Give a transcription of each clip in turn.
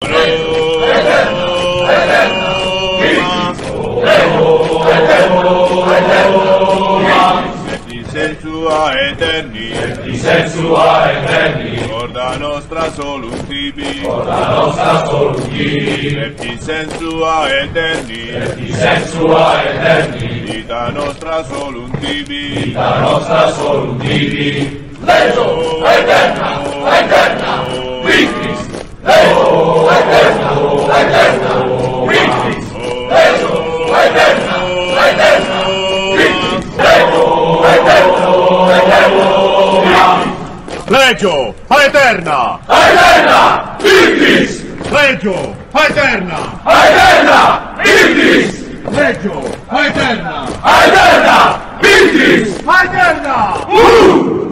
Sensua eterni, di sensua eterni, corda nostra solutivi, la nostra soluti, et sensua eterni, di sensua eterni, vita nostra solutivi, la nostra soluti, legio eterna, eterna, victis, legio eterna, eterna, victis, legio eterna, eterna, victis, legio eterna, eterna, Legio Eterna, eterna, victis, Legio Eterna, eterna, victis, Legio Eterna, eterna, victis, Eterna.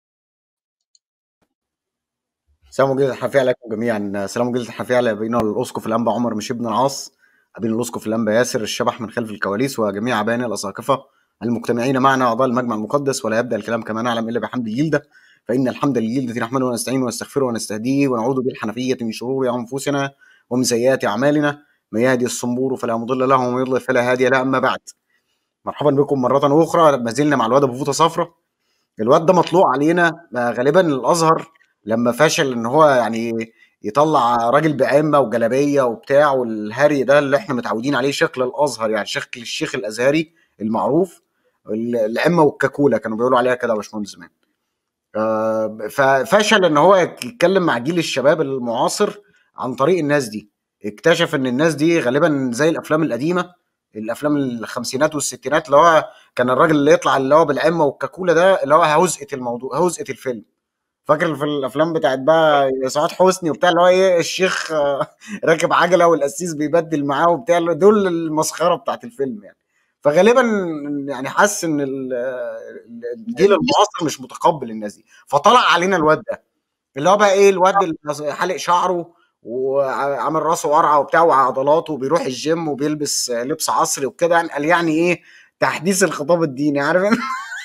سلام وجلد الحافية عليكم جميعا سلام وجلد الحافية على أبينا الأسقف الأنبا عمر مش ابن العاص أبينا الأسقف الأنبا ياسر الشبح من خلف الكواليس وجميع أبائنا الأساقفة المجتمعين معنا أعضاء المجمع المقدس ولا يبدأ الكلام كما نعلم إلا بحمد الجلدة فإن الحمد للجلدة نحمده ونستعينه ونستغفره ونستهديه ونعوذ بالحنفية من شرور أنفسنا ومن سيئات أعمالنا من يهدي الصنبور فلا مضل له ومن يضلل فلا هادي له أما بعد مرحبا بكم مرة أخرى ما زلنا مع الواد أبو فوطة صفرة الواد ده مطلوع علينا آه، غالبا الأزهر لما فشل ان هو يعني يطلع راجل بعمه وجلابيه وبتاع والهري ده اللي احنا متعودين عليه شكل الازهر يعني شكل الشيخ الازهري المعروف ال- العمه والكاكوله كانوا بيقولوا عليها كده يا باشمهندس زمان آه، ففشل ان هو يتكلم مع جيل الشباب المعاصر عن طريق الناس دي اكتشف ان الناس دي غالبا زي الافلام القديمه الافلام الخمسينات والستينات اللي هو كان الراجل اللي يطلع اللي هو بالعمه والكاكوله ده اللي هو هوزقه الموضوع هوزقه الفيلم فاكر في الافلام بتاعت بقى سعاد حسني وبتاع اللي هو ايه الشيخ آه، راكب عجله والقسيس بيبدل معاه وبتاع دول المسخره بتاعت الفيلم يعني فغالبا يعني حس ان ال- الجيل المعاصر مش متقبل الناس دي فطلع علينا الواد ده اللي هو بقى ايه الواد اللي حالق شعره وعامل راسه قرعه وبتاع وعضلاته وبيروح الجيم وبيلبس لبس عصري وكده يعني قال يعني ايه تحديث الخطاب الديني عارف انت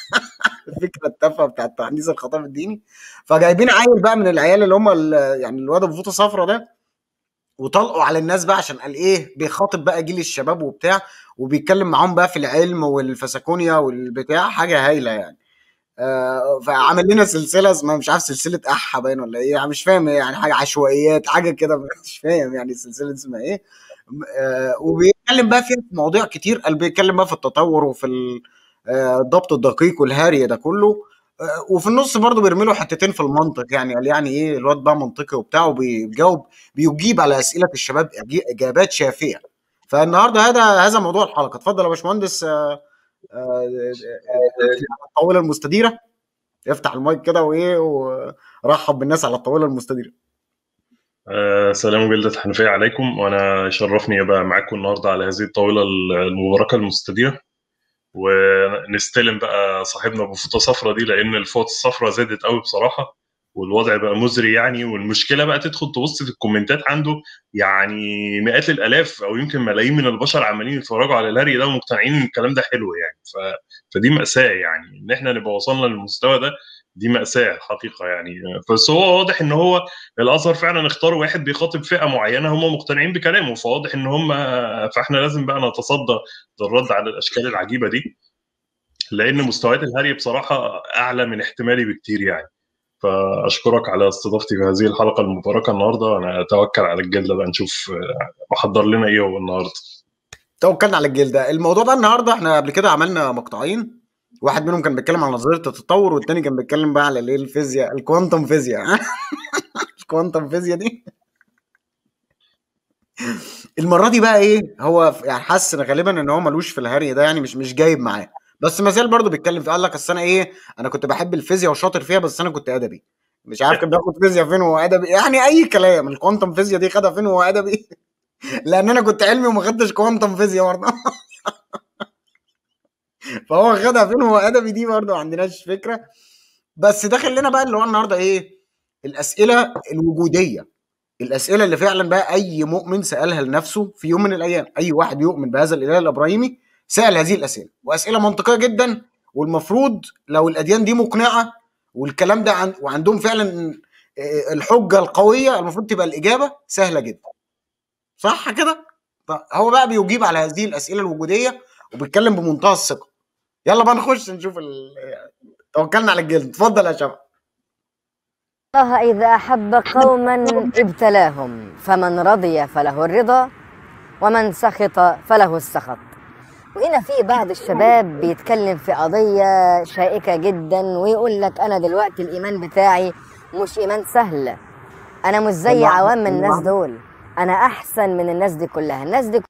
الفكره التافهه بتاعت تحديث الخطاب الديني فجايبين عيل بقى من العيال اللي هم ال- يعني الواد ابو فوطه صفرا ده وطلقوا على الناس بقى عشان قال ايه بيخاطب بقى جيل الشباب وبتاع وبيتكلم معاهم بقى في العلم والفسكونيا والبتاع حاجه هايله يعني آه فعمل لنا سلسله اسمها مش عارف سلسله احا باين ولا ايه يعني مش فاهم يعني حاجه عشوائيات حاجه كده مش فاهم يعني السلسله اسمها ايه آه وبيتكلم بقى فيها في مواضيع كتير قال بيتكلم بقى في التطور وفي ال- آه، الضبط الدقيق والهاري ده كله آه، وفي النص برضه بيرمي له حتتين في المنطق يعني قال يعني ايه الواد بقى منطقي وبتاع وبيجاوب بيجيب على اسئله الشباب إجي- اجابات شافيه فالنهارده هذا هذا موضوع الحلقه اتفضل يا باشمهندس آه، آه، آه، الطاوله المستديره افتح المايك كده وايه ورحب بالناس على الطاوله المستديره آه، سلام جلدة حنفية عليكم وأنا يشرفني أبقى معاكم النهاردة على هذه الطاولة المباركة المستديرة ونستلم بقى صاحبنا أبو فوطة صفرة دي لأن الفوط الصفرة زادت قوي بصراحة والوضع بقى مزري يعني والمشكلة بقى تدخل تبص في الكومنتات عنده يعني مئات الآلاف أو يمكن ملايين من البشر عمالين يتفرجوا على الهري ده ومقتنعين إن الكلام ده حلو يعني ف... فدي مأساة يعني إن إحنا نبقى وصلنا للمستوى ده دي مأساة حقيقة يعني بس هو واضح إن هو الازهر فعلا اختاروا واحد بيخاطب فئه معينه هم مقتنعين بكلامه فواضح ان هم فاحنا لازم بقى نتصدى للرد على الاشكال العجيبه دي لان مستويات الهري بصراحه اعلى من احتمالي بكتير يعني فاشكرك على استضافتي في هذه الحلقه المباركه النهارده وانا اتوكل على الجلده بقى نشوف محضر لنا ايه هو النهارده توكلنا على الجيل ده الموضوع ده النهارده احنا قبل كده عملنا مقطعين واحد منهم كان بيتكلم عن نظريه التطور والتاني كان بيتكلم بقى على الايه الفيزياء الكوانتم فيزياء الكوانتم فيزياء دي المره دي بقى ايه هو ف- يعني حس إن غالبا ان هو ملوش في الهري ده يعني مش مش جايب معاه بس ما زال برضه بيتكلم في قال لك اصل انا ايه انا كنت بحب الفيزياء وشاطر فيها بس انا كنت ادبي مش عارف كان بياخد فيزياء فين وهو ادبي يعني اي كلام الكوانتم فيزياء دي خدها فين وهو ادبي لان انا كنت علمي وما خدتش كوانتم فيزياء برضه فهو خدها فين وهو ادبي دي برضه ما عندناش فكره بس ده خلينا بقى اللي هو النهارده ايه الاسئله الوجوديه الاسئله اللي فعلا بقى اي مؤمن سالها لنفسه في يوم من الايام اي واحد يؤمن بهذا الاله الابراهيمي سال هذه الاسئله واسئله منطقيه جدا والمفروض لو الاديان دي مقنعه والكلام ده عن وعندهم فعلا آه، الحجه القويه المفروض تبقى الاجابه سهله جدا صح كده طب هو بقى بيجيب على هذه الاسئله الوجوديه وبيتكلم بمنتهى الثقه يلا بقى نخش نشوف ال... توكلنا على الجلد اتفضل يا شباب الله إذا أحب قوما ابتلاهم فمن رضي فله الرضا ومن سخط فله السخط وهنا في بعض الشباب بيتكلم في قضية شائكة جدا ويقول لك أنا دلوقتي الإيمان بتاعي مش إيمان سهل أنا مش زي الله- عوام الناس الله- دول أنا أحسن من الناس دي كلها الناس دي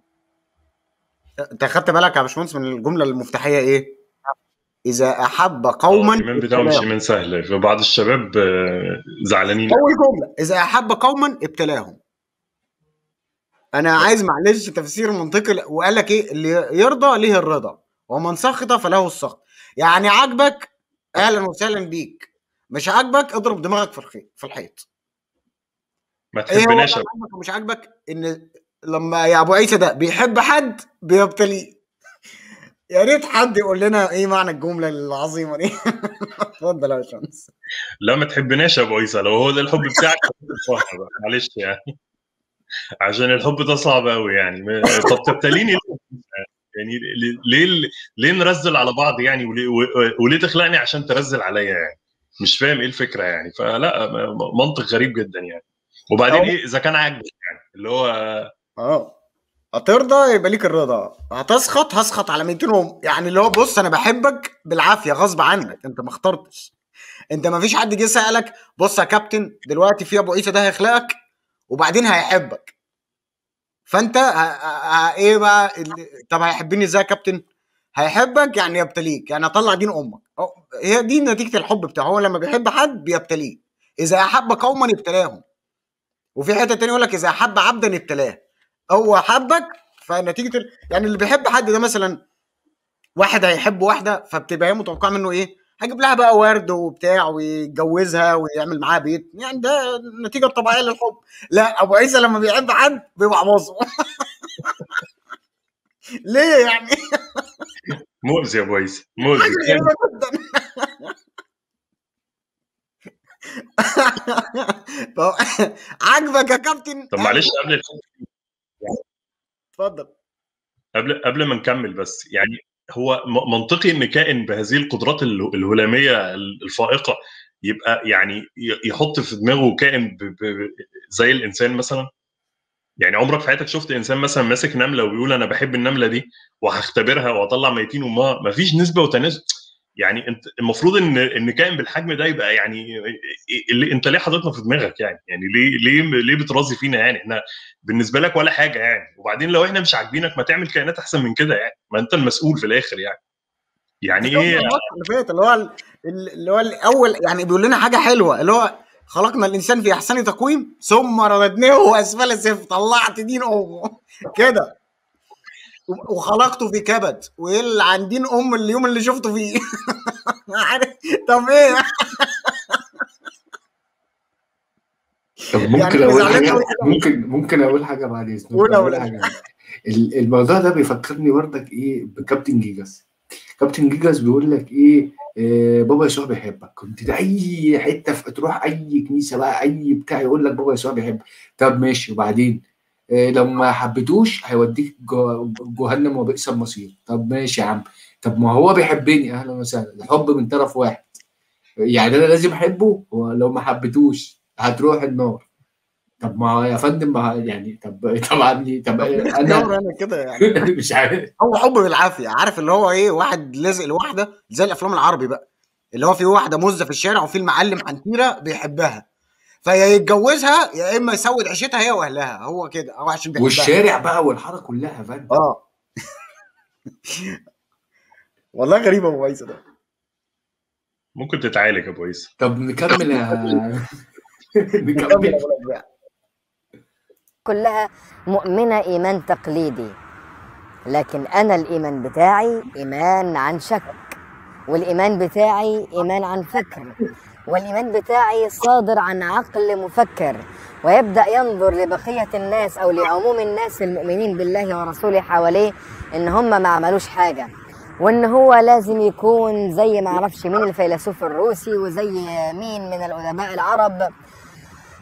انت خدت بالك يا باشمهندس من الجمله المفتاحيه ايه اذا احب قوما الايمان بتاعهم مش ابتلاهم. ايمان سهل فبعض الشباب آه، زعلانين اول جمله اذا احب قوما ابتلاهم انا عايز معلش تفسير منطقي وقال لك ايه اللي يرضى ليه الرضا ومن سخط فله السخط يعني عاجبك اهلا وسهلا بيك مش عاجبك اضرب دماغك في الخيط في الحيط ما ايه هو بقى تحبناش عاجبك ومش عاجبك ان لما يا ابو عيسى ده بيحب حد بيبتليه يا ريت حد يقول لنا ايه معنى الجمله العظيمه دي اتفضل يا باشمهندس لا ما تحبناش يا ابو عيسى لو هو ده الحب بتاعك صح بقى معلش يعني عشان الحب ده صعب قوي يعني ما- طب تبتليني ليه؟ يعني ليه ليه ليه نرزل على بعض يعني وليه, وليه تخلقني عشان ترزل عليا يعني مش فاهم ايه الفكره يعني فلا م- منطق غريب جدا يعني وبعدين أو- ايه اذا كان عاجبك يعني اللي هو اه هترضى يبقى ليك الرضا هتسخط هسخط على 200 ام يعني اللي هو بص انا بحبك بالعافيه غصب عنك انت ما اخترتش انت ما فيش حد جه سالك بص يا كابتن دلوقتي في ابو عيسى ده هيخلقك وبعدين هيحبك فانت ه... ه... ه... ايه بقى ال- طب هيحبني ازاي يا كابتن هيحبك يعني يبتليك يعني اطلع دين امك أو- هي دي نتيجه الحب بتاعه هو لما بيحب حد بيبتليه اذا احب قوما ابتلاهم وفي حته تانية يقول لك اذا احب عبدا ابتلاه هو حبك فنتيجه ال... يعني اللي بيحب حد ده مثلا واحد هيحب واحده فبتبقى هي متوقعه منه ايه؟ هيجيب لها بقى ورد وبتاع ويتجوزها ويعمل معاها بيت يعني ده النتيجه الطبيعيه للحب لا ابو عيسى لما بيحب حد بيبقى عباظه ليه يعني؟ مؤذي يا ابو عيسى مؤذي حاجه غريبه جدا طب عاجبك يا كابتن؟ طب معلش قبل الحب اتفضل قبل قبل ما نكمل بس يعني هو م- منطقي ان كائن بهذه القدرات ال- الهلاميه الفائقه يبقى يعني ي- يحط في دماغه كائن ب- ب- زي الانسان مثلا يعني عمرك في حياتك شفت انسان مثلا ماسك نمله ويقول انا بحب النمله دي وهختبرها واطلع ميتين امها مفيش نسبه وتناسب يعني انت المفروض ان ان كائن بالحجم ده يبقى يعني اللي انت ليه حاططنا في دماغك يعني يعني ليه ليه ليه بترازي فينا يعني احنا بالنسبه لك ولا حاجه يعني وبعدين لو احنا مش عاجبينك ما تعمل كائنات احسن من كده يعني ما انت المسؤول في الاخر يعني يعني شفنا ايه الماتش اللي فات اللي هو ال- اللي هو الاول يعني بيقول لنا حاجه حلوه اللي هو خلقنا الانسان في احسن تقويم ثم رددناه اسفل سفل طلعت دين امه كده و- وخلقته في كبد وايه عن دين ام اليوم اللي شفته فيه عارف طب ايه طب يعني ممكن أنا اقول زعلان حاجه أوي كده. ممكن ممكن اقول حاجه بعد اذنك قول اقول أول حاجه ال- الموضوع ده بيفكرني برضك ايه بكابتن جيجاس كابتن جيجاس بيقول لك ايه, إيه بابا يسوع بيحبك كنت في اي حته في تروح اي كنيسه بقى اي بتاع يقول لك بابا يسوع بيحبك طب ماشي وبعدين إيه لو ما حبيتوش هيوديك جو- جهنم وبئس المصير طب ماشي يا عم طب ما هو بيحبني اهلا وسهلا الحب من طرف واحد يعني انا لازم احبه ولو ما حبيتوش هتروح النار طب ما هو يا فندم ما هو يعني طب طبعا ليه؟ طب انا انا انا كده يعني مش عارف هو حب بالعافيه عارف اللي هو ايه واحد لازق لواحده زي الافلام العربي بقى اللي هو في واحده مزه في الشارع وفي المعلم حنتيره بيحبها فيا يتجوزها يا اما يسود عيشتها هي واهلها هو كده هو عشان بيحبها والشارع بقى والحاره كلها يا فندم اه والله غريبه ابو عيسى ده ممكن تتعالج يا ابو عيسى طب نكمل يا كمل يا نكمل أبو الأبداع. كلها مؤمنة إيمان تقليدي لكن أنا الإيمان بتاعي إيمان عن شك والإيمان بتاعي إيمان عن فكر والإيمان بتاعي صادر عن عقل مفكر ويبدأ ينظر لبقية الناس أو لعموم الناس المؤمنين بالله ورسوله حواليه إن هم ما عملوش حاجة وإن هو لازم يكون زي ما أعرفش مين الفيلسوف الروسي وزي مين من الأدباء العرب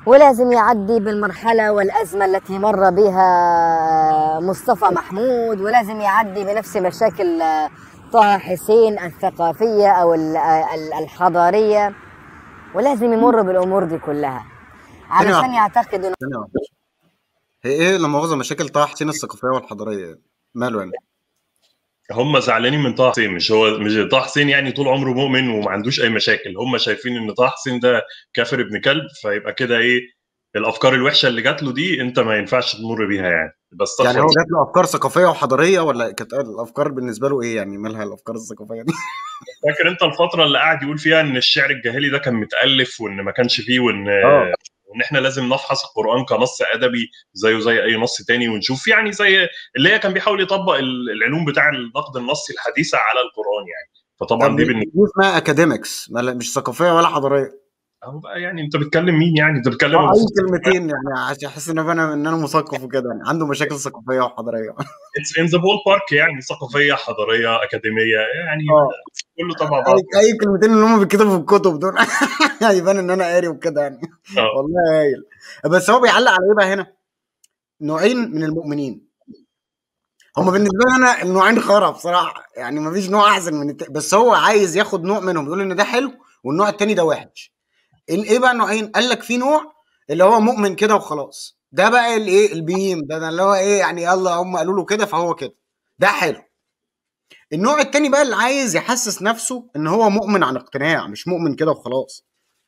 ولازم يعدي بالمرحلة والأزمة التي مر بها مصطفى محمود ولازم يعدي بنفس مشاكل طه حسين الثقافية أو ال- ال- الحضارية ولازم يمر بالأمور دي كلها علشان واحدة. يعتقد إنه ثانية واحدة. هي ايه لا مؤاخذة مشاكل طه حسين الثقافية والحضارية ماله يعني هم زعلانين من طه حسين مش هو مش طه حسين يعني طول عمره مؤمن وما عندوش اي مشاكل هم شايفين ان طه حسين ده كافر ابن كلب فيبقى كده ايه الافكار الوحشه اللي جات له دي انت ما ينفعش تمر بيها يعني بس يعني هو جات له افكار ثقافية وحضارية ولا كانت الافكار بالنسبة له ايه يعني مالها الافكار الثقافية دي فاكر انت الفتره اللي قاعد يقول فيها ان الشعر الجاهلي ده كان متالف وان ما كانش فيه وان اه. وان احنا لازم نفحص القران كنص ادبي زيه زي اي نص تاني ونشوف يعني زي اللي هي كان بيحاول يطبق ال- العلوم بتاع النقد النصي الحديثه على القران يعني فطبعا طب دي دي بالنسبه اسمها اكاديميكس مش ثقافية ولا حضارية اهو بقى يعني انت بتكلم مين يعني انت بتكلم اه اي المفروض كلمتين يعني عشان احس ان انا ان انا مثقف وكده يعني عنده مشاكل ثقافية وحضارية اتس ان ذا بول بارك يعني ثقافيه حضاريه اكاديميه يعني اه. كله تبع بعض اي اي كلمتين اللي هم بيتكتبوا في الكتب دول يبان ان انا قاري وكده يعني اه. والله هايل بس هو بيعلق على ايه بقى هنا؟ نوعين من المؤمنين هم بالنسبه لي انا النوعين خرا بصراحه يعني ما فيش نوع احسن من التاني بس هو عايز ياخد نوع منهم يقول ان ده حلو والنوع التاني ده وحش ال- ايه بقى النوعين؟ قال لك في نوع اللي هو مؤمن كده وخلاص ده بقى الايه البيم ده, ده اللي هو ايه يعني يلا هم قالوا له كده فهو كده ده حلو النوع التاني بقى اللي عايز يحسس نفسه ان هو مؤمن عن اقتناع مش مؤمن كده وخلاص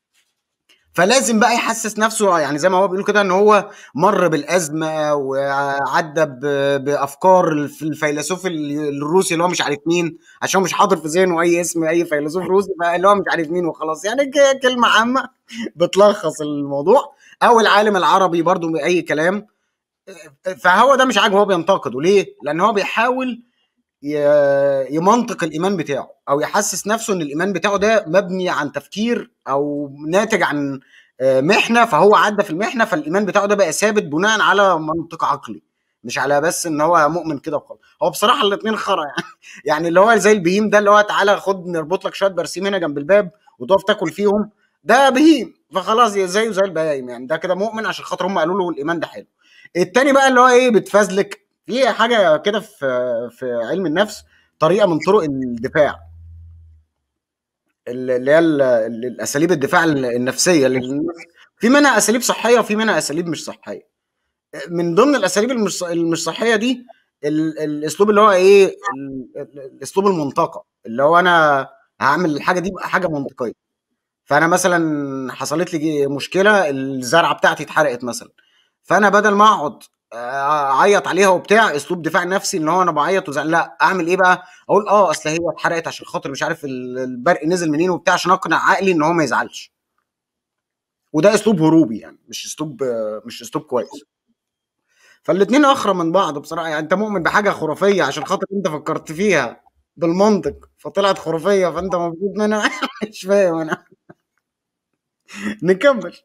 فلازم بقى يحسس نفسه يعني زي ما هو بيقول كده ان هو مر بالازمه وعدى ب- بافكار الف- الفيلسوف ال- الروسي اللي هو مش عارف مين عشان مش حاضر في ذهنه اي اسم اي فيلسوف روسي اللي هو مش عارف مين وخلاص يعني ك- كلمه عامه بتلخص الموضوع او العالم العربي برضو باي كلام فهو ده مش عاجبه هو بينتقده ليه؟ لان هو بيحاول ي- يمنطق الايمان بتاعه او يحسس نفسه ان الايمان بتاعه ده مبني عن تفكير او ناتج عن آه، محنه فهو عدى في المحنه فالايمان بتاعه ده بقى ثابت بناء على منطق عقلي مش على بس ان هو مؤمن كده وخلاص هو بصراحه الاثنين خرا يعني يعني اللي هو زي البهيم ده اللي هو تعالى خد نربط لك شويه برسيم هنا جنب الباب وتقف تاكل فيهم ده بهيم فخلاص زيه زي البهايم يعني ده كده مؤمن عشان خاطر هم قالوا له الايمان ده حلو التاني بقى اللي هو ايه بتفزلك في حاجه كده في في علم النفس طريقه من طرق الدفاع اللي هي ال- ال- الاساليب الدفاع النفسيه للنفس في منها اساليب صحيه وفي منها اساليب مش صحيه من ضمن الاساليب المش المش صحيه دي ال- الاسلوب اللي هو ايه ال- ال- الاسلوب المنطقه اللي هو انا هعمل الحاجه دي بقى حاجه منطقيه فانا مثلا حصلت لي مشكله الزرعه بتاعتي اتحرقت مثلا فانا بدل ما اقعد آه، اعيط عليها وبتاع اسلوب دفاع نفسي ان هو انا بعيط وزعل لا اعمل ايه بقى اقول اه اصل هي اتحرقت عشان خاطر مش عارف ال- البرق نزل منين وبتاع عشان اقنع عقلي ان هو ما يزعلش وده اسلوب هروبي يعني مش اسلوب آه، مش اسلوب كويس فالاتنين اخرى من بعض بصراحه يعني انت مؤمن بحاجه خرافيه عشان خاطر انت فكرت فيها بالمنطق فطلعت خرافيه فانت مبسوط منها مش فاهم انا نكمل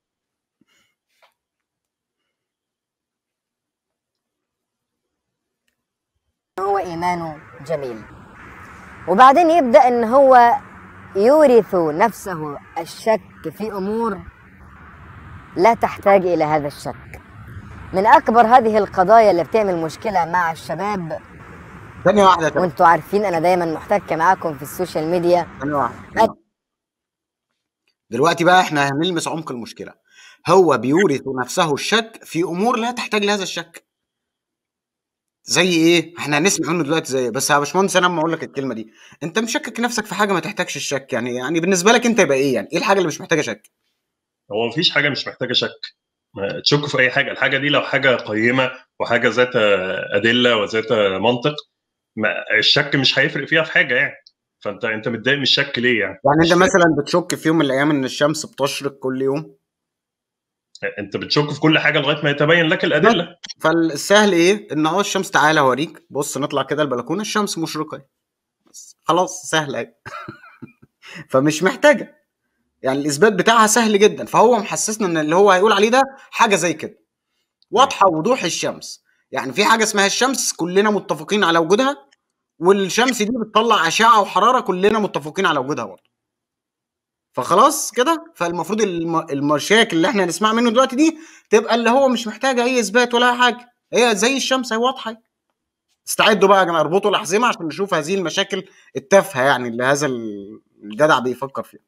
هو إيمانه جميل وبعدين يبدأ إن هو يورث نفسه الشك في أمور لا تحتاج إلى هذا الشك من أكبر هذه القضايا اللي بتعمل مشكلة مع الشباب ثانيه واحده كمان وانتوا عارفين أنا دايما محتكة معاكم في السوشيال ميديا ثانيه واحده دلوقتي بقى احنا هنلمس عمق المشكله هو بيورث نفسه الشك في امور لا تحتاج لهذا الشك زي ايه احنا هنسمع منه دلوقتي زي إيه؟ بس يا باشمهندس انا لما اقول لك الكلمه دي انت مشكك نفسك في حاجه ما تحتاجش الشك يعني يعني بالنسبه لك انت يبقى ايه يعني ايه الحاجه اللي مش محتاجه شك هو مفيش حاجه مش محتاجه شك ما تشك في اي حاجه الحاجه دي لو حاجه قيمه وحاجه ذات ادله وذات منطق ما الشك مش هيفرق فيها في حاجه يعني فانت انت متضايق من الشك ليه يعني يعني مش انت فاهم. مثلا بتشك في يوم من الايام ان الشمس بتشرق كل يوم انت بتشك في كل حاجه لغايه ما يتبين لك الادله فالسهل ايه ان اه الشمس تعالى اوريك بص نطلع كده البلكونه الشمس مشرقه بس خلاص سهله اهي فمش محتاجه يعني الاثبات بتاعها سهل جدا فهو محسسنا ان اللي هو هيقول عليه ده حاجه زي كده واضحه وضوح الشمس يعني في حاجه اسمها الشمس كلنا متفقين على وجودها والشمس دي بتطلع اشعه وحراره كلنا متفقين على وجودها برضه فخلاص كده فالمفروض الم... المشاكل اللي احنا هنسمع منه دلوقتي دي تبقى اللي هو مش محتاجه اي اثبات ولا أي حاجه هي زي الشمس هي واضحه استعدوا بقى يا جماعه اربطوا الاحزمه عشان نشوف هذه المشاكل التافهه يعني اللي هذا الجدع بيفكر فيها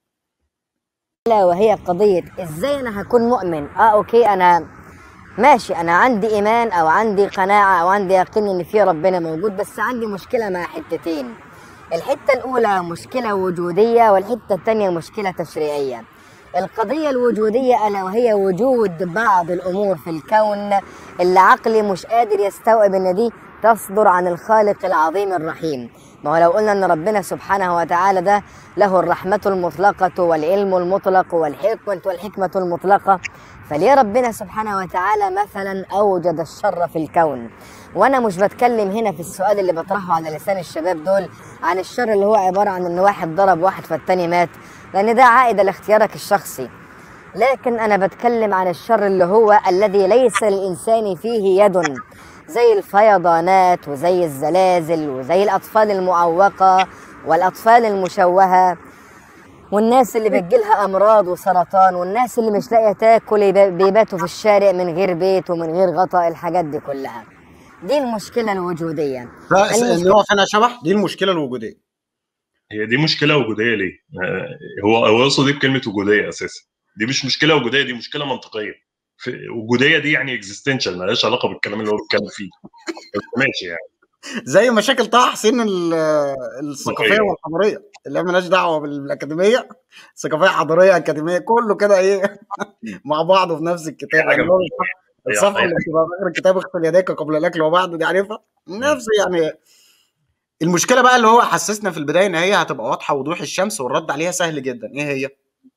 لا وهي قضية ازاي انا هكون مؤمن اه اوكي انا ماشي انا عندي ايمان او عندي قناعة او عندي يقين ان في ربنا موجود بس عندي مشكلة مع حتتين الحتة الاولى مشكلة وجودية والحتة الثانية مشكلة تشريعية القضية الوجودية ألا وهي وجود بعض الأمور في الكون اللي عقلي مش قادر يستوعب إن دي تصدر عن الخالق العظيم الرحيم ما هو لو قلنا ان ربنا سبحانه وتعالى ده له الرحمة المطلقة والعلم المطلق والحكمة والحكمة المطلقة فليه ربنا سبحانه وتعالى مثلا أوجد الشر في الكون وأنا مش بتكلم هنا في السؤال اللي بطرحه على لسان الشباب دول عن الشر اللي هو عبارة عن إن واحد ضرب واحد فالتاني مات لأن ده عائد لاختيارك الشخصي لكن أنا بتكلم عن الشر اللي هو الذي ليس للإنسان فيه يد زي الفيضانات وزي الزلازل وزي الأطفال المعوقة والأطفال المشوهة والناس اللي بتجيلها أمراض وسرطان والناس اللي مش لاقية تاكل يب- بيباتوا في الشارع من غير بيت ومن غير غطاء الحاجات دي كلها دي المشكلة الوجودية بس المشكلة- ان هو فانا شبح دي المشكله الوجوديه هي دي مشكله وجوديه ليه؟ آه، هو هو يقصد ايه بكلمه وجوديه اساسا؟ دي مش مشكله وجوديه دي مشكله منطقيه في وجوديه دي يعني اكزيستنشال مالهاش علاقه بالكلام اللي هو بيتكلم فيه بس ماشي يعني زي مشاكل طه حسين ال- الثقافيه صحيح. والحضاريه اللي هي مالهاش دعوه بالاكاديميه ثقافيه حضاريه اكاديميه كله كده ايه مع بعضه في نفس الكتاب حاجة يعني هو هي الصفحه حاجة. اللي بتبقى في اخر الكتاب اغسل يديك قبل الاكل وبعده دي عارفها نفس يعني المشكله بقى اللي هو حسسنا في البدايه ان هي هتبقى واضحه وضوح الشمس والرد عليها سهل جدا ايه هي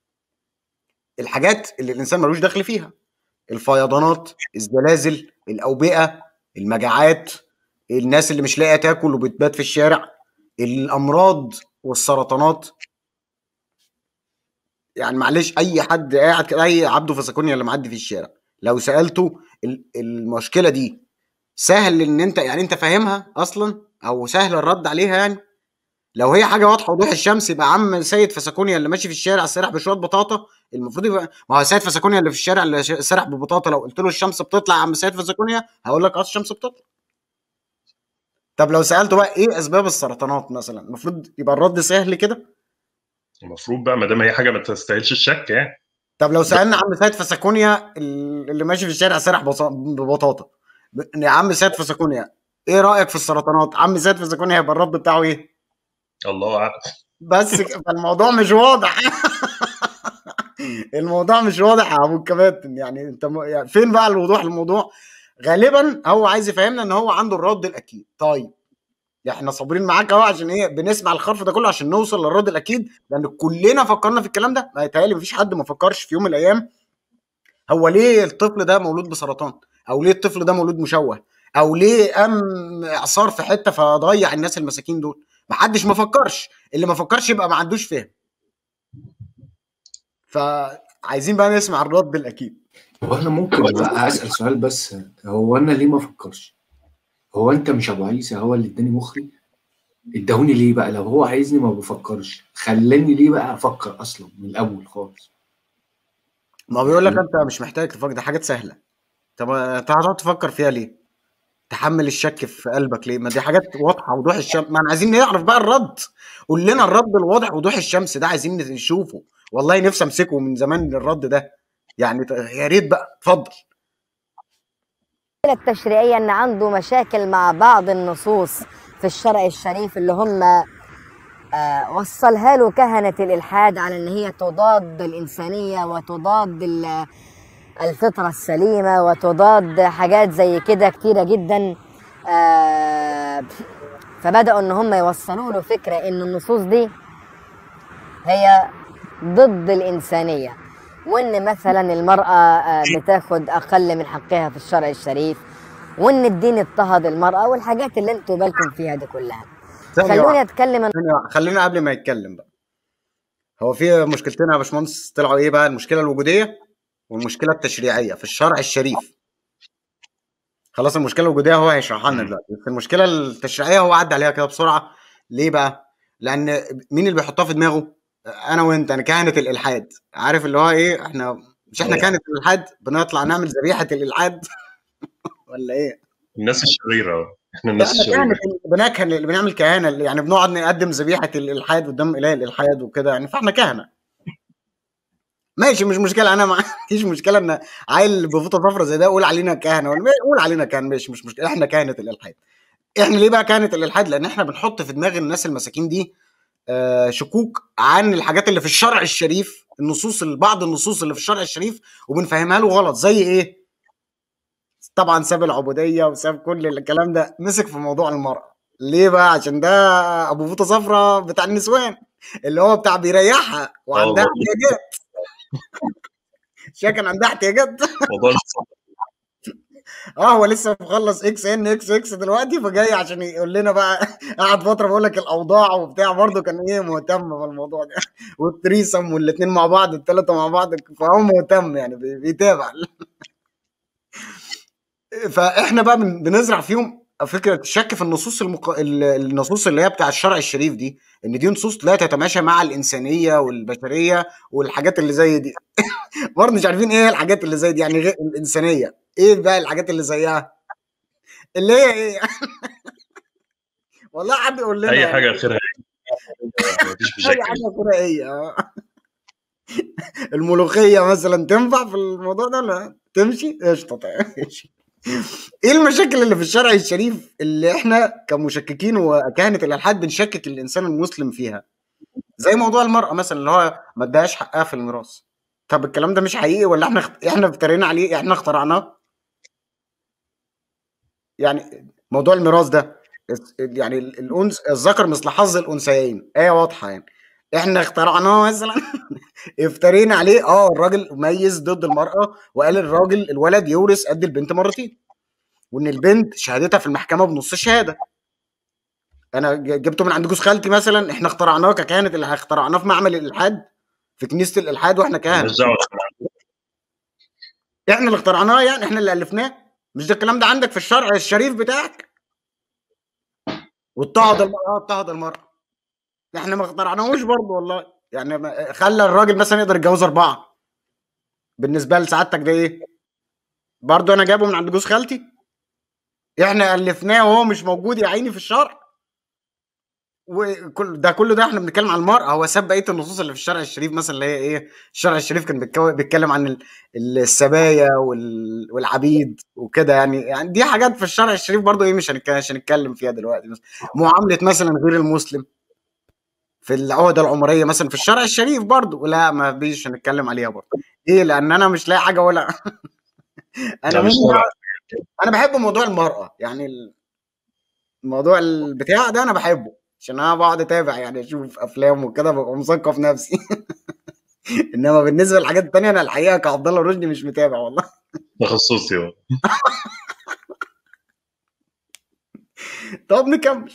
الحاجات اللي الانسان ملوش دخل فيها الفيضانات الزلازل الاوبئه المجاعات الناس اللي مش لاقيه تاكل وبتبات في الشارع الامراض والسرطانات يعني معلش اي حد قاعد كده اي عبده فسكونيا اللي معدي في الشارع لو سالته ال- المشكله دي سهل ان انت يعني انت فاهمها اصلا او سهل الرد عليها يعني لو هي حاجه واضحه وضوح الشمس يبقى عم سيد فسكونيا اللي ماشي في الشارع سرح بشويه بطاطا المفروض يبقى ما هو سيد فسكونيا اللي في الشارع اللي ش- سرح ببطاطا لو قلت له الشمس بتطلع يا عم سيد فسكونيا هقول لك اه الشمس بتطلع طب لو سالته بقى ايه اسباب السرطانات مثلا المفروض يبقى الرد سهل كده المفروض بقى ما دام هي حاجه ما تستاهلش الشك يعني طب لو سالنا عم سيد فسكونيا ال- اللي ماشي في الشارع سرح بص- ببطاطا ب- يا عم سيد فسكونيا ايه رايك في السرطانات عم سيد فسكونيا هيبقى الرد بتاعه ايه الله اعلم بس ك- فالموضوع مش واضح الموضوع مش واضح يا ابو الكباتن يعني انت م... يعني فين بقى الوضوح الموضوع غالبا هو عايز يفهمنا ان هو عنده الرد الاكيد طيب احنا صابرين معاك اهو عشان ايه بنسمع الخرف ده كله عشان نوصل للرد الاكيد لان كلنا فكرنا في الكلام ده ما يتهيألي مفيش حد ما فكرش في يوم من الايام هو ليه الطفل ده مولود بسرطان او ليه الطفل ده مولود مشوه او ليه قام اعصار في حته فضيع الناس المساكين دول ما حدش ما فكرش اللي ما فكرش يبقى ما عندوش فهم فعايزين بقى نسمع الرد الاكيد هو انا ممكن بقى اسال سؤال بس هو انا ليه ما افكرش؟ هو انت مش ابو عيسى هو اللي اداني مخي؟ اداهوني ليه بقى لو هو عايزني ما بفكرش خلاني ليه بقى افكر اصلا من الاول خالص ما بيقول لك انت مش محتاج تفكر ده حاجات سهله طب انت هتقعد تفكر فيها ليه تحمل الشك في قلبك ليه ما دي حاجات واضحه وضوح الشمس ما احنا عايزين نعرف بقى الرد قول لنا الرد الواضح وضوح الشمس ده عايزين نشوفه والله نفسي امسكه من زمان الرد ده يعني ت- يا ريت بقى اتفضل المشكلة التشريعية ان عنده مشاكل مع بعض النصوص في الشرع الشريف اللي هم آه، وصلها له كهنة الإلحاد على إن هي تضاد الإنسانية وتضاد ال- الفطرة السليمة وتضاد حاجات زي كده كتيرة جدا آه، فبدأوا إن هم يوصلوا له فكرة إن النصوص دي هي ضد الإنسانية وإن مثلا المرأة آه، بتاخد أقل من حقها في الشرع الشريف وإن الدين اضطهد المرأة والحاجات اللي انتوا بالكم فيها دي كلها ثانية خلوني واحدة. أتكلم ثانية واحدة. خلينا قبل ما يتكلم بقى هو في مشكلتين يا باشمهندس طلعوا ايه بقى المشكله الوجوديه والمشكله التشريعيه في الشرع الشريف خلاص المشكله الوجوديه هو هيشرحها لنا مم. دلوقتي بس المشكله التشريعيه هو عدى عليها كده بسرعه ليه بقى لان مين اللي بيحطها في دماغه انا وانت انا كهنه الالحاد عارف اللي هو ايه احنا مش احنا آه. كهنه الالحاد بنطلع نعمل ذبيحه الالحاد ولا ايه الناس الشريره احنا الناس احنا كهنه الشريره بنكهن اللي بنعمل كهنه اللي يعني بنقعد نقدم ذبيحه الالحاد قدام اله الالحاد وكده يعني فاحنا كهنه ماشي مش مشكله انا ما عنديش مشكله ان عيل بفوطه صفرا زي ده يقول علينا كهنه ولا قول علينا كهنه ماشي مش مشكله احنا كهنه الالحاد احنا ليه بقى كهنه الالحاد لان احنا بنحط في دماغ الناس المساكين دي آه، شكوك عن الحاجات اللي في الشرع الشريف النصوص بعض النصوص اللي في الشرع الشريف وبنفهمها له غلط زي ايه طبعا ساب العبوديه وساب كل الكلام ده مسك في موضوع المراه ليه بقى عشان ده ابو فوطه صفرا بتاع النسوان اللي هو بتاع بيريحها وعندها والله. احتياجات شاكن عندها احتياجات موضوع الصبر. اه هو لسه مخلص اكس ان اكس اكس دلوقتي فجاي عشان يقول لنا بقى قعد فتره بقول لك الاوضاع وبتاع برضه كان ايه مهتم بالموضوع ده والتريسم والاثنين مع بعض الثلاثه مع بعض فهو مهتم يعني بي- بيتابع فاحنا بقى بن- بنزرع فيهم فكره الشك في النصوص المق... ال- النصوص اللي هي بتاع الشرع الشريف دي ان دي نصوص لا تتماشى مع الانسانيه والبشريه والحاجات اللي زي دي برضه مش عارفين ايه الحاجات اللي زي دي يعني غير الانسانيه ايه بقى الحاجات اللي زيها اللي هي ايه والله حد يقول لنا اي حاجه اخرها مفيش اي مشاكل حاجه كورائيه آه. الملوخيه مثلا تنفع في الموضوع ده ولا تمشي قشطه طيب ماشي ايه المشاكل اللي في الشرع الشريف اللي احنا كمشككين وكهنه الالحاد بنشكك الانسان المسلم فيها زي موضوع المراه مثلا اللي هو ما اداهاش حقها في الميراث طب الكلام ده مش حقيقي ولا احنا اخت- احنا افترينا عليه احنا اخترعناه يعني موضوع الميراث ده الس- يعني ال- الانس الذكر مثل حظ الانثيين ايه واضحه يعني احنا اخترعناه مثلا افترينا عليه اه الراجل ميز ضد المراه وقال الراجل الولد يورث قد البنت مرتين وان البنت شهادتها في المحكمه بنص شهاده انا ج- جبته من عند جوز خالتي مثلا احنا اخترعناه ككهنه اللي اخترعناه في معمل الالحاد في كنيسه الالحاد واحنا كهنه مالناش دعوه احنا اللي اخترعناه يعني احنا اللي الفناه مش ده الكلام ده عندك في الشرع الشريف بتاعك واضطهد المراه اضطهد المراه احنا ما اخترعناهوش برضه والله يعني ما- خلى الراجل مثلا يقدر يتجوز اربعه بالنسبه لسعادتك ده ايه برضه انا جايبه من عند جوز خالتي احنا الفناه وهو مش موجود يا عيني في الشرع وكل ده كله ده احنا بنتكلم عن المرأة هو ساب بقية النصوص اللي في الشرع الشريف مثلا اللي هي ايه الشرع الشريف كان بيتكو- بيتكلم عن ال- السبايا وال- والعبيد وكده يعني يعني دي حاجات في الشرع الشريف برضو ايه مش هنتك- مش هنتكلم فيها دلوقتي مثلا معاملة مثلا غير المسلم في العقدة العمرية مثلا في الشرع الشريف برضو لا ما بيش هنتكلم عليها برضو ايه لان انا مش لاقي حاجة ولا انا لا مش مني طبعا انا بحب موضوع المرأة يعني الموضوع البتاع ده انا بحبه عشان انا بقعد اتابع يعني اشوف افلام وكده ببقى مثقف نفسي انما بالنسبه للحاجات التانية انا الحقيقه كعبد الله رشدي مش متابع والله تخصصي هو طب نكمل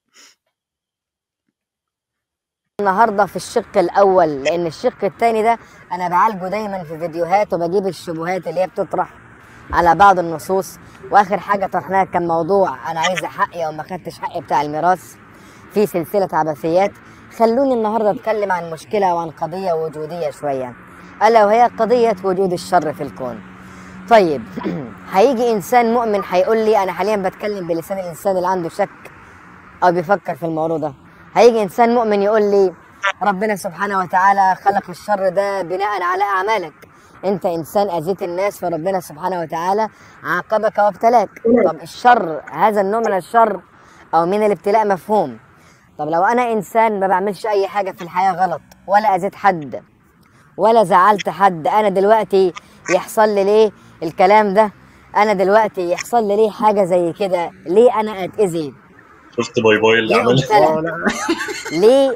النهارده في الشق الاول لان الشق الثاني ده انا بعالجه دايما في فيديوهات وبجيب الشبهات اللي هي بتطرح على بعض النصوص واخر حاجه طرحناها كان موضوع انا عايزه حقي او ما خدتش حقي بتاع الميراث في سلسله عبثيات خلوني النهارده اتكلم عن مشكله وعن قضيه وجوديه شويه الا وهي قضيه وجود الشر في الكون طيب هيجي انسان مؤمن هيقول لي انا حاليا بتكلم بلسان الانسان اللي عنده شك او بيفكر في الموضوع ده هيجي انسان مؤمن يقول لي ربنا سبحانه وتعالى خلق الشر ده بناء على اعمالك انت انسان اذيت الناس فربنا سبحانه وتعالى عاقبك وابتلاك طب الشر هذا النوع من الشر او من الابتلاء مفهوم طب لو انا انسان ما بعملش اي حاجه في الحياه غلط ولا اذيت حد ولا زعلت حد انا دلوقتي يحصل لي ليه الكلام ده انا دلوقتي يحصل لي ليه حاجه زي كده ليه انا اتاذي شفت باي باي اللي ليه عمل آه، ابتلى لا. ليه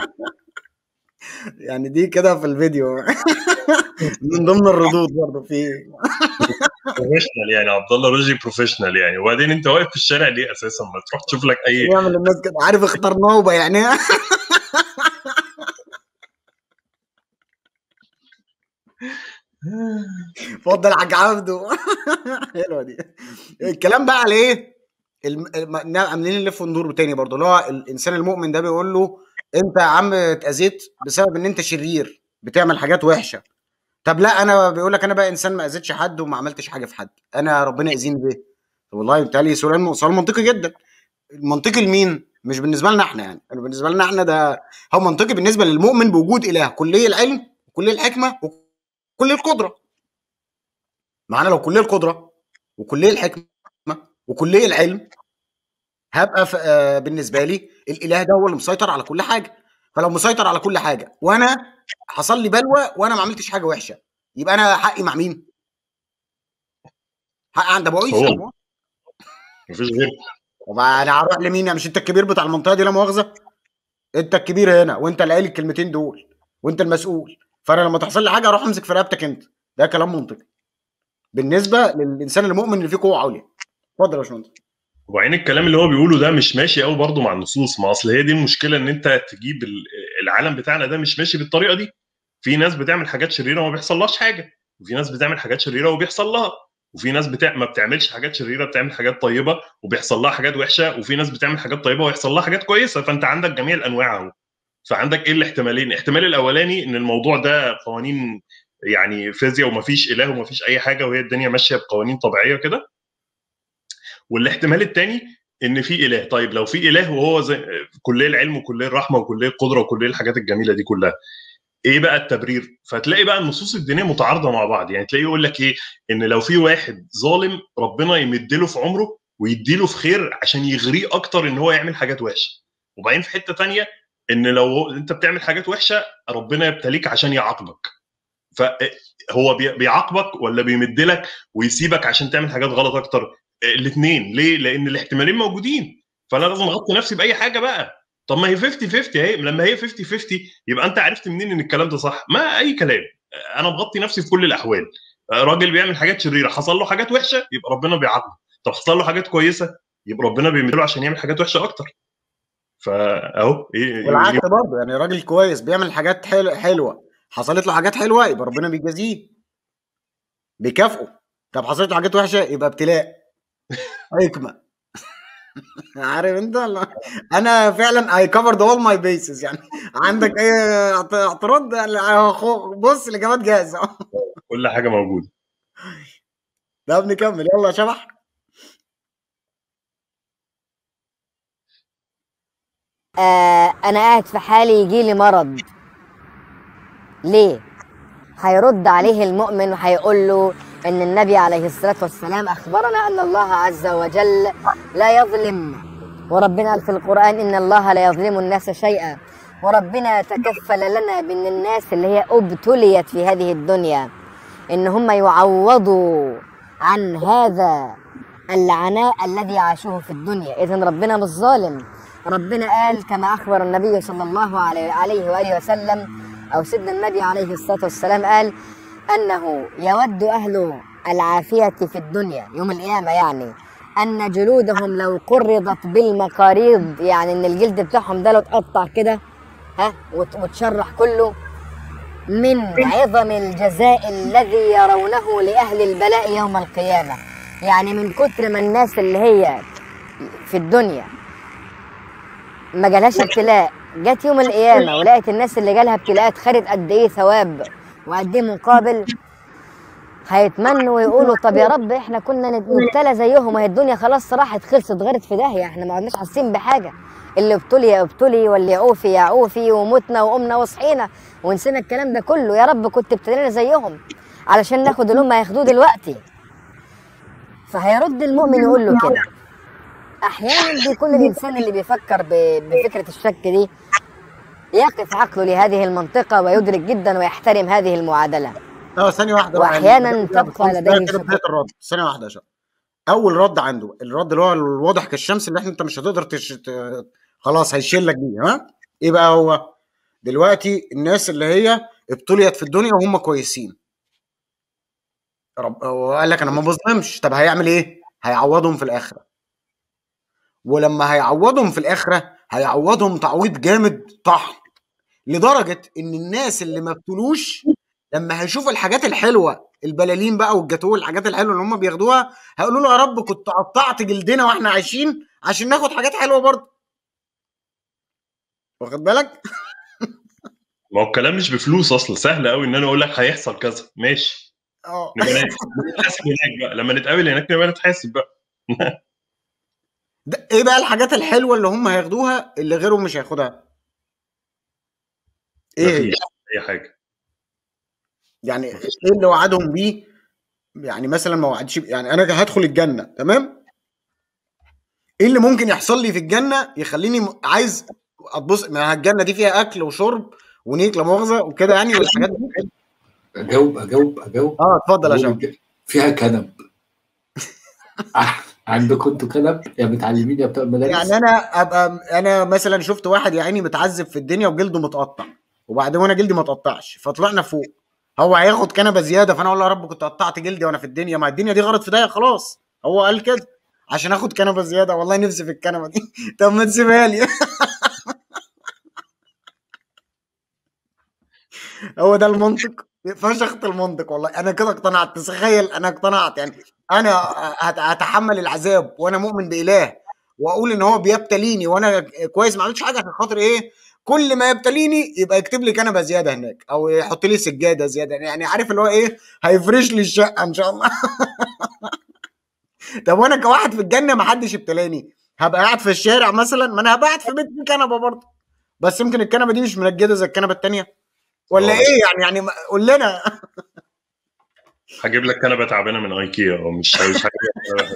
يعني دي كده في الفيديو من ضمن الردود برضه في بروفيشنال يعني عبد الله رشدي بروفيشنال يعني وبعدين انت واقف في الشارع ليه اساسا ما تروح تشوف لك اي يعمل الناس كده عارف اخترناه وبيعناه اتفضل يا حاج عبده حلوه دي الكلام بقى على ايه الم... الم... عاملين نلف وندور تاني برضه اللي هو الانسان المؤمن ده بيقول له انت يا عم اتاذيت بسبب ان انت شرير بتعمل حاجات وحشه طب لا انا بيقول لك انا بقى انسان ما اذيتش حد وما عملتش حاجه في حد انا ربنا يأذيني بيه والله بالتالي سؤال سؤال منطقي جدا منطقي لمين مش بالنسبه لنا احنا يعني أنا بالنسبه لنا احنا ده هو منطقي بالنسبه للمؤمن بوجود اله كلي العلم وكلي الحكمه وكلي القدره معانا لو كلي القدره وكلي الحكمه وكلي العلم هبقى ف- آه، بالنسبه لي الاله ده هو اللي مسيطر على كل حاجه فلو مسيطر على كل حاجه وانا حصل لي بلوى وانا ما عملتش حاجه وحشه يبقى انا حقي مع مين؟ حقي عند ابو عيسى هو. مفيش غير طب انا هروح لمين مش انت الكبير بتاع المنطقه دي لا مؤاخذه انت الكبير هنا وانت اللي قايل الكلمتين دول وانت المسؤول فانا لما تحصل لي حاجه اروح امسك في رقبتك انت ده كلام منطقي بالنسبه للانسان المؤمن اللي فيه قوه عليا اتفضل يا باشمهندس وبعدين الكلام اللي هو بيقوله ده مش ماشي قوي برضه مع النصوص ما اصل هي دي المشكله ان انت تجيب ال- العالم بتاعنا ده مش ماشي بالطريقه دي في ناس بتعمل حاجات شريره وما بيحصلهاش حاجه وفي ناس بتعمل حاجات شريره وبيحصل لها وفي ناس بتاع... ما بتعملش حاجات شريره بتعمل حاجات طيبه وبيحصل لها حاجات وحشه وفي ناس بتعمل حاجات طيبه ويحصل لها حاجات كويسه فانت عندك جميع الانواع اهو فعندك ايه الاحتمالين الاحتمال الاولاني ان الموضوع ده قوانين يعني فيزياء ومفيش اله ومفيش اي حاجه وهي الدنيا ماشيه بقوانين طبيعيه كده والاحتمال الثاني ان في اله طيب لو في اله وهو زي كليه العلم وكليه الرحمه وكليه القدره وكليه الحاجات الجميله دي كلها ايه بقى التبرير فتلاقي بقى النصوص الدينيه متعارضه مع بعض يعني تلاقيه يقول لك ايه ان لو في واحد ظالم ربنا يمدله في عمره ويديله في خير عشان يغريه اكتر ان هو يعمل حاجات وحشه وبعدين في حته تانية ان لو انت بتعمل حاجات وحشه ربنا يبتليك عشان يعاقبك فهو بي- بيعاقبك ولا بيمدلك ويسيبك عشان تعمل حاجات غلط اكتر الاثنين ليه لان الاحتمالين موجودين فانا لازم اغطي نفسي باي حاجه بقى طب ما هي 50 50 اهي لما هي 50 50 يبقى انت عرفت منين ان الكلام ده صح ما اي كلام انا مغطي نفسي في كل الاحوال راجل بيعمل حاجات شريره حصل له حاجات وحشه يبقى ربنا بيعاقبه طب حصل له حاجات كويسه يبقى ربنا بيمدله عشان يعمل حاجات وحشه اكتر فاهو ايه والعكس برضه يعني راجل كويس بيعمل حاجات حلو حلوه حصلت له حاجات حلوه يبقى ربنا بيجازيه بيكافئه طب حصلت له حاجات وحشه يبقى ابتلاء حكمه عارف انت ولا؟ انا فعلا اي كفرد اول ماي بيسز يعني عندك اي اعت- اعتراض خو- بص الاجابات جاهزه كل حاجه موجوده ده بنكمل يلا يا شبح آه انا قاعد في حالي يجي لي مرض ليه هيرد عليه المؤمن وهيقول له ان النبي عليه الصلاه والسلام اخبرنا ان الله عز وجل لا يظلم وربنا قال في القران ان الله لا يظلم الناس شيئا وربنا تكفل لنا بان الناس اللي هي ابتليت في هذه الدنيا ان هم يعوضوا عن هذا العناء الذي عاشوه في الدنيا اذا ربنا مش ظالم ربنا قال كما اخبر النبي صلى الله عليه عليه واله وسلم او سيدنا النبي عليه الصلاه والسلام قال انه يود اهل العافيه في الدنيا يوم القيامه يعني ان جلودهم لو قرضت بالمقاريض يعني ان الجلد بتاعهم ده لو اتقطع كده ها وت- وتشرح كله من عظم الجزاء الذي يرونه لأهل البلاء يوم القيامة يعني من كتر ما الناس اللي هي في الدنيا ما جالهاش ابتلاء جت يوم القيامة ولقيت الناس اللي جالها ابتلاءات خدت قد ايه ثواب وقد ايه مقابل هيتمنوا ويقولوا طب يا رب احنا كنا نت- نبتلى زيهم وهي الدنيا خلاص راحت خلصت غيرت في داهية احنا ما عدناش حاسين بحاجة اللي ابتلي ابتلي واللي يعوفي يعوفي ومتنا وقمنا وصحينا ونسينا الكلام ده كله يا رب كنت ابتلينا زيهم علشان ناخد اللي هم هياخدوه دلوقتي فهيرد المؤمن يقول له كده احيانا بيكون الانسان اللي بيفكر ب- بفكره الشك دي يقف عقله لهذه المنطقه ويدرك جدا ويحترم هذه المعادله اه ثانيه واحده بقى. وأحياناً يعني تبقى بتخلص لديه ده كده شبهة. بدايه الرد ثانيه واحده يا شباب اول رد عنده الرد اللي هو الواضح كالشمس اللي احنا انت مش هتقدر تش... ت... خلاص هيشيلك بيه ها ايه بقى هو دلوقتي الناس اللي هي ابتليت في الدنيا وهم كويسين رب هو قال لك انا ما بظلمش طب هيعمل ايه هيعوضهم في الاخره ولما هيعوضهم في الاخره هيعوضهم تعويض جامد طحن لدرجه ان الناس اللي ما ابتلوش لما هيشوفوا الحاجات الحلوه البلالين بقى والجاتوه والحاجات الحلوه اللي هم بياخدوها هيقولوا له يا رب كنت قطعت جلدنا واحنا عايشين عشان ناخد حاجات حلوه برضه واخد بالك ما هو الكلام مش بفلوس اصلا سهل قوي ان انا اقول لك هيحصل كذا ماشي اه نبقى نتحاسب هناك بقى لما نتقابل هناك نبقى نتحاسب بقى ده ايه بقى الحاجات الحلوه اللي هم هياخدوها اللي غيرهم مش هياخدها ايه هي؟ مفيش اي حاجه يعني ايه اللي وعدهم بيه يعني مثلا ما وعدش يعني انا هدخل الجنه تمام ايه اللي ممكن يحصل لي في الجنه يخليني م- عايز اتبص ما الجنه دي فيها اكل وشرب ونيك لا مؤاخذه وكده يعني والحاجات دي اجاوب اجاوب اجاوب اه اتفضل يا أجاوب شباب الج- فيها كنب عندكم انتوا كنب يا متعلمين يا بتوع المدارس يعني انا ابقى انا مثلا شفت واحد يا عيني متعذب في الدنيا وجلده متقطع وبعدين وانا جلدي ما اتقطعش فطلعنا فوق هو هياخد كنبه زياده فانا اقول له يا رب كنت قطعت جلدي وانا في الدنيا ما الدنيا دي غلط في ضيق خلاص هو قال كده عشان اخد كنبه زياده والله نفسي في الكنبه دي طب ما تسيبها لي هو ده المنطق فشخت المنطق والله انا كده اقتنعت تخيل انا اقتنعت يعني انا هت- هتحمل العذاب وانا مؤمن باله واقول ان هو بيبتليني وانا كويس ما عملتش حاجه عشان خاطر ايه كل ما يبتليني يبقى يكتب لي كنبه زياده هناك او يحط لي سجاده زياده يعني عارف اللي هو ايه هيفرش لي الشقه ان شاء الله طب وانا كواحد في الجنه ما حدش ابتلاني هبقى قاعد في الشارع مثلا ما انا هبقى قاعد في بيت في كنبه برضه بس يمكن الكنبه دي مش منجده زي الكنبه التانيه ولا آه. ايه يعني يعني ما- قول لنا هجيب لك كنبه تعبانه من ايكيا او مش مش هجيب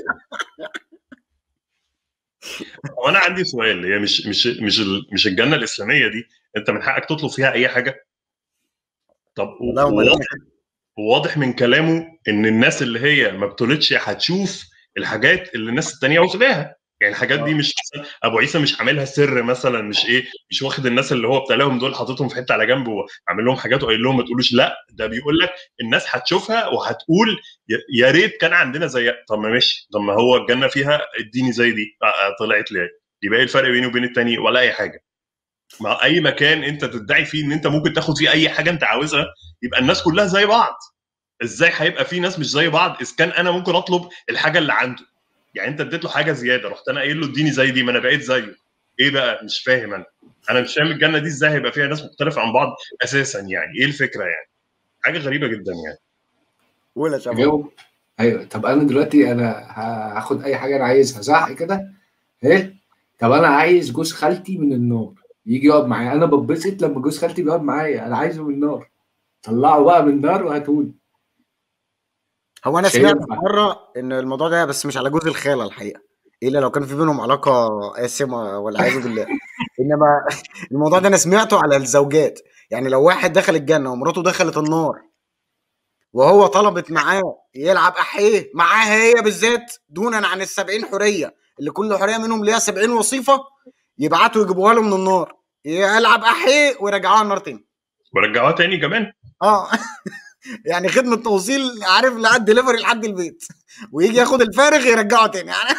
هو انا عندي سؤال هي مش مش مش ال- مش الجنه الاسلاميه دي انت من حقك تطلب فيها اي حاجه طب و- لا هم وواضح وواضح من كلامه ان الناس اللي هي ما بتولدش هتشوف الحاجات اللي الناس التانية واخداها يعني الحاجات دي مش مثلا ابو عيسى مش عاملها سر مثلا مش ايه مش واخد الناس اللي هو ابتلاهم دول حاططهم في حته على جنب وعامل لهم حاجات وقايل لهم ما تقولوش لا ده بيقول لك الناس هتشوفها وهتقول يا- يا ريت كان عندنا زي طب ما ماشي طب ما هو الجنه فيها اديني زي دي آه، آه، طلعت لي يبقى ايه الفرق بيني وبين التاني ولا اي حاجه مع اي مكان انت تدعي فيه ان انت ممكن تاخد فيه اي حاجه انت عاوزها يبقى الناس كلها زي بعض ازاي هيبقى في ناس مش زي بعض اذا كان انا ممكن اطلب الحاجه اللي عنده يعني انت اديت له حاجه زياده رحت انا قايل له اديني زي دي ما انا بقيت زيه ايه بقى مش فاهم انا انا مش فاهم الجنه دي ازاي هيبقى فيها ناس مختلفه عن بعض اساسا يعني ايه الفكره يعني حاجه غريبه جدا يعني قول يا شباب اجاوب ايوه طب انا دلوقتي انا ه- هاخد اي حاجه انا عايزها صح كده ايه طب انا عايز جوز خالتي من النار يجي يقعد معايا انا بتبسط لما جوز خالتي بيقعد معايا انا عايزه من النار طلعه بقى من النار وهاتولي هو انا مش سمعت هينفع. مره ان الموضوع ده بس مش على جوز الخاله الحقيقه الا لو كان في بينهم علاقه قاسمه والعياذ بالله انما الموضوع ده انا سمعته على الزوجات يعني لو واحد دخل الجنه ومراته دخلت النار وهو طلبت معاه يلعب احيه معاها هي بالذات دونا عن السبعين حوريه اللي كل حوريه منهم ليها سبعين وصيفه يبعتوا يجيبوها له من النار يلعب احيه ويرجعوها النار تاني ورجعوها تاني كمان اه يعني خدمه توصيل عارف لحد ديليفري لحد البيت ويجي ياخد الفارغ يرجعه تاني يعني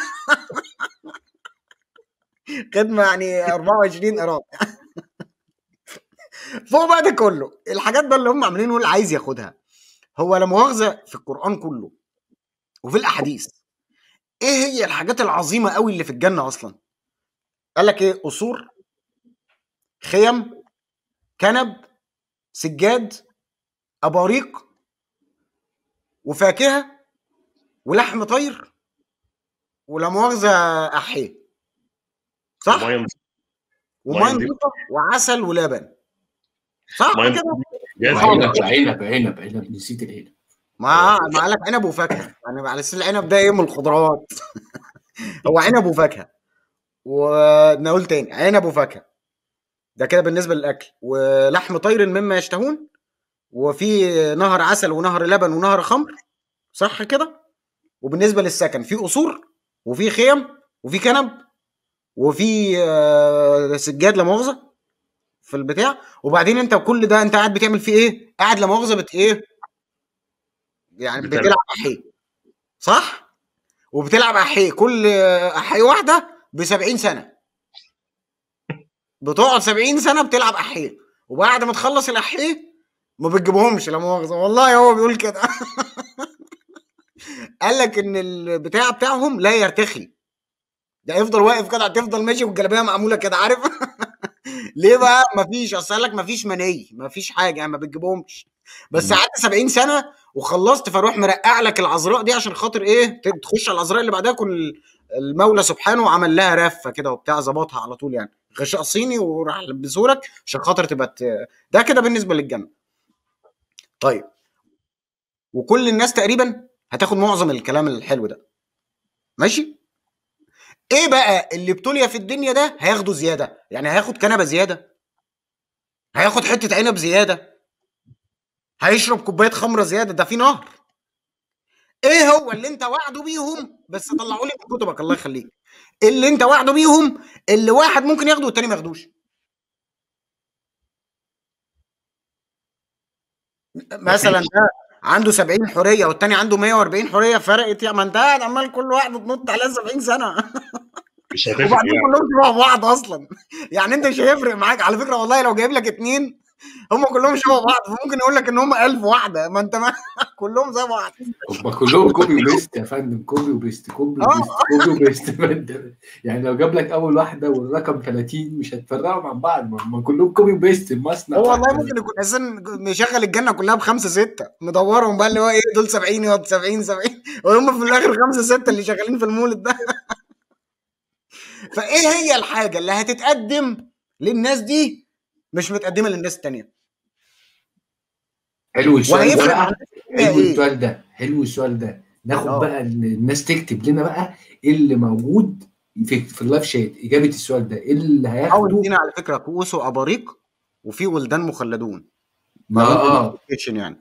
خدمه يعني 24 قراط فوق بقى ده كله الحاجات بقى اللي هم عاملينه اللي عايز ياخدها هو لا مؤاخذه في القران كله وفي الاحاديث ايه هي الحاجات العظيمه قوي اللي في الجنه اصلا قال لك ايه قصور خيم كنب سجاد اباريق وفاكهه ولحم طير ولا مؤاخذه احيه صح ومية وميه مية نظيفه وعسل ولبن صح مية كده جاهز عنب عنب عنب عنب نسيت العنب ما ما قالك عنب وفاكهه يعني على اساس العنب ده ايه من الخضروات هو عنب وفاكهه ونقول تاني عنب وفاكهه ده كده بالنسبه للاكل ولحم طير مما يشتهون وفي نهر عسل ونهر لبن ونهر خمر صح كده وبالنسبه للسكن في قصور وفي خيم وفي كنب وفي آه، سجاد لا مؤاخذه في البتاع وبعدين انت كل ده انت قاعد بتعمل فيه ايه؟ قاعد لا مؤاخذه بت ايه؟ يعني بتلعب. بتلعب احيه صح؟ وبتلعب احيه كل احيه واحده ب 70 سنه بتقعد 70 سنه بتلعب احيه وبعد ما تخلص الاحيه ما بتجيبهمش لا مؤاخذه والله هو بيقول كده قال لك ان البتاع بتاعهم لا يرتخي ده يفضل واقف كده تفضل ماشي والجلابيه معموله كده عارف ليه بقى مفيش اصل قال لك مفيش مني مفيش حاجه ما بتجيبهمش بس مم. قعدت 70 سنه وخلصت فاروح مرقع لك العذراء دي عشان خاطر ايه ت- تخش على العذراء اللي بعدها يكون ال- المولى سبحانه عمل لها رفه كده وبتاع ظبطها على طول يعني غشاء صيني وراح لبسهولك عشان خاطر تبقى ت- ده كده بالنسبه للجنه طيب وكل الناس تقريبا هتاخد معظم الكلام الحلو ده ماشي ايه بقى اللي ابتلي في الدنيا ده هياخده زياده يعني هياخد كنبه زياده هياخد حته عنب زياده هيشرب كوبايه خمره زياده ده في نهر ايه هو اللي انت وعده بيهم بس طلعوا لي من كتبك الله يخليك اللي انت وعده بيهم اللي واحد ممكن ياخده والتاني ما ياخدوش مثلا ده عنده 70 حريه والتاني عنده 140 حريه فرقت يا ما انت قاعد عمال كل واحد تنط عليه 70 سنه مش هتفرق وبعدين يعني كلهم شبه بعض اصلا يعني انت مش هيفرق معاك على فكره والله لو جايب لك اتنين هم كلهم شبه بعض ممكن يقول لك ان هم 1000 واحده ما انت ما كلهم زي بعض هم كلهم كوبي وبيست يا فندم كوبي وبيست كوبي اه وبيست كوبي وبيست فندم. يعني لو جاب لك اول واحده والرقم 30 مش هتفرقوا عن بعض ما هم كلهم كوبي وبيست المصنع هو والله واحد. ممكن يكون اساسا مشغل الجنه كلها بخمسه سته مدورهم بقى اللي هو ايه دول 70 يقعد 70 70 وهم في الاخر خمسه سته اللي شغالين في المولد ده فايه هي الحاجه اللي هتتقدم للناس دي مش متقدمه للناس التانيه حلو السؤال ده وهيفرق بقى عن الناس حلو ايه السؤال ده حلو السؤال ده ناخد اه بقى إن الناس تكتب لنا بقى ايه اللي موجود في في اللايف شات اجابه السؤال ده ايه اللي حاول هياخده فينا على فكره كؤوس واباريق وفي ولدان مخلدون ما ما بين اه ايديوكيشن يعني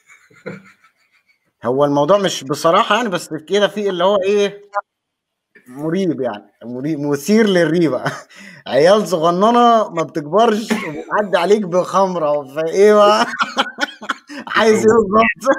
هو الموضوع مش بصراحه يعني بس كده في اللي هو ايه مريب يعني مريب مثير للريبه عيال صغننه ما بتكبرش وبتعدي عليك بخمره فايه بقى عايز ايه بالظبط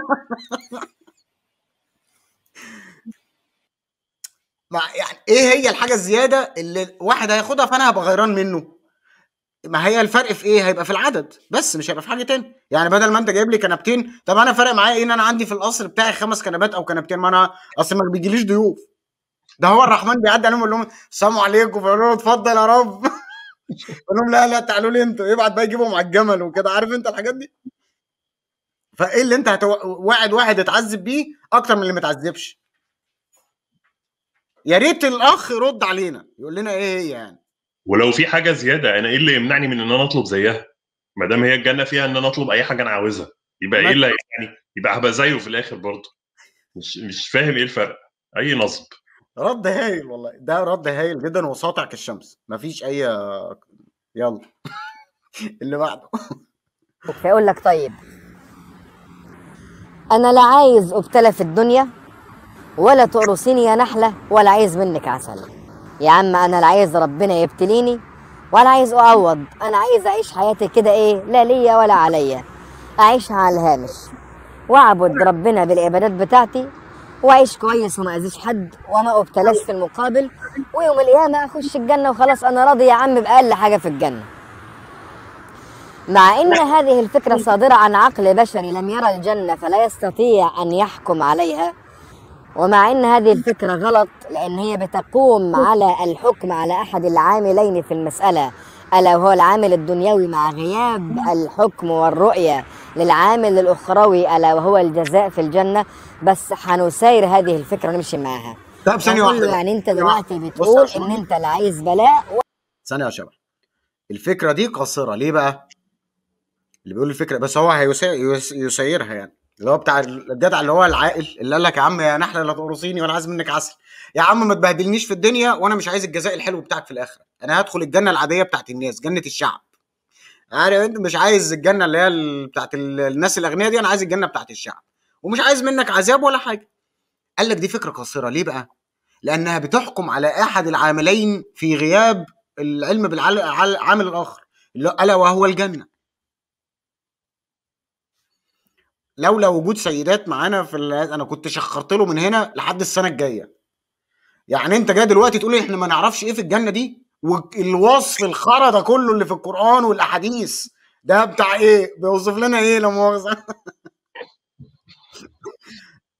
ما يعني ايه هي الحاجه الزياده اللي واحد هياخدها فانا هبقى غيران منه ما هي الفرق في ايه هيبقى في العدد بس مش هيبقى في حاجه تاني يعني بدل ما انت جايب لي كنبتين طب انا فارق معايا ايه ان انا عندي في القصر بتاعي خمس كنبات او كنبتين ما انا اصل ما بيجيليش ضيوف ده هو الرحمن بيعدي عليهم يقول لهم السلام عليكم فيقولوا له اتفضل يا رب يقول لهم لا لا تعالوا لي انتوا يبعت بقى يجيبهم على الجمل وكده عارف انت الحاجات دي فايه اللي انت هتو... واحد واحد اتعذب بيه اكتر من اللي متعذبش يا ريت الاخ يرد علينا يقول لنا ايه هي يعني ولو في حاجه زياده انا ايه اللي يمنعني من ان انا اطلب زيها ما دام هي الجنه فيها ان انا اطلب اي حاجه انا عاوزها يبقى ايه اللي يعني يبقى هبقى زيه في الاخر برضه مش مش فاهم ايه الفرق اي نصب رد هايل والله ده رد هايل جدا وساطع كالشمس مفيش اي يلا اللي بعده فيقول لك طيب انا لا عايز ابتلى في الدنيا ولا تقرصيني يا نحله ولا عايز منك عسل يا عم انا لا عايز ربنا يبتليني ولا عايز اعوض انا عايز اعيش حياتي كده ايه لا ليا ولا عليا اعيشها على الهامش واعبد ربنا بالعبادات بتاعتي واعيش كويس وما اذيش حد وما ابتلاش في المقابل ويوم القيامه اخش الجنه وخلاص انا راضي يا عم باقل حاجه في الجنه مع ان هذه الفكره صادره عن عقل بشري لم يرى الجنه فلا يستطيع ان يحكم عليها ومع ان هذه الفكره غلط لان هي بتقوم على الحكم على احد العاملين في المساله الا وهو العامل الدنيوي مع غياب الحكم والرؤيه للعامل الاخروي الا وهو الجزاء في الجنه بس هنساير هذه الفكره ونمشي معاها طب ثانيه هنقول له واحده يعني انت ثانية دلوقتي واحدة. بص بتقول يا شباب. ان انت لا عايز بلاء ثانيه يا شباب الفكره دي قاصره ليه بقى اللي بيقول الفكره بس هو هيسا- يس- يسيرها يعني اللي هو بتاع الجدع اللي هو العاقل اللي قال لك يا عم يا نحله لا تقرصيني وانا عايز منك عسل يا عم ما تبهدلنيش في الدنيا وانا مش عايز الجزاء الحلو بتاعك في الاخره انا هدخل الجنه العاديه بتاعت الناس جنه الشعب عارف انت مش عايز الجنه اللي هي ال- بتاعت ال- الناس الاغنياء دي انا عايز الجنه بتاعت الشعب ومش عايز منك عذاب ولا حاجه قال لك دي فكره قاصره ليه بقى لانها بتحكم على احد العاملين في غياب العلم بالعامل الاخر اللي- الا وهو الجنه لولا وجود سيدات معانا في ال- انا كنت شخرت له من هنا لحد السنه الجايه يعني انت جاي دلوقتي تقول لي احنا ما نعرفش ايه في الجنه دي والوصف الخرا ده كله اللي في القران والاحاديث ده بتاع ايه بيوصف لنا ايه لا مؤاخذه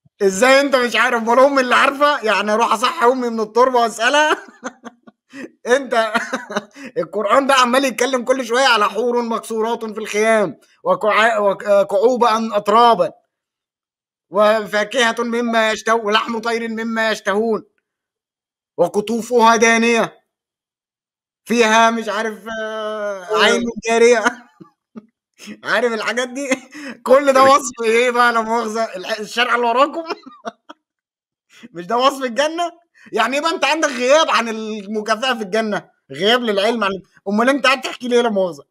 ازاي انت مش عارف ولا امي اللي عارفه يعني اروح اصحي امي من التربه واسالها انت القران ده عمال يتكلم كل شويه على حور مكسورات في الخيام وكعا- وكعوبا اترابا وفاكهه مما يشتهون ولحم طير مما يشتهون وقطوفها دانيه فيها مش عارف آه، عين جاريه عارف الحاجات دي كل ده وصف ايه بقى لا مؤاخذه الح- الشرع اللي وراكم مش ده وصف الجنه يعني يبقى انت عندك غياب عن المكافاه في الجنه غياب للعلم عن امال انت قاعد تحكي ليه لا مؤاخذه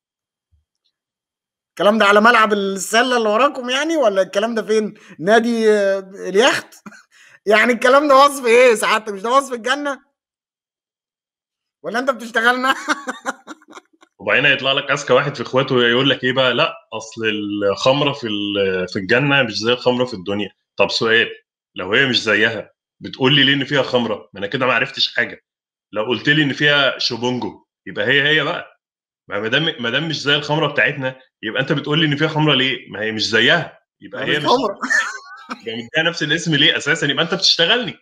الكلام ده على ملعب السله اللي وراكم يعني ولا الكلام ده فين نادي آه، اليخت يعني الكلام ده وصف ايه سعادتك مش ده وصف الجنه ولا انت بتشتغلنا وبعدين يطلع لك اذكى واحد في اخواته يقول لك ايه بقى لا اصل الخمره في ال- في الجنه مش زي الخمره في الدنيا طب سؤال لو هي مش زيها بتقول لي ليه ان فيها خمره ما انا كده ما عرفتش حاجه لو قلت لي ان فيها شوبونجو يبقى هي هي بقى ما دام ما دام مش زي الخمره بتاعتنا يبقى انت بتقول لي ان فيها خمره ليه ما هي مش زيها يبقى هي مش مش خمرة. يبقى مديها نفس الاسم ليه اساسا يبقى انت بتشتغلني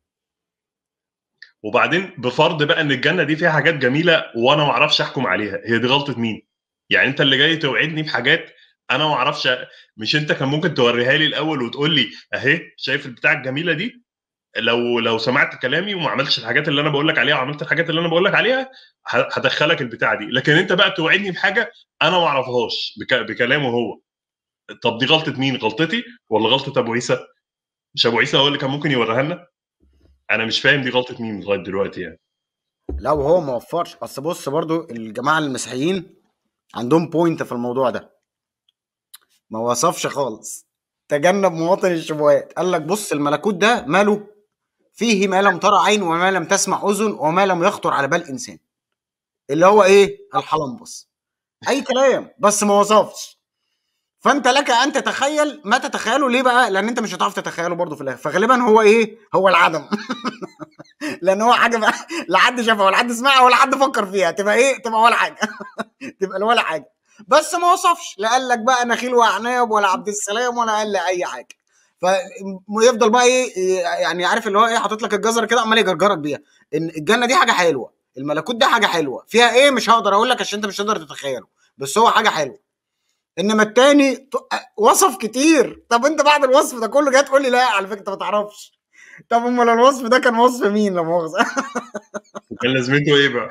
وبعدين بفرض بقى ان الجنه دي فيها حاجات جميله وانا ما اعرفش احكم عليها هي دي غلطه مين يعني انت اللي جاي توعدني بحاجات انا ما اعرفش مش انت كان ممكن توريها لي الاول وتقول لي اهي شايف البتاع الجميله دي لو لو سمعت كلامي وما عملتش الحاجات اللي انا بقول لك عليها وعملت الحاجات اللي انا بقول لك عليها ه- هدخلك البتاعه دي لكن انت بقى توعدني بحاجه انا ما اعرفهاش بك... بكلامه هو طب دي غلطه مين غلطتي ولا غلطه ابو عيسى مش ابو عيسى هو اللي كان ممكن يوريها لنا انا مش فاهم دي غلطه مين لغايه دلوقتي يعني لا وهو ما وفرش اصل بص برضو الجماعه المسيحيين عندهم بوينت في الموضوع ده ما وصفش خالص تجنب مواطن الشبهات قال لك بص الملكوت ده ماله فيه ما لم ترى عين وما لم تسمع اذن وما لم يخطر على بال انسان اللي هو ايه الحلنبص اي كلام بس ما وصفش فانت لك ان تتخيل ما تتخيله ليه بقى لان انت مش هتعرف تتخيله برضه في الاخر فغالبا هو ايه هو العدم لان هو حاجه بقى لا حد شافها ولا حد سمعها ولا حد فكر فيها تبقى ايه تبقى ولا حاجه تبقى ولا حاجه بس ما وصفش لا قال لك بقى نخيل واعناب ولا عبد السلام ولا قال لي اي حاجه فيفضل بقى ايه يعني عارف اللي هو ايه حاطط لك الجزره كده عمال يجرجرك بيها ان الجنه دي حاجه حلوه الملكوت ده حاجه حلوه فيها ايه مش هقدر اقول لك عشان انت مش هتقدر تتخيله بس هو حاجه حلوه انما التاني ط- وصف كتير طب انت بعد الوصف ده كله جاي تقول لي لا على فكره انت ما تعرفش طب امال الوصف ده كان وصف مين لا مؤاخذه كان لازمته ايه بقى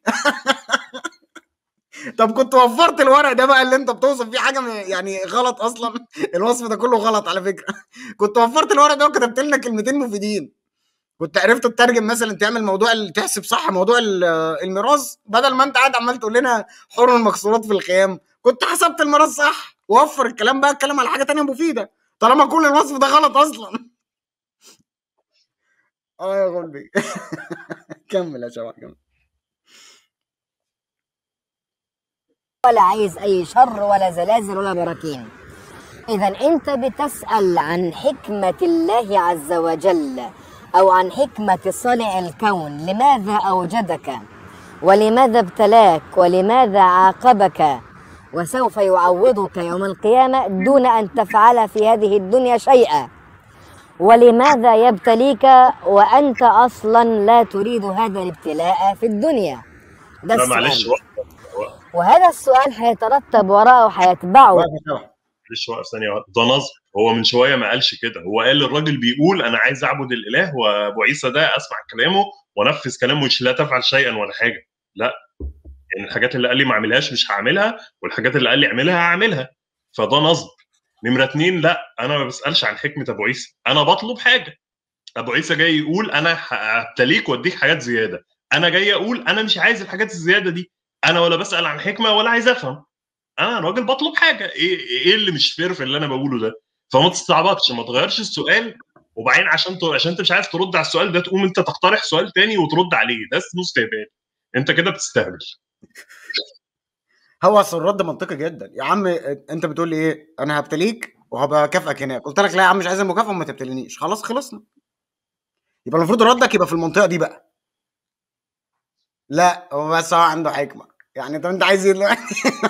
طب كنت وفرت الورق ده بقى اللي انت بتوصف فيه حاجه م- يعني غلط اصلا الوصف ده كله غلط على فكره كنت وفرت الورق ده وكتبت لنا كلمتين مفيدين كنت عرفت تترجم مثلا تعمل موضوع ال- تحسب صح موضوع ال- الميراث بدل ما انت قاعد عمال تقول لنا حر المكسورات في الخيام كنت حسبت الميراث صح وفر الكلام بقى اتكلم على حاجه تانية مفيده طالما كل الوصف ده غلط اصلا اه يا غلبي كمل يا شباب كمل ولا عايز اي شر ولا زلازل ولا براكين اذا انت بتسال عن حكمه الله عز وجل او عن حكمه صانع الكون لماذا اوجدك ولماذا ابتلاك ولماذا عاقبك وسوف يعوضك يوم القيامه دون ان تفعل في هذه الدنيا شيئا ولماذا يبتليك وانت اصلا لا تريد هذا الابتلاء في الدنيا ده لا السؤال. معلش وقف وهذا السؤال هيترتب وراءه وهيتبعه واقف يا شباب. معلش وقف ثانيه واحدة. ده نصب هو من شويه ما قالش كده هو قال الراجل بيقول انا عايز اعبد الاله وابو عيسى ده اسمع كلامه وانفذ كلامه مش لا تفعل شيئا ولا حاجه لا يعني الحاجات اللي قال لي ما اعملهاش مش هعملها والحاجات اللي قال لي اعملها هعملها فده نصب نمره اتنين لا انا ما بسالش عن حكمه ابو عيسى انا بطلب حاجه ابو عيسى جاي يقول انا هبتليك واديك حاجات زياده انا جاي اقول انا مش عايز الحاجات الزياده دي انا ولا بسال عن حكمه ولا عايز افهم انا راجل بطلب حاجه ايه ايه اللي مش فير في اللي انا بقوله ده فما تستعبطش ما تغيرش السؤال وبعدين عشان ت... عشان انت مش عايز ترد على السؤال ده تقوم انت تقترح سؤال تاني وترد عليه ده اسمه استهبال انت كده بتستهبل هو اصل الرد منطقي جدا يا عم انت بتقول لي ايه انا هبتليك وهبقى اكافئك هناك قلت لك لا يا عم مش عايز المكافاه وما تبتلينيش خلاص خلصنا يبقى المفروض ردك يبقى في المنطقه دي بقى لا هو بس هو عنده حكمه يعني طب انت عايز ايه دلوقتي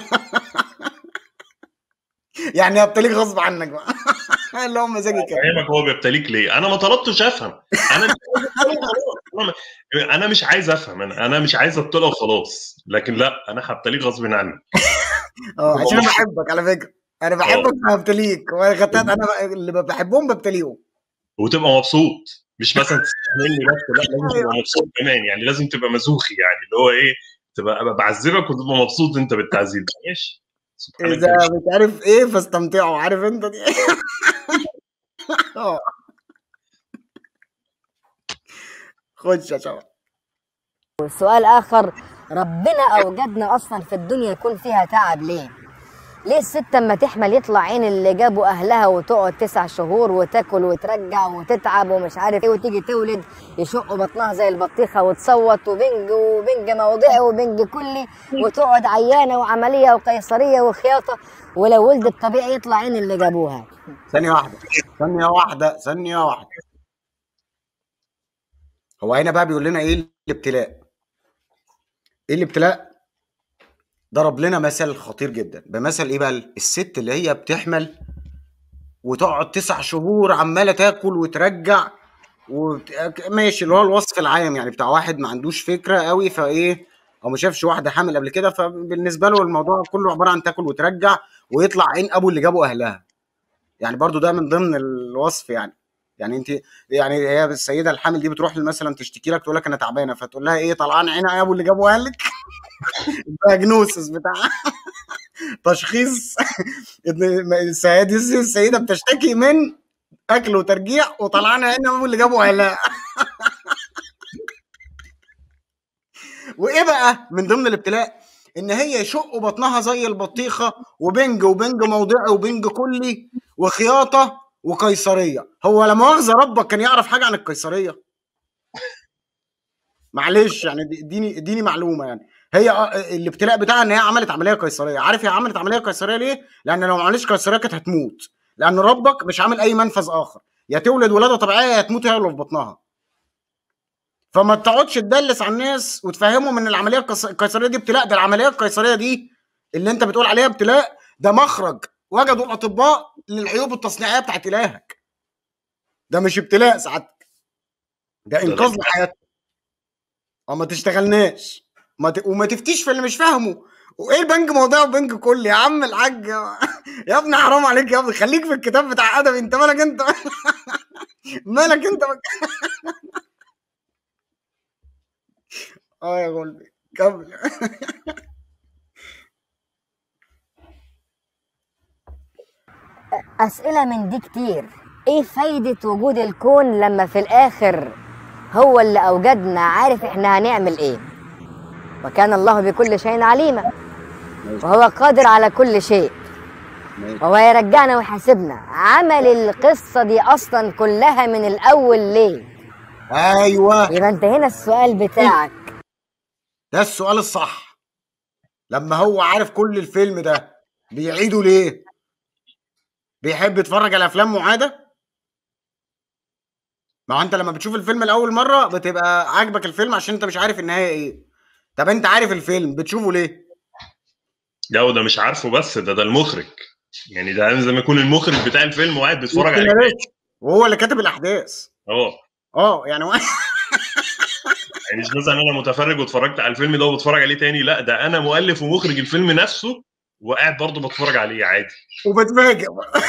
يعني هبتليك غصب عنك بقى اللي هو مزاجي كده فاهمك هو بيبتليك ليه انا ما طلبتش افهم انا مش عايز أفهم خلاص. انا مش عايز افهم انا انا مش عايز ابتلى وخلاص لكن لا انا هبتليه غصب عني اه عشان انا بحبك على فكره انا بحبك فهبتليك وغتات انا ب- اللي بحبهم ببتليهم وتبقى مبسوط مش مثلا تستحملني بس لا لازم تبقى مبسوط كمان يعني لازم تبقى مزوخي يعني اللي هو ايه تبقى أبقى بعذبك وتبقى مبسوط انت بالتعذيب ماشي سبحانك اذا يا مش عارف ايه فاستمتعوا عارف انت دي اه خش يا شباب سؤال آخر ربنا أوجدنا أصلا في الدنيا يكون فيها تعب ليه؟ ليه الست اما تحمل يطلع عين اللي جابوا أهلها وتقعد تسع شهور وتاكل وترجع وتتعب ومش عارف إيه وتيجي تولد يشقوا بطنها زي البطيخة وتصوت وبنج وبنج موضعي وبنج كلي وتقعد عيانة وعملية وقيصرية وخياطة ولو ولدت طبيعي يطلع عين اللي جابوها ثانية واحدة ثانية واحدة ثانية واحدة هو هنا بقى بيقول لنا ايه الابتلاء ايه الابتلاء ضرب لنا مثل خطير جدا بمثل ايه بقى الست اللي هي بتحمل وتقعد تسع شهور عمالة تاكل وترجع وبت... ماشي اللي هو الوصف العام يعني بتاع واحد ما عندوش فكرة قوي فايه او ما شافش واحدة حامل قبل كده فبالنسبة له الموضوع كله عبارة عن تاكل وترجع ويطلع عين ابو اللي جابوا اهلها يعني برضو ده من ضمن الوصف يعني يعني انت يعني هي السيده الحامل دي بتروح مثلا تشتكي لك تقول لك انا تعبانه فتقول لها ايه طلعان عينها يا ابو اللي جابوا اهلك دايجنوسس بتاع تشخيص ان السيده السيده بتشتكي من اكل وترجيع وطلعان عينها ابو اللي جابوا اهلها وايه بقى من ضمن الابتلاء ان هي يشقوا بطنها زي البطيخه وبنج وبنج موضعي وبنج كلي وخياطه وقيصريه هو لا مؤاخذه ربك كان يعرف حاجه عن القيصريه معلش يعني دي- اديني اديني معلومه يعني هي آه، الابتلاء بتاعها ان هي عملت عمليه قيصريه عارف هي عملت عمليه قيصريه ليه لان لو ما عملتش قيصريه كانت هتموت لان ربك مش عامل اي منفذ اخر يا تولد ولاده طبيعيه يا تموت هي اللي في بطنها فما تقعدش تدلس على الناس وتفهمهم ان العمليه القيص- القيصريه دي ابتلاء ده العمليه القيصريه دي اللي انت بتقول عليها ابتلاء ده مخرج وجدوا الاطباء للعيوب التصنيعيه بتاعت الهك ده مش ابتلاء سعادتك ده انقاذ لحياتك اه ما تشتغلناش ما ت... وما تفتيش في اللي مش فاهمه وايه البنج موضوع وبنج كل يا عم الحاج يا ابني حرام عليك يا ابني خليك في الكتاب بتاع ادبي انت مالك انت مالك انت اه يا قلبي كمل أسئلة من دي كتير إيه فايدة وجود الكون لما في الآخر هو اللي أوجدنا عارف إحنا هنعمل إيه وكان الله بكل شيء عليما وهو قادر على كل شيء وهو يرجعنا ويحاسبنا عمل القصة دي أصلا كلها من الأول ليه ايوه يبقى أنت هنا السؤال بتاعك ده السؤال الصح لما هو عارف كل الفيلم ده بيعيده ليه بيحب يتفرج على افلام معاده ما هو انت لما بتشوف الفيلم لاول مره بتبقى عاجبك الفيلم عشان انت مش عارف النهايه ايه طب انت عارف الفيلم بتشوفه ليه لا وده مش عارفه بس ده ده المخرج يعني ده زي ما يكون المخرج بتاع الفيلم وقاعد بيتفرج عليه والسيناريست. وهو اللي كاتب الاحداث اه اه يعني هو- يعني مش مثلا انا متفرج واتفرجت على الفيلم ده وبتفرج عليه تاني لا ده انا مؤلف ومخرج الفيلم نفسه وقاعد برضه بتفرج عليه عادي وبتفاجئ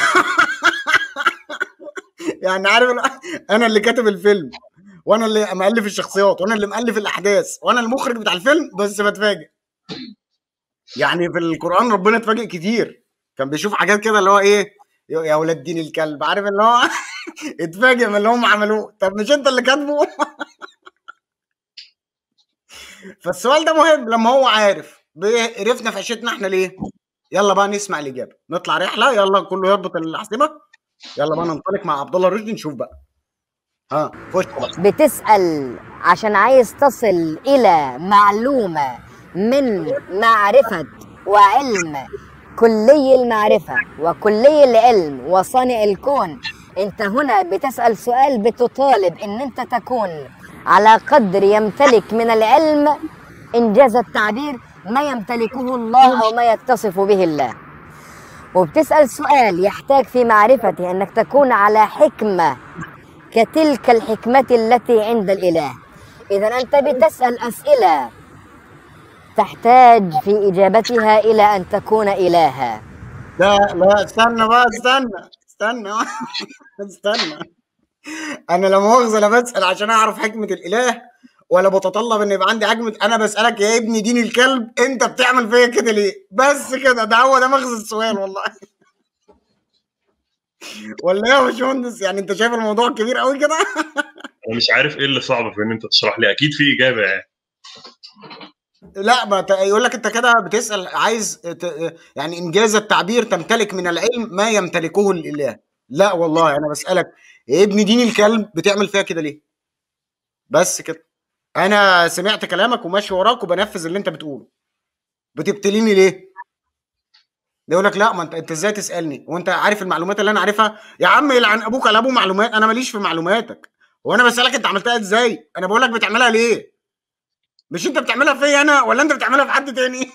يعني عارف ال- انا اللي كاتب الفيلم وانا اللي مؤلف الشخصيات وانا اللي مؤلف الاحداث وانا المخرج بتاع الفيلم بس بتفاجئ يعني في القران ربنا اتفاجئ كتير كان بيشوف حاجات كده اللي هو ايه يا يا ولاد دين الكلب عارف اللي هو اتفاجئ من اللي هم عملوه طب مش انت اللي كاتبه فالسؤال ده مهم لما هو عارف بيه- عرفنا في عيشتنا احنا ليه يلا بقى نسمع الاجابه نطلع رحله يلا كله يربط الاحزمه يلا بقى ننطلق مع عبد الله رشدي نشوف بقى ها خش بقى بتسأل عشان عايز تصل إلى معلومة من معرفة وعلم كلي المعرفة وكلي العلم وصانع الكون انت هنا بتسأل سؤال بتطالب ان انت تكون على قدر يمتلك من العلم انجاز التعبير ما يمتلكه الله او ما يتصف به الله وبتسأل سؤال يحتاج في معرفته انك تكون على حكمة كتلك الحكمة التي عند الإله إذا أنت بتسأل أسئلة تحتاج في إجابتها إلى أن تكون إلها لا لا استنى بقى استنى استنى استنى انا لا مؤاخذه لا بسال عشان اعرف حكمه الاله ولا بتطلب ان يبقى عندي حكمه انا بسالك يا ابني دين الكلب انت بتعمل فيا كده ليه بس كده ده هو ده مغزى السؤال والله ولا ايه يا باشمهندس يعني انت شايف الموضوع كبير قوي كده انا مش عارف ايه اللي صعب في ان انت تشرح لي اكيد في اجابه يعني لا ما ت- يقول لك انت كده بتسال عايز ت- يعني انجاز التعبير تمتلك من العلم ما يمتلكه الاله لا والله انا بسالك يا ابن دين الكلب بتعمل فيها كده ليه بس كده انا سمعت كلامك وماشي وراك وبنفذ اللي انت بتقوله بتبتليني ليه ده يقول لك لا ما انت انت ازاي تسالني وانت عارف المعلومات اللي انا عارفها يا عم يلعن ابوك على ابو معلومات انا ماليش في معلوماتك وانا بسالك انت عملتها ازاي انا بقول لك بتعملها ليه مش انت بتعملها فيا انا ولا انت بتعملها في حد تاني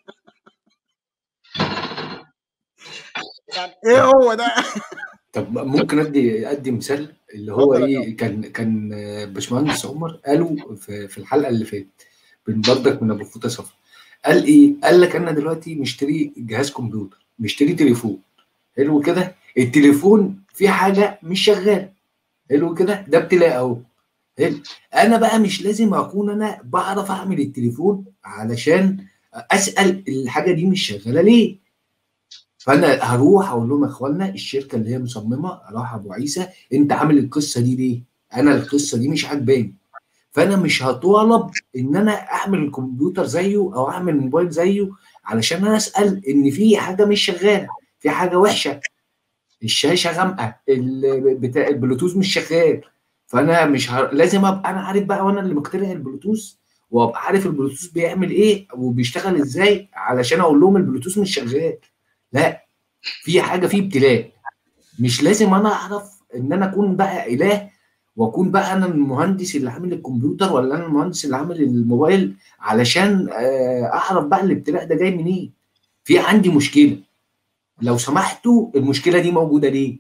يعني ايه هو ده طب ممكن ادي ادي مثال اللي هو اتفضل يا ايه كان كان باشمهندس عمر قالوا في, في الحلقه اللي فاتت من بردك من ابو فوطه صفر قال ايه؟ قال لك انا دلوقتي مشتري جهاز كمبيوتر مشتري تليفون حلو كده التليفون فيه حاجه مش شغاله حلو كده ده ابتلاء اهو حلو انا بقى مش لازم اكون انا بعرف اعمل التليفون علشان اسال الحاجه دي مش شغاله ليه فانا هروح اقول لهم يا اخوانا الشركه اللي هي مصممه اروح ابو عيسى انت عامل القصه دي ليه؟ انا القصه دي مش عاجباني فانا مش هطالب ان انا اعمل الكمبيوتر زيه او اعمل موبايل زيه علشان انا اسال ان في حاجه مش شغاله في حاجه وحشه الشاشه غامقه ال- بتاع البلوتوث مش شغال فانا مش ه... لازم ابقى انا عارف بقى وانا اللي مخترع البلوتوث وابقى عارف البلوتوث بيعمل ايه وبيشتغل ازاي علشان اقول لهم البلوتوث مش شغال لا في حاجه في ابتلاء مش لازم انا اعرف ان انا اكون بقى اله واكون بقى انا المهندس اللي عامل الكمبيوتر ولا انا المهندس اللي عامل الموبايل علشان آه، اعرف بقى الابتلاء ده جاي منين في عندي مشكله لو سمحتوا المشكله دي موجوده ليه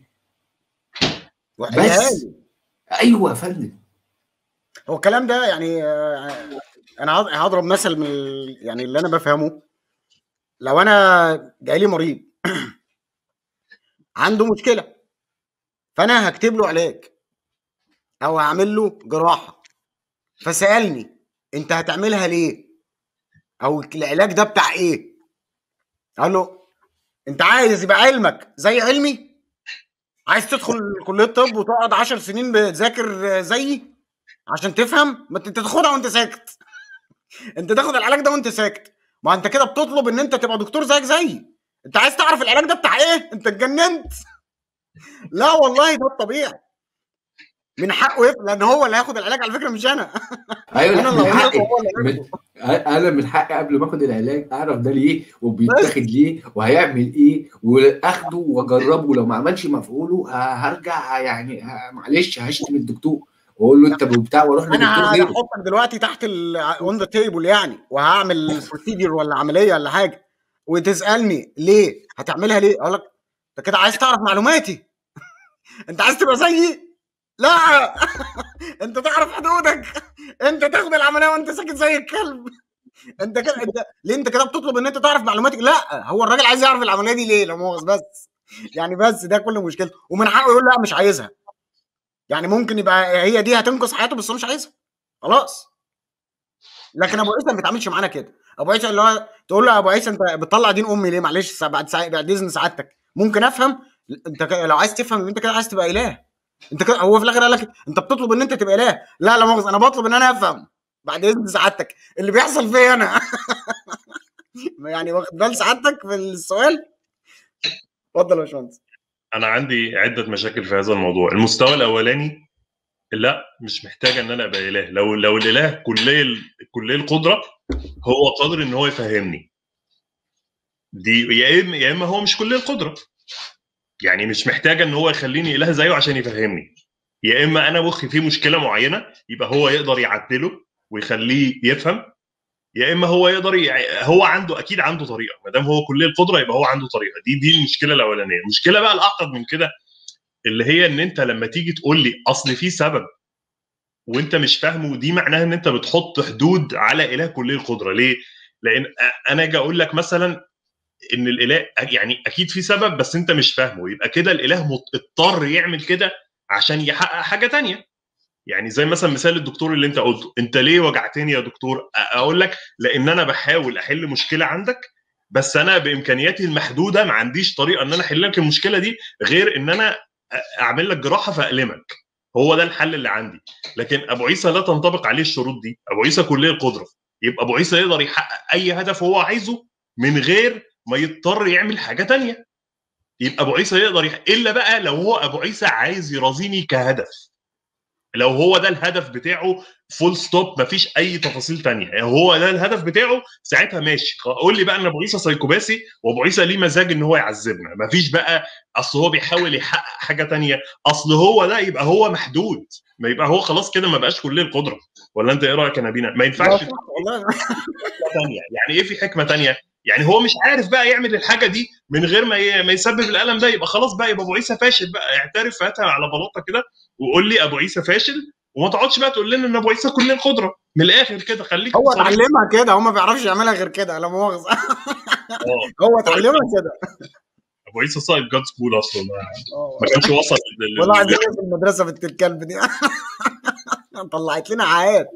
وحلها بس لي. ايوه يا فندم هو الكلام ده يعني آه، انا هض- هضرب مثل من ال- يعني اللي انا بفهمه لو انا جاي مريض عنده مشكله فانا هكتب له علاج او هعمل له جراحه فسالني انت هتعملها ليه او العلاج ده بتاع ايه قال له انت عايز يبقى علمك زي علمي عايز تدخل كليه طب وتقعد عشر سنين بتذاكر زيي عشان تفهم ما انت تاخدها وانت ساكت انت تاخد العلاج ده وانت ساكت ما انت كده بتطلب ان انت تبقى دكتور زيك زيي انت عايز تعرف العلاج ده بتاع ايه انت اتجننت لا والله ده الطبيعي من حقه يفهم لان هو اللي هياخد العلاج على فكره مش انا ايوه انا لا، اللي من هاخده حقي هو اللي من هياخده انا من حقي قبل ما اخد العلاج اعرف ده ليه وبيتاخد ليه وهيعمل ايه واخده واجربه لو ما عملش مفعوله ه- هرجع يعني ه- معلش هشتم الدكتور واقول له انت بتاع واروح لدكتور انا غيره هحطك دلوقتي تحت اون ذا تيبل يعني وهعمل بروسيدير ولا عمليه ولا حاجه وتسالني ليه هتعملها ليه اقول لك انت كده عايز تعرف معلوماتي انت عايز تبقى زيي لا انت تعرف حدودك انت تاخد العمليه وانت ساكت زي الكلب انت كده انت ليه انت كده بتطلب ان انت تعرف معلوماتك لا هو الراجل عايز يعرف العمليه دي ليه لا مؤاخذه بس يعني بس ده كل مشكلته ومن حقه يقول لا مش عايزها يعني ممكن يبقى هي دي هتنقذ حياته بس هو مش عايزها خلاص لكن ابو عيسى ما بيتعاملش معانا كده ابو عيسى اللي هو تقول له يا ابو عيسى انت بتطلع دين امي ليه معلش سا- بعد ساعة بعد اذن سعادتك ممكن افهم انت ك- لو عايز تفهم ان انت كده عايز تبقى اله انت كده هو في الاخر قال لك انت بتطلب ان انت تبقى اله لا لا مؤاخذه انا بطلب ان انا افهم بعد اذن سعادتك اللي بيحصل فيا انا يعني واخد بال سعادتك في السؤال اتفضل يا باشمهندس انا عندي عده مشاكل في هذا الموضوع المستوى الاولاني لا مش محتاج ان انا ابقى اله لو لو الاله كلي ال- كلي القدره هو قادر ان هو يفهمني دي يا اما يا اما هو مش كلي القدره يعني مش محتاج ان هو يخليني اله زيه عشان يفهمني يا اما انا مخي فيه مشكله معينه يبقى هو يقدر يعدله ويخليه يفهم يا اما هو يقدر ي... هو عنده اكيد عنده طريقه ما دام هو كليه القدره يبقى هو عنده طريقه دي دي المشكله الاولانيه المشكله بقى الاعقد من كده اللي هي ان انت لما تيجي تقول لي اصل في سبب وانت مش فاهمه ودي معناها ان انت بتحط حدود على اله كلي القدره ليه؟ لان انا اجي اقول لك مثلا ان الاله يعني اكيد في سبب بس انت مش فاهمه يبقى كده الاله مضطر يعمل كده عشان يحقق حاجه تانية يعني زي مثلا مثال الدكتور اللي انت قلته انت ليه وجعتني يا دكتور اقول لك لان انا بحاول احل مشكله عندك بس انا بامكانياتي المحدوده ما عنديش طريقه ان انا احل لك المشكله دي غير ان انا اعمل لك جراحه فالمك هو ده الحل اللي عندي لكن ابو عيسى لا تنطبق عليه الشروط دي ابو عيسى كليه القدره يبقى ابو عيسى يقدر يحقق اي هدف هو عايزه من غير ما يضطر يعمل حاجه تانية يبقى ابو عيسى يقدر يح... الا بقى لو هو ابو عيسى عايز يرازيني كهدف لو هو ده الهدف بتاعه فول ستوب مفيش اي تفاصيل تانية يعني هو ده الهدف بتاعه ساعتها ماشي قول لي بقى ان ابو عيسى سايكوباسي وابو عيسى ليه مزاج ان هو يعذبنا مفيش بقى اصل هو بيحاول يحقق حاجه تانية اصل هو ده يبقى هو محدود ما يبقى هو خلاص كده ما بقاش كليه القدره ولا انت ايه رايك يا نبينا ما ينفعش والله تانية يعني ايه في حكمه تانية يعني هو مش عارف بقى يعمل الحاجه دي من غير ما ما يسبب الالم ده يبقى خلاص بقى يبقى ابو عيسى فاشل بقى اعترف هاتها على بلاطه كده وقول لي ابو عيسى فاشل وما تقعدش بقى تقول لنا ان ابو عيسى كل القدره من الاخر كده خليك هو اتعلمها كده هو ما بيعرفش يعملها غير كده لا مؤاخذه هو اتعلمها كده ابو عيسى سايب جاد سكول اصلا ما كانش وصل والله عايزين في المدرسه بنت الكلب دي طلعت لنا عاهات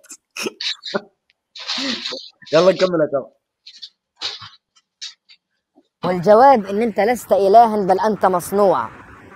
يلا نكمل يا كابتن والجواب ان انت لست الها بل انت مصنوع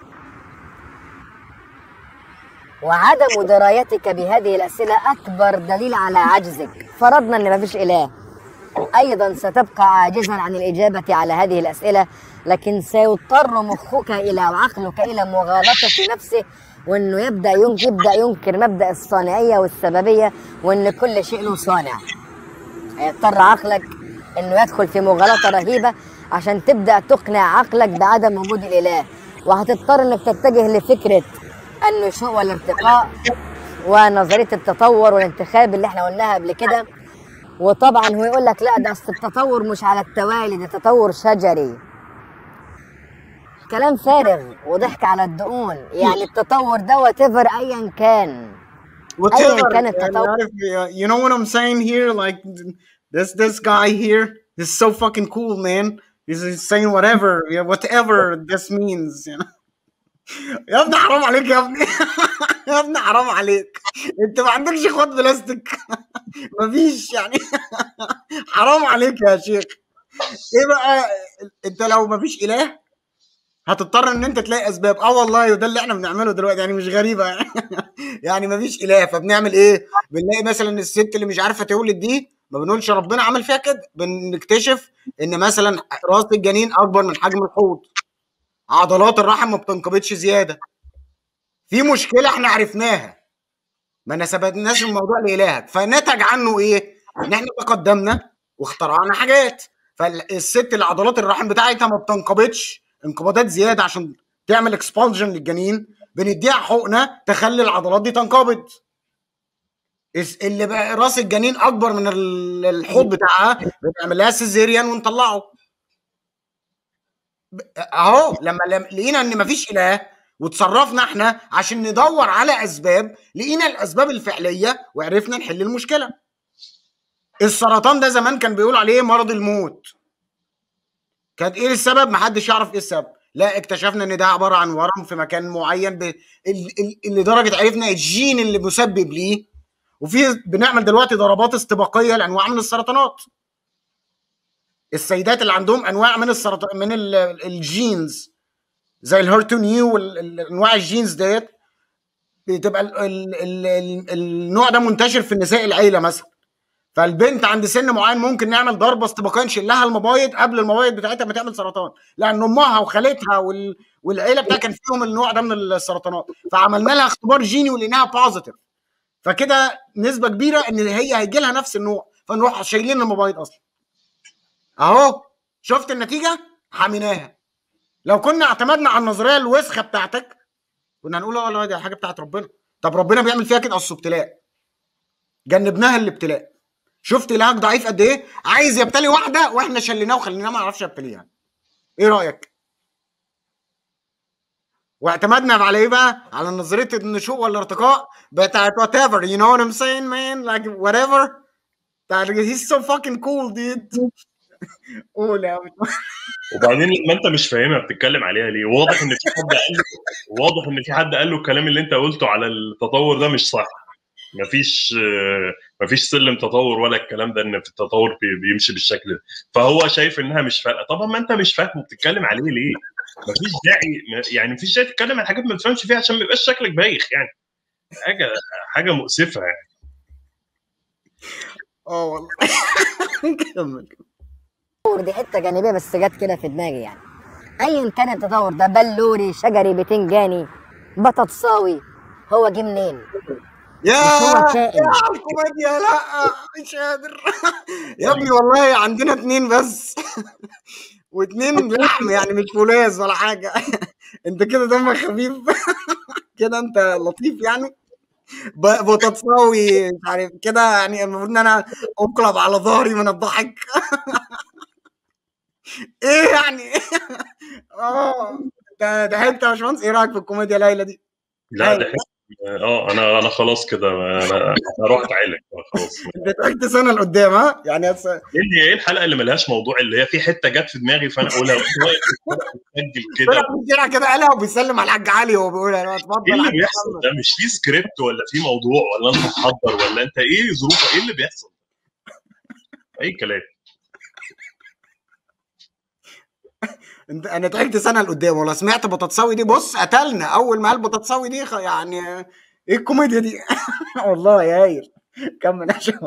وعدم درايتك بهذه الاسئله اكبر دليل على عجزك فرضنا ان مفيش اله ايضا ستبقى عاجزا عن الاجابه على هذه الاسئله لكن سيضطر مخك الى وعقلك الى مغالطه نفسه وانه يبدا ينكر يبدا ينكر مبدا الصانعيه والسببيه وان كل شيء له صانع هيضطر عقلك انه يدخل في مغالطه رهيبه عشان تبدا تقنع عقلك بعدم وجود الاله وهتضطر انك تتجه لفكره النشوء والارتقاء ونظريه التطور والانتخاب اللي احنا قلناها قبل كده وطبعا هو يقول لك لا ده اصل التطور مش على التوالي ده تطور شجري كلام فارغ وضحك على الدقون يعني التطور ده وات ايفر ايا كان whatever كان يعني التطور. عارف you know what I'm saying here like this this guy here is so fucking cool man he's he's saying whatever yeah, whatever this means you know يا ابني حرام عليك يا ابني يا ابني حرام عليك انت ما عندكش اخوات بلاستيك مفيش يعني حرام عليك يا شيخ ايه بقى انت لو مفيش اله هتضطر ان انت تلاقي اسباب اه والله وده اللي احنا بنعمله دلوقتي يعني مش غريبه يعني يعني مفيش اله فبنعمل ايه بنلاقي مثلا الست اللي مش عارفه تولد دي ما بنقولش ربنا عمل فيها كده بنكتشف ان مثلا راس الجنين اكبر من حجم الحوض عضلات الرحم ما بتنقبضش زياده في مشكله احنا عرفناها ما نسبناش الموضوع لالهك فنتج عنه ايه ان احنا تقدمنا واخترعنا حاجات فالست اللي عضلات الرحم بتاعتها ما بتنقبضش انقباضات زياده عشان تعمل اكسبانجن للجنين بنديها حقنه تخلي العضلات دي تنقبض الس- اللي بقى راس الجنين اكبر من ال- الحوض بتاعها بنعمل لها سيزيريان ونطلعه ب- اهو لما لما لقينا ان مفيش اله وتصرفنا احنا عشان ندور على اسباب لقينا الاسباب الفعليه وعرفنا نحل المشكله السرطان ده زمان كان بيقول عليه مرض الموت كانت ايه السبب محدش يعرف ايه السبب لا اكتشفنا ان ده عباره عن ورم في مكان معين ب... ال- ال- اللي درجه عرفنا الجين اللي مسبب ليه وفي بنعمل دلوقتي ضربات استباقيه لانواع من السرطانات السيدات اللي عندهم انواع من السرطان من ال- الجينز زي الهرتونيو والانواع الجينز ديت بتبقى ال ال ال ال النوع ده منتشر في النساء العيله مثلا فالبنت عند سن معين ممكن نعمل ضربه استباقيه نشيل لها المبايض قبل المبايض بتاعتها ما تعمل سرطان لان امها وخالتها وال... والعيله بتاعها كان فيهم النوع ده من السرطانات فعملنا لها اختبار جيني ولقيناها بوزيتيف فكده نسبه كبيره ان هي هيجي لها نفس النوع فنروح شايلين المبايض اصلا اهو شفت النتيجه حميناها لو كنا اعتمدنا على النظريه الوسخه بتاعتك كنا هنقول اه والله دي حاجه بتاعت ربنا طب ربنا بيعمل فيها كده اصل ابتلاء جنبناها الابتلاء شفت الهك ضعيف قد ايه عايز يبتلي واحده واحنا شليناه وخليناه ما يعرفش يبتليها ايه رايك واعتمدنا على ايه بقى؟ على نظريه النشوء والارتقاء بتاعت وات ايفر you know what I'm saying man like whatever بتاعت he's so fucking cool dude قول يا عم وبعدين لما انت مش فاهمها بتتكلم عليها ليه؟ واضح ان في حد قال له واضح ان في حد قال له الكلام اللي انت قلته على التطور ده مش صح. مفيش آه، مفيش سلم تطور ولا الكلام ده ان في التطور بي- بيمشي بالشكل ده فهو شايف انها مش فارقه طبعا ما انت مش فاهم وبتتكلم عليه ليه؟ مفيش داعي يعني مفيش داعي تتكلم عن حاجات ما تفهمش فيها عشان ما يبقاش شكلك بايخ يعني حاجه حاجه مؤسفه يعني اه والله كمل التطور دي حته جانبيه بس جت كده في دماغي يعني ايا كان التطور ده بلوري شجري بتنجاني بطاطساوي هو جه منين؟ يا هو كائن. يا الكوميديا لا مش قادر يا ابني والله عندنا اتنين بس واتنين لحم يعني مش فولاذ ولا حاجه انت كده دمك خفيف كده انت لطيف يعني ب- بطاطساوي مش عارف كده يعني المفروض ان انا اقلب على ظهري من الضحك ايه يعني اه ده ده حته يا باشمهندس ايه رايك في الكوميديا ليلى دي؟ لا ده حس- اه انا انا خلاص كده انا انا رحت عالج خلاص انت تعبت سنه لقدام ها؟ يعني هس- ايه اللي ايه الحلقه اللي ملهاش موضوع اللي هي في حته جت في دماغي فانا اقولها بتسجل طلع كده في الشارع كده قالها وبيسلم على الحاج علي وهو بيقول انا اتفضل ايه اللي حاج بيحصل محمد. ده مش في سكريبت ولا في موضوع ولا انت محضر ولا انت ايه ظروفك ايه اللي بيحصل اي كلام انت انا تعبت سنه لقدام والله سمعت بطاطساوي دي بص قتلنا اول ما قال بطاطساوي دي خ- يعني ايه الكوميديا دي والله يا هايل كمل يا شباب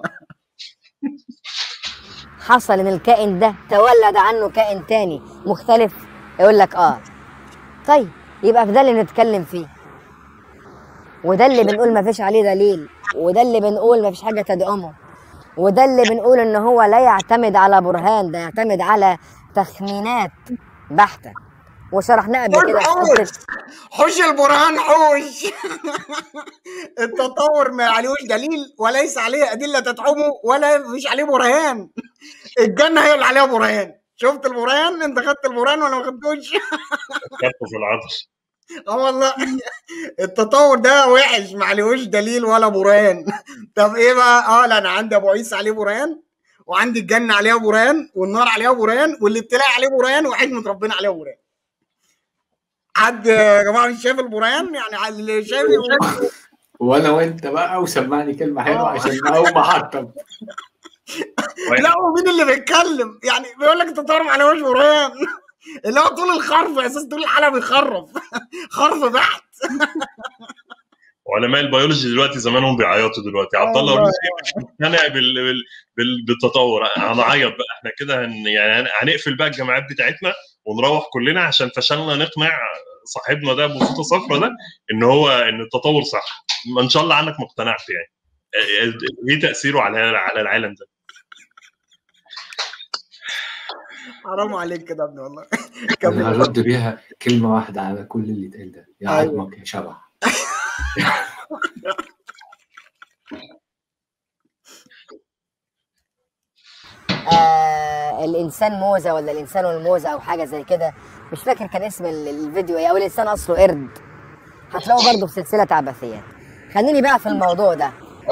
حصل ان الكائن ده تولد عنه كائن تاني مختلف يقول لك اه طيب يبقى في ده اللي بنتكلم فيه وده اللي بنقول ما فيش عليه دليل وده اللي بنقول ما فيش حاجه تدعمه وده اللي بنقول ان هو لا يعتمد على برهان ده يعتمد على تخمينات بحته وشرحناه قبل كده في حوش حتة حوش البرهان حوش التطور ما عليهوش دليل وليس عليه ادله تدعمه ولا فيش عليه برهان الجنه هي اللي عليها برهان شفت البرهان انت خدت البرهان ولا ما خدتوش خدته في العطش اه والله التطور ده وحش ما عليهوش دليل ولا برهان طب ايه بقى اه لا انا عندي ابو عيسى عليه برهان وعندي الجنه عليها برهان والنار عليها برهان والابتلاء عليه برهان وحكمه ربنا عليها برهان حد يا جماعه مش شايف البرهان يعني اللي شايف يقول. وانا وانت بقى وسمعني كلمه حلوه عشان اقوم احطم لا ومين اللي بيتكلم يعني بيقول لك التطور ما عليهوش برهان اللي هو طول الخرف اساس طول الحلقه بيخرف خرف بحت علماء البيولوجي دلوقتي زمانهم بيعيطوا دلوقتي عبد الله والله. رزقي مش مقتنع بال... بال... بال... بالتطور هنعيط بقى احنا كده هن... يعني هن- هنقفل بقى الجامعات بتاعتنا ونروح كلنا عشان فشلنا نقنع صاحبنا ده ابو فوطه صفرا ده ان هو ان التطور صح ما ان شاء الله عنك ما اقتنعت يعني اه، اه، ايه تاثيره على على العالم ده حرام عليك كده يا ابني والله انا كمل هرد بيها كلمه واحده على كل اللي اتقال ده يا أيوة. عظمك يا شبح آه الانسان موزه ولا الانسان والموزه او حاجه زي كده مش فاكر كان اسم ال- الفيديو ايه او الانسان اصله قرد هتلاقوا برضه في سلسله عبثيات خليني بقى في الموضوع ده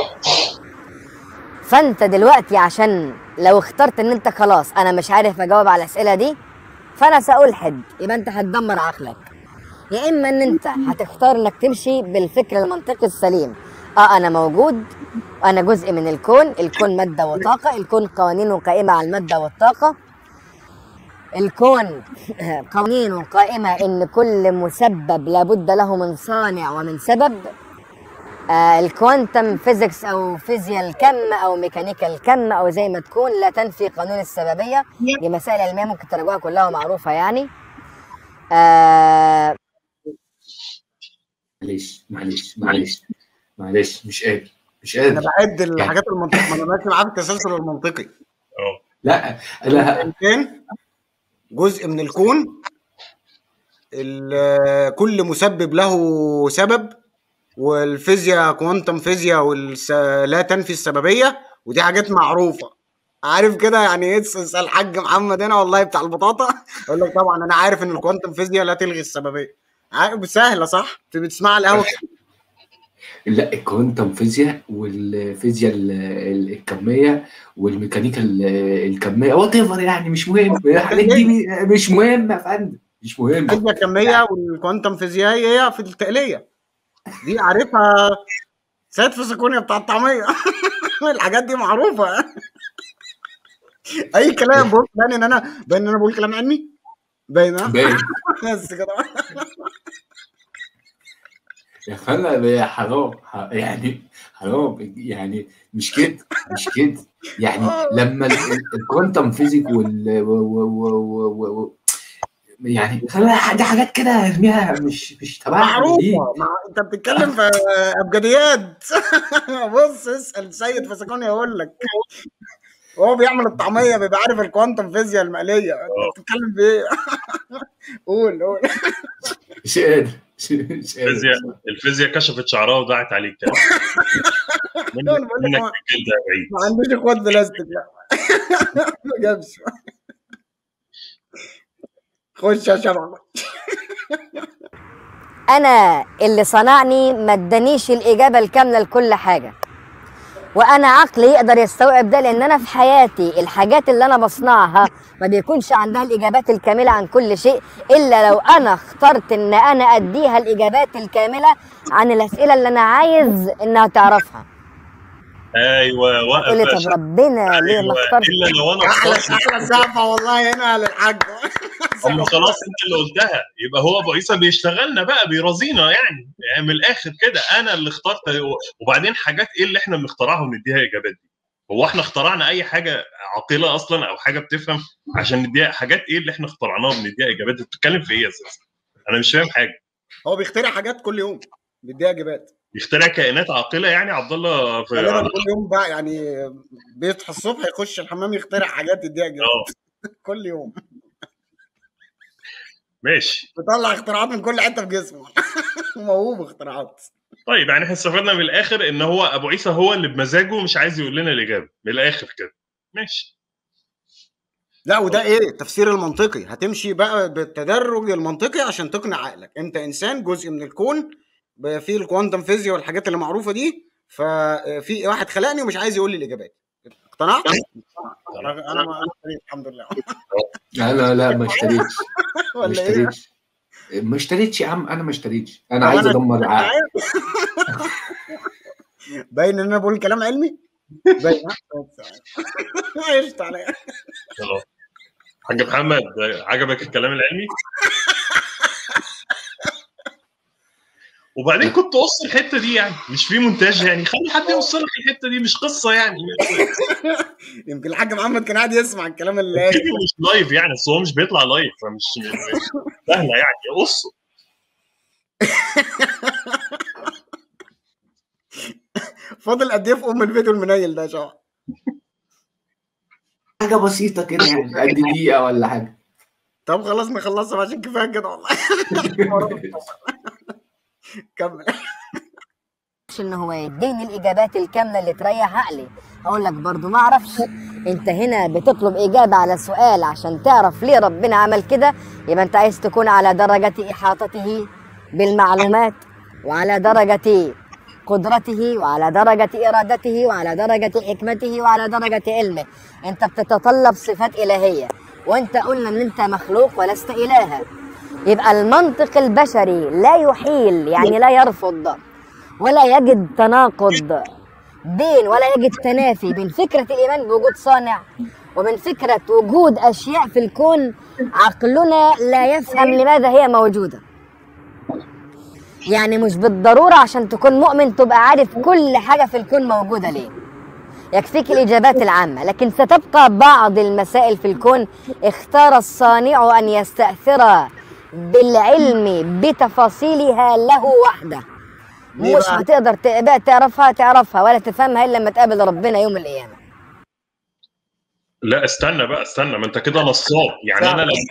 فانت دلوقتي عشان لو اخترت ان انت خلاص انا مش عارف اجاوب على الاسئله دي فانا سألحد يبقى انت هتدمر عقلك يا اما ان انت هتختار انك تمشي بالفكر المنطقي السليم اه انا موجود انا جزء من الكون الكون ماده وطاقه الكون قوانينه قائمه على الماده والطاقه الكون قوانينه قائمه ان كل مسبب لابد له من صانع ومن سبب آه الكوانتم فيزيكس او فيزياء الكم او ميكانيكا الكم او زي ما تكون لا تنفي قانون السببيه دي مسائل علميه ممكن تراجعوها كلها معروفه يعني آه معلش معلش معلش معلش مش قادر مش انا قادر بعد الحاجات المنطقيه ما انا ماشي معاه في التسلسل المنطقي اه لا لا الانسان جزء من الكون ال- كل مسبب له سبب والفيزياء كوانتم فيزياء والس... لا تنفي السببيه ودي حاجات معروفه عارف كده يعني ايه اسال الحاج محمد هنا والله بتاع البطاطا يقول لك طبعا انا عارف ان الكوانتم فيزياء لا تلغي السببيه عارف سهله صح انت بتسمعها على القهوه لا الكوانتم فيزياء والفيزياء ال- ال- الكميه والميكانيكا ال- الكميه وات ايفر يعني مش مهم الحاجات دي م- مش مهمه يا فندم مش مهمه الفيزياء الكميه والكوانتم فيزيائي هي في التقليه دي عارفها سيد فسكونيا بتاع الطعميه الحاجات دي معروفه اي كلام بص باين ان انا باين ان انا بقول كلام علمي باين ها؟ باين بس كده يا فندم يا حرام ح- يعني حرام يعني مش كده مش كده يعني لما ال- ال- الكوانتم فيزيك وال و و و و و و يعني خليها دي حاجات كده ارميها مش مش تبعها دي معروفه مع... انت بتتكلم في ابجديات بص اسال سيد فسكوني يقول لك وهو بيعمل الطعميه بيبقى عارف الكوانتم فيزياء المقليه انت بتتكلم في ايه قول قول مش قادر مش مش قادر الفيزياء الفيزياء كشفت شعرها وضاعت عليك كده منك أنا بقول لك منك هو- الجلد يا بعيد ما عندوش اخوات بلاستيك لا ما جابش خش يا شباب انا اللي صنعني ما ادانيش الاجابه الكامله لكل حاجه وانا عقلي يقدر يستوعب ده لان انا في حياتي الحاجات اللي انا بصنعها ما بيكونش عندها الاجابات الكامله عن كل شيء الا لو انا اخترت ان انا اديها الاجابات الكامله عن الاسئله اللي انا عايز انها تعرفها ايوه تقول لي وقف يا طب شباب. ربنا ليه ما ايوه اخترتش الا لو انا احلى اخترت احلى سقفه والله هنا للحاج هم خلاص انت اللي قلتها يبقى هو ابو عيسى بيشتغلنا بقى بيرازينا يعني. يعني من الاخر كده انا اللي اخترت وبعدين حاجات ايه اللي احنا بنخترعها ونديها اجابات دي هو احنا اخترعنا اي حاجه عاقله اصلا او حاجه بتفهم عشان نديها حاجات ايه اللي احنا اخترعناها وبنديها اجابات انت بتتكلم في ايه اساسا انا مش فاهم حاجه هو بيخترع حاجات كل يوم بيديها اجابات يخترع كائنات عاقله يعني عبد الله في غالبا كل يوم بقى يعني بيصحى الصبح يخش الحمام يخترع حاجات يديها اجابات اه كل يوم ماشي بيطلع اختراعات من كل حته في جسمه موهوب اختراعات طيب يعني احنا استفدنا من الاخر ان هو ابو عيسى هو اللي بمزاجه مش عايز يقول لنا الاجابه من الاخر كده ماشي لا وده ايه التفسير المنطقي هتمشي بقى بالتدرج المنطقي عشان تقنع عقلك انت انسان جزء من الكون ب- فيه الكوانتم فيزياء والحاجات اللي معروفه دي ففي واحد خلقني ومش عايز يقول لي الاجابات اقتنعت؟ انا ما انا اشتريت الحمد لله لا لا لا ما اشتريتش ما ولا ايه؟ اشتريتش ما اشتريتش يا عم انا ما اشتريتش انا طب عايز أنا ادمر عقل باين ان انا بقول كلام علمي باين ها؟ قشطة عليا خلاص حاج محمد عجبك الكلام العلمي وبعدين كنت قص الحته دي يعني مش في مونتاج يعني خلي حد يوصل لك الحته دي مش قصه يعني يمكن الحاج محمد كان قاعد يسمع الكلام اللي قاله. كده مش لايف يعني اصل هو مش بيطلع لايف فمش مش سهله يعني قصه فاضل قد ايه في ام الفيديو المنيل ده يا شباب حاجه بسيطه كده يعني قد دقيقه ولا حاجه طب خلاص نخلصها عشان كفايه كده والله كمل مش ان هو يديني الاجابات الكامله اللي تريح عقلي اقول لك برضو ما اعرفش انت هنا بتطلب اجابه على سؤال عشان تعرف ليه ربنا عمل كده يبقى انت عايز تكون على درجه احاطته بالمعلومات وعلى درجه قدرته وعلى درجة إرادته وعلى درجة حكمته وعلى درجة علمه أنت بتتطلب صفات إلهية وأنت قلنا أن أنت مخلوق ولست إلها يبقى المنطق البشري لا يحيل يعني لا يرفض ولا يجد تناقض بين ولا يجد تنافي بين فكرة الإيمان بوجود صانع وبين فكرة وجود أشياء في الكون عقلنا لا يفهم لماذا هي موجودة يعني مش بالضرورة عشان تكون مؤمن تبقى عارف كل حاجة في الكون موجودة ليه يكفيك الإجابات العامة لكن ستبقى بعض المسائل في الكون اختار الصانع أن يستأثر بالعلم بتفاصيلها له وحده ليه مش بقى؟ هتقدر تبقى تعرفها تعرفها ولا تفهمها إلا لما تقابل ربنا يوم القيامة لا استنى بقى استنى ما انت كده نصاب يعني انا لما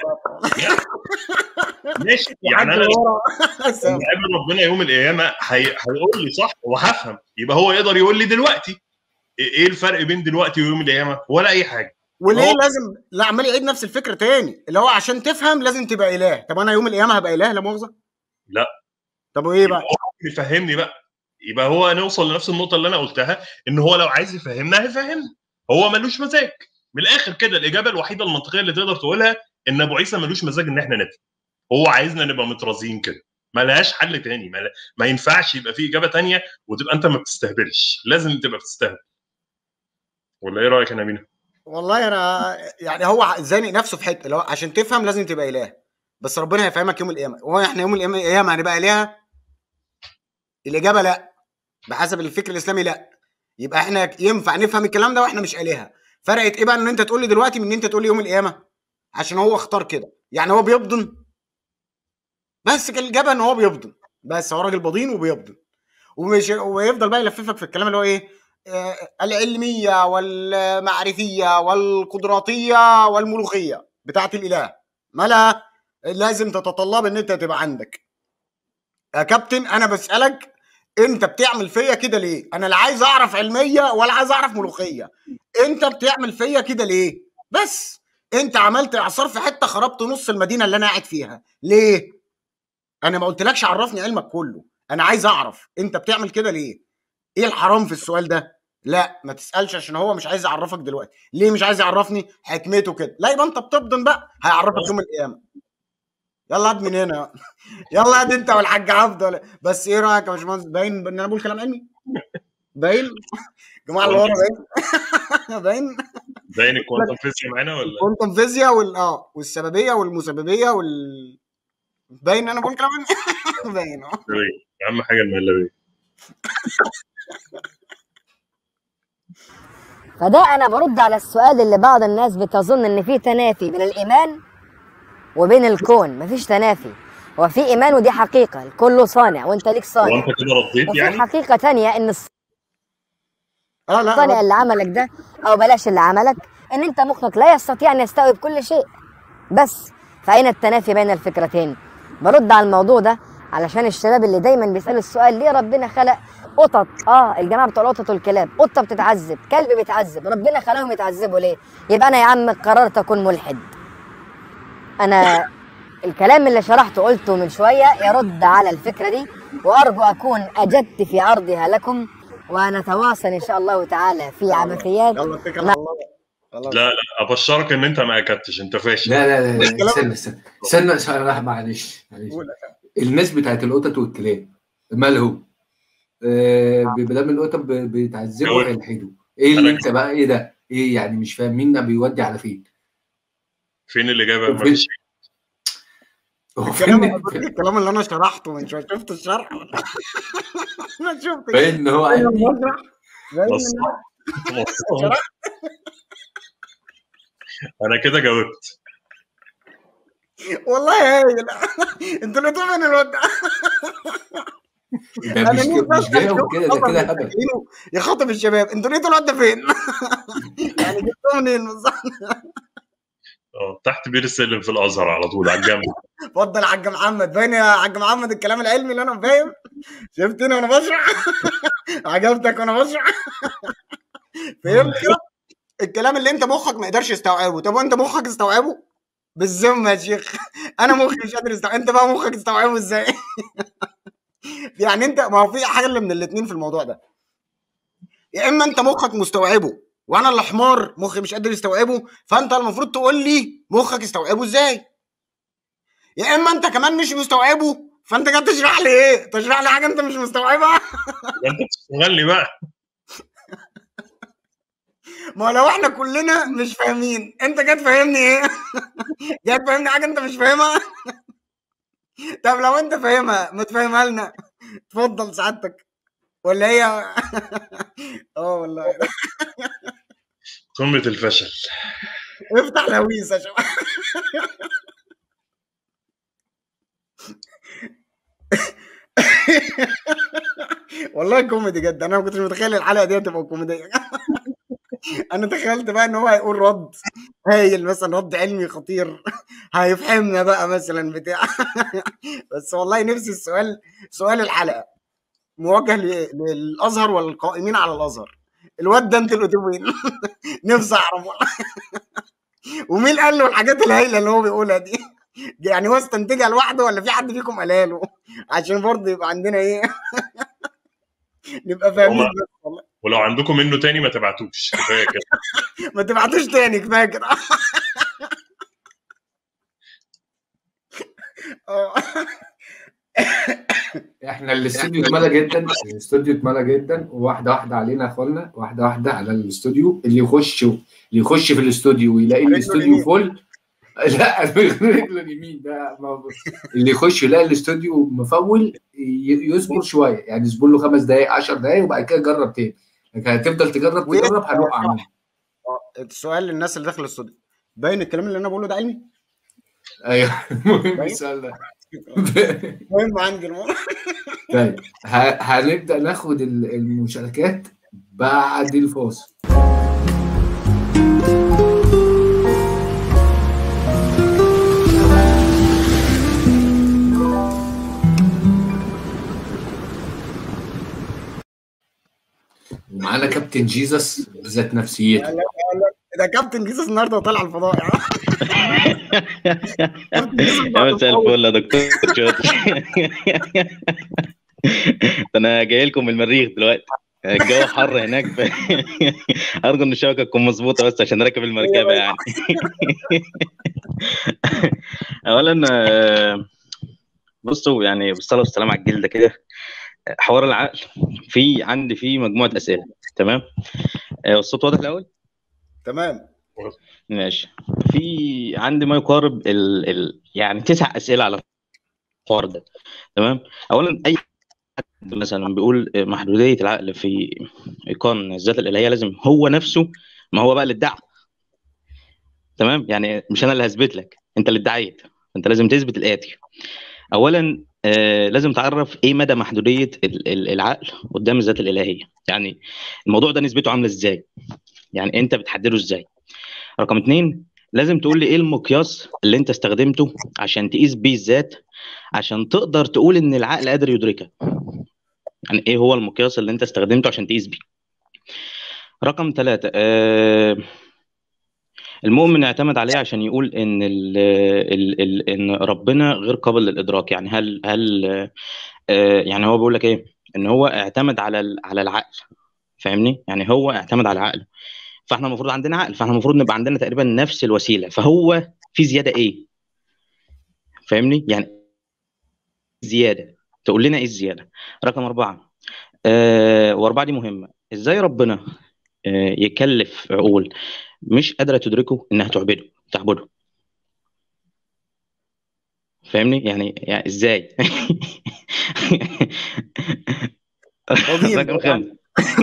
ماشي يعني انا لما اقابل ربنا يوم القيامه هي... هيقول لي صح وهفهم يبقى هو يقدر يقول لي دلوقتي ايه إيه الفرق بين دلوقتي ويوم القيامه ولا اي حاجه وليه هو- لازم لا عمال يعيد نفس الفكره تاني اللي هو عشان تفهم لازم تبقى اله طب انا يوم القيامه هبقى اله لا مؤاخذه لا. طب وايه يبقى بقى؟ هو يفهمني بقى يبقى هو نوصل لنفس النقطه اللي انا قلتها ان هو لو عايز يفهمنا هيفهمنا هو ملوش مزاج من الاخر كده الاجابه الوحيده المنطقيه اللي تقدر تقولها ان ابو عيسى ملوش مزاج ان احنا نفهم هو عايزنا نبقى مترازيين كده ما لهاش حل تاني ما, ما ينفعش يبقى في اجابه تانية وتبقى انت ما بتستهبلش لازم تبقى بتستهبل ولا ايه رايك يا نبيل والله انا يعني هو زانق نفسه في حته لو عشان تفهم لازم تبقى اله بس ربنا هيفهمك يوم القيامه هو احنا يوم القيامه هنبقى الهه الاجابه لا بحسب الفكر الاسلامي لا يبقى احنا ينفع نفهم الكلام ده واحنا مش الهه فرقت ايه بقى ان انت تقول لي دلوقتي من ان انت تقول لي يوم القيامه عشان هو اختار كده يعني هو بيبضن بس كان الاجابه ان هو بيبضن بس هو راجل بضين وبيبضن ومش ويفضل بقى يلففك في الكلام اللي هو ايه آه العلميه والمعرفيه والقدراتيه والملوخيه بتاعت الاله مالها لازم تتطلب ان انت تبقى عندك يا كابتن انا بسالك انت بتعمل فيا كده ليه انا لا عايز اعرف علميه ولا عايز اعرف ملوخيه انت بتعمل فيا كده ليه بس انت عملت اعصار في حته خربت نص المدينه اللي انا قاعد فيها ليه انا ما قلتلكش عرفني علمك كله انا عايز اعرف انت بتعمل كده ليه ايه الحرام في السؤال ده لا ما تسالش عشان هو مش عايز يعرفك دلوقتي ليه مش عايز يعرفني حكمته كده لا يبقى انت بتبضن بقى هيعرفك يوم القيامه يلا هات من هنا يلا هات انت والحاج عبد بس ايه رايك يا باشمهندس باين ان انا بقول كلام علمي باين الجماعه اللي ورا باين باين باين الكوانتم فيزياء معانا ولا الكوانتم فيزياء وال اه والسببيه والمسببيه وال باين انا بقول كلام علمي باين اه اهم حاجه المهلبيه فده انا برد على السؤال اللي بعض الناس بتظن ان في تنافي بين الايمان وبين الكون مفيش تنافي هو في ايمان ودي حقيقه الكل صانع وانت ليك هو صانع انت كده رديت وفي يعني حقيقه تانية ان اه لا الصانع اللي عملك ده او بلاش اللي عملك ان انت مخك لا يستطيع ان يستوعب كل شيء بس فاين التنافي بين الفكرتين برد على الموضوع ده علشان الشباب اللي دايما بيسالوا السؤال ليه ربنا خلق قطط اه الجماعه بتوع القطط والكلاب قطه بتتعذب كلب بيتعذب ربنا خلاهم يتعذبوا ليه يبقى انا يا عم قررت اكون ملحد انا الكلام اللي شرحته قلته من شويه يرد على الفكره دي وارجو اكون اجدت في عرضها لكم ونتواصل ان شاء الله تعالى في عبثيات يلا اتكل على الله بقى. خلاص لا لا ابشرك ان انت ما اكدتش انت فاشل لا لا لا, مش لا كلام- استنى استنى استنى استنى لا، معلش معلش قول يا كابتن. الناس بتاعت القطط والكلاب مالهم؟ آه بدل القطط ب- بيتعذبوا جاوب. ويلحدوا ايه اللي انت بقى ايه ده؟ ايه يعني مش فاهم مين بيودي على فين؟ فين الاجابه فين؟ مفيش هو الكلام فين الكلام اللي انا شرحته من شويه شفت الشرح ولا انا شفت باين ان هو عادي باين بص. إن أنا- بص. انا كده جاوبت والله هايل انتوا اللي من الواد ده ده مش نفسي مش أسأل جاوب كده ده خطر كده من هبل فاكرينه يخاطب الشباب انتوا لقيتوا الواد ده فين؟ يعني جبتوه منين بالظبط؟ اه تحت بير السلم في الازهر على طول على الجنب اتفضل يا حاج محمد باين يا حاج محمد الكلام العلمي اللي انا فاهم شفتني وانا بشرح عجبتك وانا بشرح فهمت كده؟ الكلام اللي انت مخك ما يقدرش يستوعبه طب وانت مخك استوعبه بالذمه يا شيخ انا مخي مش قادر يستوعب انت بقى مخك تستوعبه ازاي يعني انت ما هو في حاجه اللي من الاثنين في الموضوع ده يا اما انت مخك مستوعبه وانا اللي حمار مخي مش قادر يستوعبه فانت المفروض تقول لي مخك يستوعبه ازاي يا اما انت كمان مش مستوعبه فانت جاي تشرح لي ايه تشرح لي حاجه انت مش مستوعبها ده انت بتشتغلني بقى ما هو لو احنا كلنا مش فاهمين انت جاي تفهمني ايه جاي تفهمني حاجه انت مش فاهمها طب لو انت فاهمها ما تفهمها لنا اتفضل سعادتك ولا هي اه والله قمه الفشل افتح لويس يا شباب والله كوميدي جدا انا ما كنتش متخيل الحلقه دي هتبقى كوميديه انا تخيلت بقى ان هو هيقول رد هايل مثلا رد علمي خطير هيفهمنا بقى مثلا بتاع بس والله نفسي السؤال سؤال الحلقه موجه ل- للازهر والقائمين على الازهر الواد ده انت اللي قلت مين نفسي اعرف والله ومين قال له الحاجات الهايله اللي هو بيقولها دي يعني هو استنتجها لوحده ولا في حد فيكم قالها له عشان برضه يبقى عندنا ايه نبقى فاهمين هما- بس والله ولو عندكم منه تاني ما تبعتوش كفايه كده ما تبعتوش تاني كفايه كده آه. احنا الاستوديو اتملى جدا الاستوديو اتملى جدا وواحده واحده علينا يا اخوانا واحده واحده على الاستوديو اللي يخش اللي يخش في الاستوديو ويلاقي رجله الاستوديو اليمين. فل لا رجله اليمين ده ما- اللي يخش يلاقي الاستوديو مفول ي- يصبر شويه يعني يصبر له خمس دقائق 10 دقائق وبعد كده جرب تاني لكن هتفضل تجرب ويا- تجرب هنقع منه آه، السؤال للناس اللي داخل الاستوديو باين الكلام اللي انا بقوله ده علمي ايوه المهم السؤال ده مهم عندي الموضوع طيب ه- هنبدا ناخد ال- المشاركات بعد الفاصل ومعانا كابتن جيزس بذات نفسيته ده كابتن جيسس النهارده طالع على الفضاء يا عم كابتن جيسس يا بعد مساء الفضاء. الفل يا دكتور شاطر ده انا جاي لكم من المريخ دلوقتي الجو حر هناك ف... ارجو ان الشبكه تكون مظبوطه بس عشان راكب المركبه يعني اولا آه، بصوا يعني بالصلاه والسلام على الجلده كده حوار العقل في عندي فيه مجموعه اسئله تمام آه، الصوت واضح الاول تمام ماشي في عندي ما يقارب ال... ال... يعني تسع اسئله على الحوار ده تمام اولا اي حد مثلا بيقول محدوديه العقل في ايقان الذات الالهيه لازم هو نفسه ما هو بقى اللي ادعى تمام يعني مش انا اللي هثبت لك انت اللي ادعيت انت لازم تثبت الاتي اولا آه لازم تعرف ايه مدى محدوديه ال- ال- العقل قدام الذات الالهيه يعني الموضوع ده نسبته عامله ازاي يعني انت بتحدده ازاي رقم اتنين لازم تقول لي ايه المقياس اللي انت استخدمته عشان تقيس بيه الذات عشان تقدر تقول ان العقل قادر يدركها يعني ايه هو المقياس اللي انت استخدمته عشان تقيس بيه رقم ثلاثة آه المؤمن اعتمد عليه عشان يقول ان ال ال ال ان ربنا غير قابل للادراك يعني هل هل آه يعني هو بيقول لك ايه ان هو اعتمد على ال- على العقل فاهمني يعني هو اعتمد على عقله فاحنا المفروض عندنا عقل فاحنا المفروض نبقى عندنا تقريبا نفس الوسيله فهو في زياده ايه فاهمني يعني زياده تقول لنا ايه الزياده رقم أربعة آه وأربعة دي مهمة إزاي ربنا آه يكلف عقول مش قادرة تدركه إنها تعبده تعبده فاهمني يعني, يعني إزاي عظيم. رقم خمسة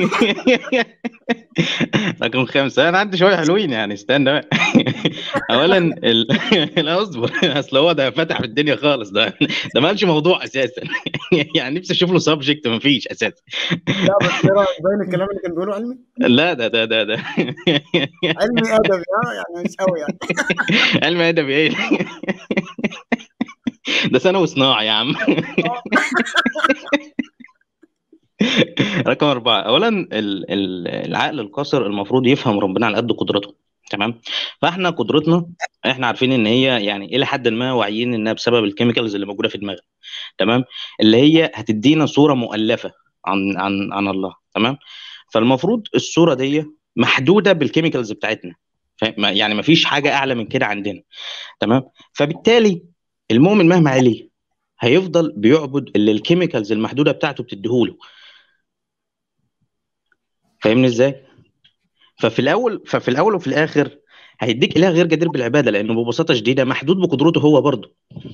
رقم خمسة أنا عندي شوية حلوين يعني استنى بقى أولا ال... لا أصبر أصل هو ده فتح في الدنيا خالص ده ده ما قالش موضوع أساسا يعني نفسي أشوف له سبجكت ما فيش أساسا لا بس إيه رأيك؟ باين الكلام اللي كان بيقوله علمي لا ده ده ده ده علمي ادبي اه يعني مش قوي يعني علم ادبي ايه ده ثانوي صناعي يا عم رقم أربعة أولا ال- ال- العقل القاصر المفروض يفهم ربنا على قد قدرته تمام فاحنا قدرتنا احنا عارفين ان هي يعني الى حد ما واعيين انها بسبب الكيميكالز اللي موجوده في دماغنا تمام اللي هي هتدينا صوره مؤلفه عن عن عن الله تمام فالمفروض الصوره دي محدوده بالكيميكالز بتاعتنا فاهم؟ ما- يعني ما فيش حاجه اعلى من كده عندنا تمام فبالتالي المؤمن مهما عليه هيفضل بيعبد اللي الكيميكالز المحدوده بتاعته بتديهوله فاهمني ازاي ففي الاول ففي الاول وفي الاخر هيديك اله غير جدير بالعباده لانه ببساطه شديده محدود بقدرته هو برضه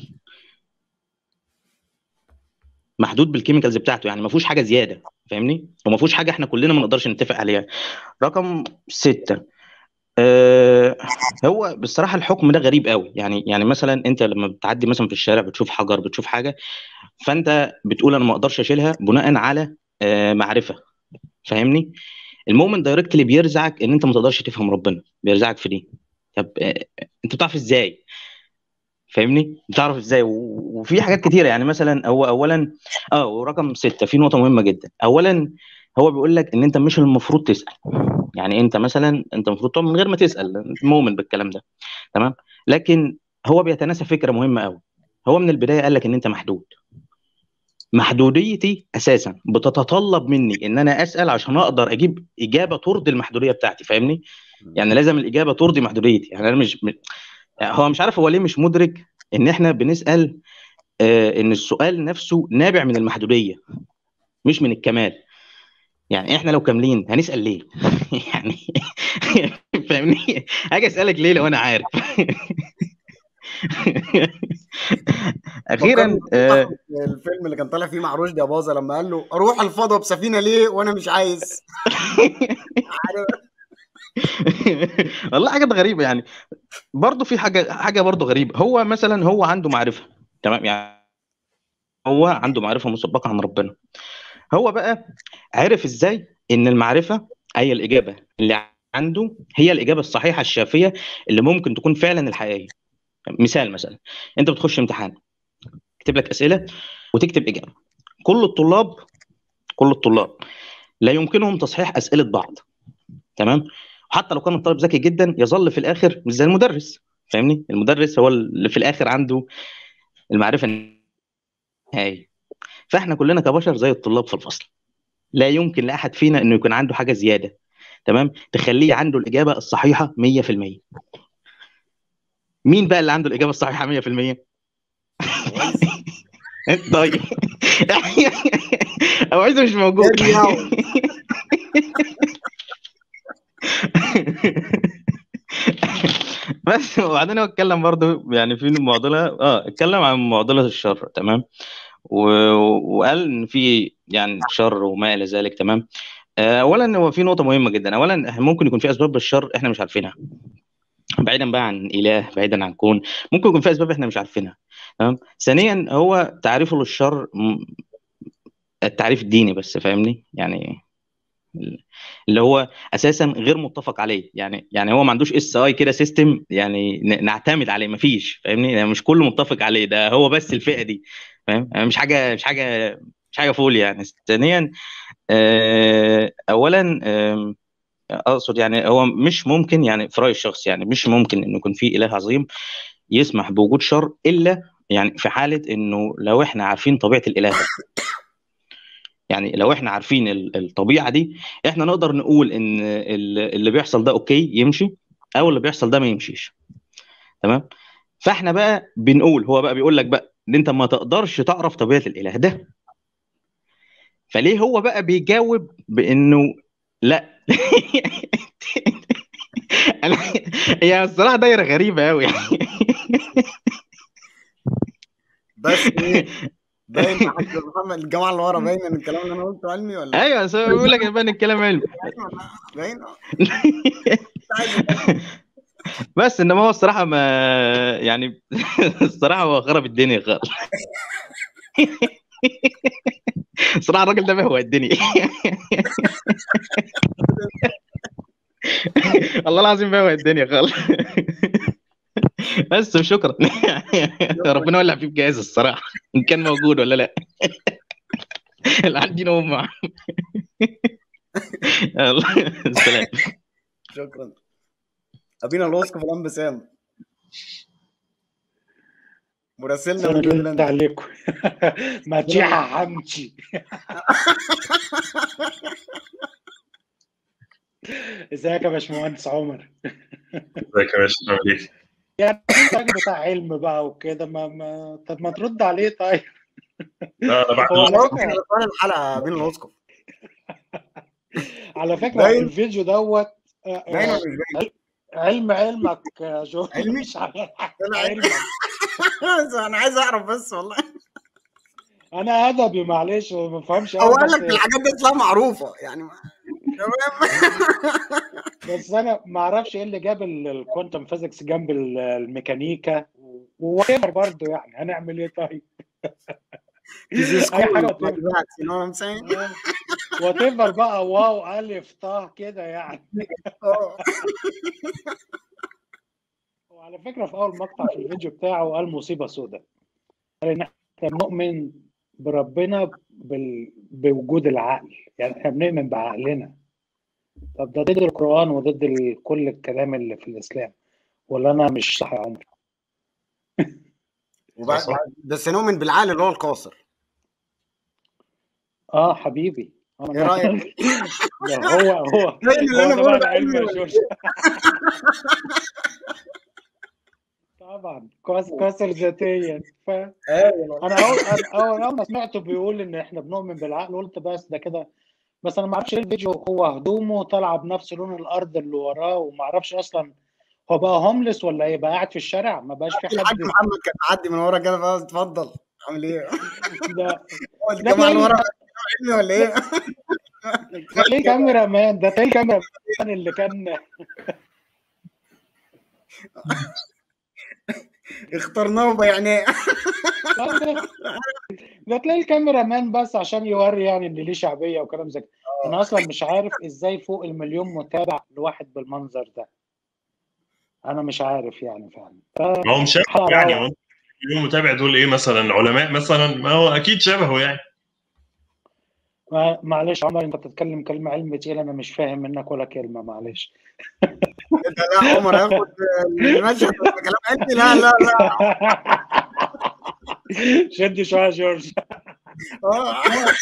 محدود بالكيميكالز بتاعته يعني ما فيهوش حاجه زياده فاهمني وما فيهوش حاجه احنا كلنا ما نقدرش نتفق عليها رقم ستة أه هو بصراحه الحكم ده غريب قوي يعني يعني مثلا انت لما بتعدي مثلا في الشارع بتشوف حجر بتشوف حاجه فانت بتقول انا ما اقدرش اشيلها بناء على أه معرفه فاهمني المؤمن دايركتلي بيرزعك ان انت ما تقدرش تفهم ربنا بيرزعك في دي طب آه، انت بتعرف ازاي فاهمني بتعرف ازاي و- وفي حاجات كتيره يعني مثلا هو اولا اه ورقم ستة في نقطه مهمه جدا اولا هو بيقول لك ان انت مش المفروض تسال يعني انت مثلا انت المفروض تقعد من غير ما تسال انت مؤمن بالكلام ده تمام لكن هو بيتناسى فكره مهمه قوي هو من البدايه قال لك ان انت محدود محدوديتي اساسا بتتطلب مني ان انا اسال عشان اقدر اجيب اجابه ترضي المحدوديه بتاعتي فاهمني يعني لازم الاجابه ترضي محدوديتي يعني انا مش م- يعني هو مش عارف هو ليه مش مدرك ان احنا بنسال آه ان السؤال نفسه نابع من المحدوديه مش من الكمال يعني احنا لو كاملين هنسال ليه يعني فاهمني هاجي اسالك ليه لو انا عارف اخيرا آه الفيلم اللي كان طالع فيه مع رشدي اباظه لما قال له اروح الفضاء بسفينه ليه وانا مش عايز عارف والله حاجات غريبه يعني برضه في حاجه حاجه برضه غريبه هو مثلا هو عنده معرفه تمام يعني هو عنده معرفه مسبقه عن ربنا هو بقى عرف ازاي ان المعرفه اي الاجابه اللي عنده هي الاجابه الصحيحه الشافيه اللي ممكن تكون فعلا الحقيقيه مثال مثلا انت بتخش امتحان يكتب لك اسئله وتكتب اجابه كل الطلاب كل الطلاب لا يمكنهم تصحيح اسئله بعض تمام وحتى لو كان الطالب ذكي جدا يظل في الاخر مش زي المدرس فاهمني المدرس هو اللي في الاخر عنده المعرفه النهائيه فاحنا كلنا كبشر زي الطلاب في الفصل لا يمكن لاحد فينا انه يكون عنده حاجه زياده تمام تخليه عنده الاجابه الصحيحه 100% مين بقى اللي عنده الاجابه الصحيحه 100% طيب او عايزه مش موجود بس وبعدين هو اتكلم برضه يعني في معضله اه اتكلم عن معضله الشر تمام و... وقال ان في يعني شر وما الى ذلك تمام آه، اولا هو في نقطه مهمه جدا اولا ممكن يكون في اسباب للشر احنا مش عارفينها بعيدا بقى عن اله بعيدا عن كون ممكن يكون في اسباب احنا مش عارفينها تمام ثانيا هو تعريفه للشر م- التعريف الديني بس فاهمني يعني اللي هو اساسا غير متفق عليه يعني يعني هو ما عندوش اس اي كده سيستم يعني ن- نعتمد عليه ما فيش فاهمني يعني مش كله متفق عليه ده هو بس الفئه دي فاهم يعني مش حاجه مش حاجه مش حاجه فول يعني ثانيا آه، اولا آم، اقصد يعني هو مش ممكن يعني في رايي الشخصي يعني مش ممكن انه يكون في اله عظيم يسمح بوجود شر الا يعني في حاله انه لو احنا عارفين طبيعه الاله ده يعني لو احنا عارفين ال- الطبيعه دي احنا نقدر نقول ان ال- اللي بيحصل ده اوكي يمشي او اللي بيحصل ده ما يمشيش تمام فاحنا بقى بنقول هو بقى بيقول لك بقى ان انت ما تقدرش تعرف طبيعه الاله ده فليه هو بقى بيجاوب بانه لا أنا هي الصراحه دايره غريبه قوي يعني بس ايه باين يا حاج محمد الجماعه اللي ورا باين ان الكلام اللي انا قلته علمي ولا ايوه بس هو بيقول لك يبان الكلام علمي باين اه بس انما هو الصراحه ما يعني الصراحه هو خرب الدنيا خالص الصراحه الراجل ده بهوى الدنيا والله العظيم بهوى الدنيا خالص بس شكرا ربنا ولع فيه بجهاز الصراحه ان كان موجود ولا لا اللي عندي نوم معاه يلا سلام شكرا ابينا الاسقف الان سام مراسلنا سنة من الله نيوزيلندا عليكم مديحة حمدي ازيك يا باشمهندس عمر ازيك يا باشا عامل ايه؟ يعني انت راجل بتاع علم بقى وكده ما, ما طب ما ترد عليه طيب لا انا بعد هو على هو فكرة كان سؤال الحلقه ابينا الاسقف على فكرة باين الفيديو دوت آه، باين آه، ولا مش باين؟ علم علمك يا جو علمي؟ مش على طلع علمك انا عايز اعرف بس والله انا ادبي معلش ما بفهمش هو قوي قال لك بس الحاجات دي اصلا معروفه يعني ما- تمام بس انا ما اعرفش ايه اللي جاب الكوانتم فيزيكس جنب ال- الميكانيكا وويفر برضه يعني هنعمل ايه طيب This is اي cool حاجه like that you know what I'm saying وات ايفر بقى واو الف طه كده يعني اه وعلى فكره في اول مقطع في الفيديو بتاعه قال مصيبه سوداء قال ان احنا بنؤمن بربنا بال... بوجود العقل يعني احنا بنؤمن بعقلنا طب ده ضد القران وضد ال... كل الكلام اللي في الاسلام ولا انا مش صح يا عمر؟ وبعد- بعد- بس نؤمن بالعقل اللي هو القاصر اه حبيبي آه، ايه رايك؟ ده هو هو زي اللي هو انا ده بقوله بقى ده العلم علمي يا ولا جورج طبعا كويس كسر ذاتيا ف ايوه انا اول انا اول أول ما سمعته بيقول ان احنا بنؤمن بالعقل قلت بس ده كده بس انا ما اعرفش ايه الفيديو هو هدومه طالعه بنفس لون الارض اللي وراه وما اعرفش اصلا هو بقى هوملس ولا ايه بقى قاعد في الشارع ما بقاش في الحاج حد محمد كان معدي من ورا كده فقال اتفضل عامل ايه؟ ده هو ده الجماعه اللي تلاقي ورا علمي ولا ايه؟ ده تلاقي كاميرا مان ده تلاقي كاميرا مان اللي كان اخترناه بيعناه ده تلاقي الكاميرا مان بس عشان يوري يعني ان ليه شعبيه وكلام زي كده انا اصلا مش عارف ازاي فوق المليون متابع لواحد بالمنظر ده انا مش عارف يعني فعلا ما هو مش شبهه حلقة يعني روعة. هو اليوم متابع دول ايه مثلا علماء مثلا ما هو اكيد شبهه يعني ما- معلش عمر انت بتتكلم كلمه علم تقيل انا مش فاهم منك ولا كلمه معلش ده لا عمر هياخد المشهد كلام علمي لا لا لا شد شويه يا جورج آه.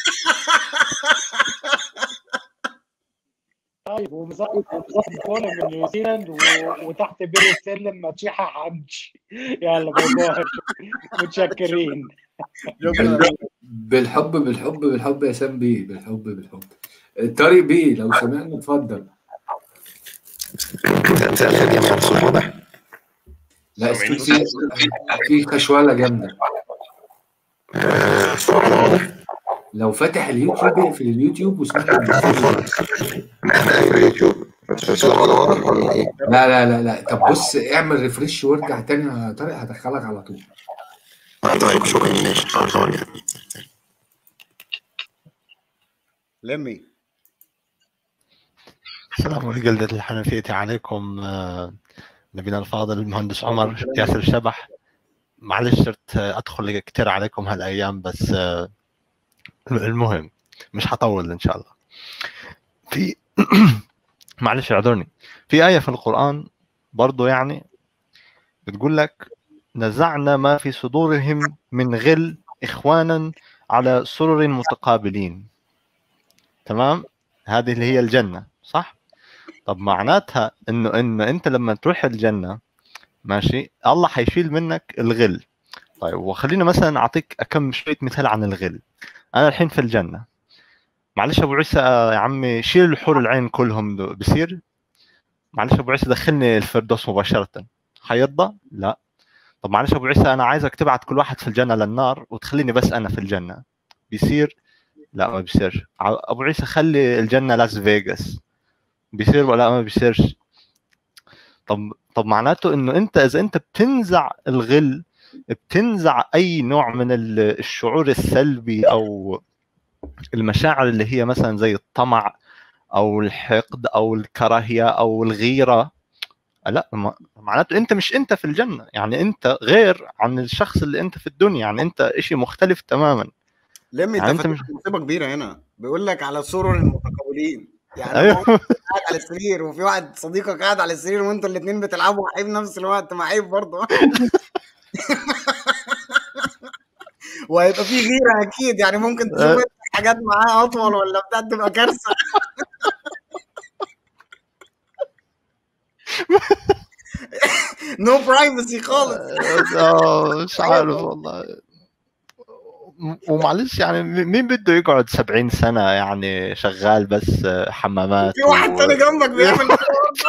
طيب ومظبط كوره من نيوزيلاند و... وتحت بير السلم مدشيحه حمش يلا باي باي متشكرين بالحب بالحب بالحب يا سام بيه بالحب بالحب طارق بيه لو سمحنا اتفضل مساء الخير يا اخي الصوت واضح لا سامعيني الصوت في في خشوله جامده آه، الصوت واضح لو فاتح اليوتيوب اقفل اليوتيوب واسمعنا من اليوتيوب. احنا في اليوتيوب بس الصوت واضح ولا ايه؟ لا لا لا لا طب بص اعمل ريفرش وارجع تاني يا طارق هدخلك على طول آه، طيب شكرا ماشي آه، ثواني. لمي السلام عليكم جلدة الحنفية عليكم آه، نبينا الفاضل المهندس عمر ياسر الشبح معلش صرت آه، ادخل كتير عليكم هالايام بس آه، المهم مش حطول ان شاء الله في معلش اعذرني في آية في القرآن برضو يعني بتقول لك نزعنا ما في صدورهم من غل إخوانا على سرر متقابلين تمام هذه اللي هي الجنة صح طب معناتها انه انه انت لما تروح الجنة ماشي الله حيشيل منك الغل طيب وخلينا مثلا اعطيك كم شوية مثال عن الغل انا الحين في الجنة معلش ابو عيسى يا عمي شيل الحور العين كلهم دو- بصير معلش ابو عيسى دخلني الفردوس مباشرة حيرضى؟ لا طب معلش ابو عيسى انا عايزك تبعت كل واحد في الجنة للنار وتخليني بس انا في الجنة بيصير؟ لا ما بيصيرش ع- ابو عيسى خلي الجنة لاس فيغاس بيصير ولا ما بيصيرش طب طب معناته انه انت اذا انت بتنزع الغل بتنزع اي نوع من ال- الشعور السلبي او المشاعر اللي هي مثلا زي الطمع او الحقد او الكراهيه او الغيره لا ما- معناته انت مش انت في الجنه يعني انت غير عن الشخص اللي انت في الدنيا يعني انت اشي مختلف تماما لمي يعني انت انت فاتح مش مصيبه كبيره هنا بيقول لك على سرر المتقابلين يعني ايوه هو قاعد على السرير وفي واحد صديقك قاعد على السرير وانتوا الاثنين بتلعبوا حي في نفس الوقت ما عيب برضه وهيبقى في غيره اكيد يعني ممكن تشوف انت حاجات معاه اطول ولا بتاع تبقى كارثه نو برايفسي خالص آه، مش عارف والله ومعلش يعني مين بده يقعد 70 سنة يعني شغال بس حمامات في واحد و... تاني جنبك بيعمل كده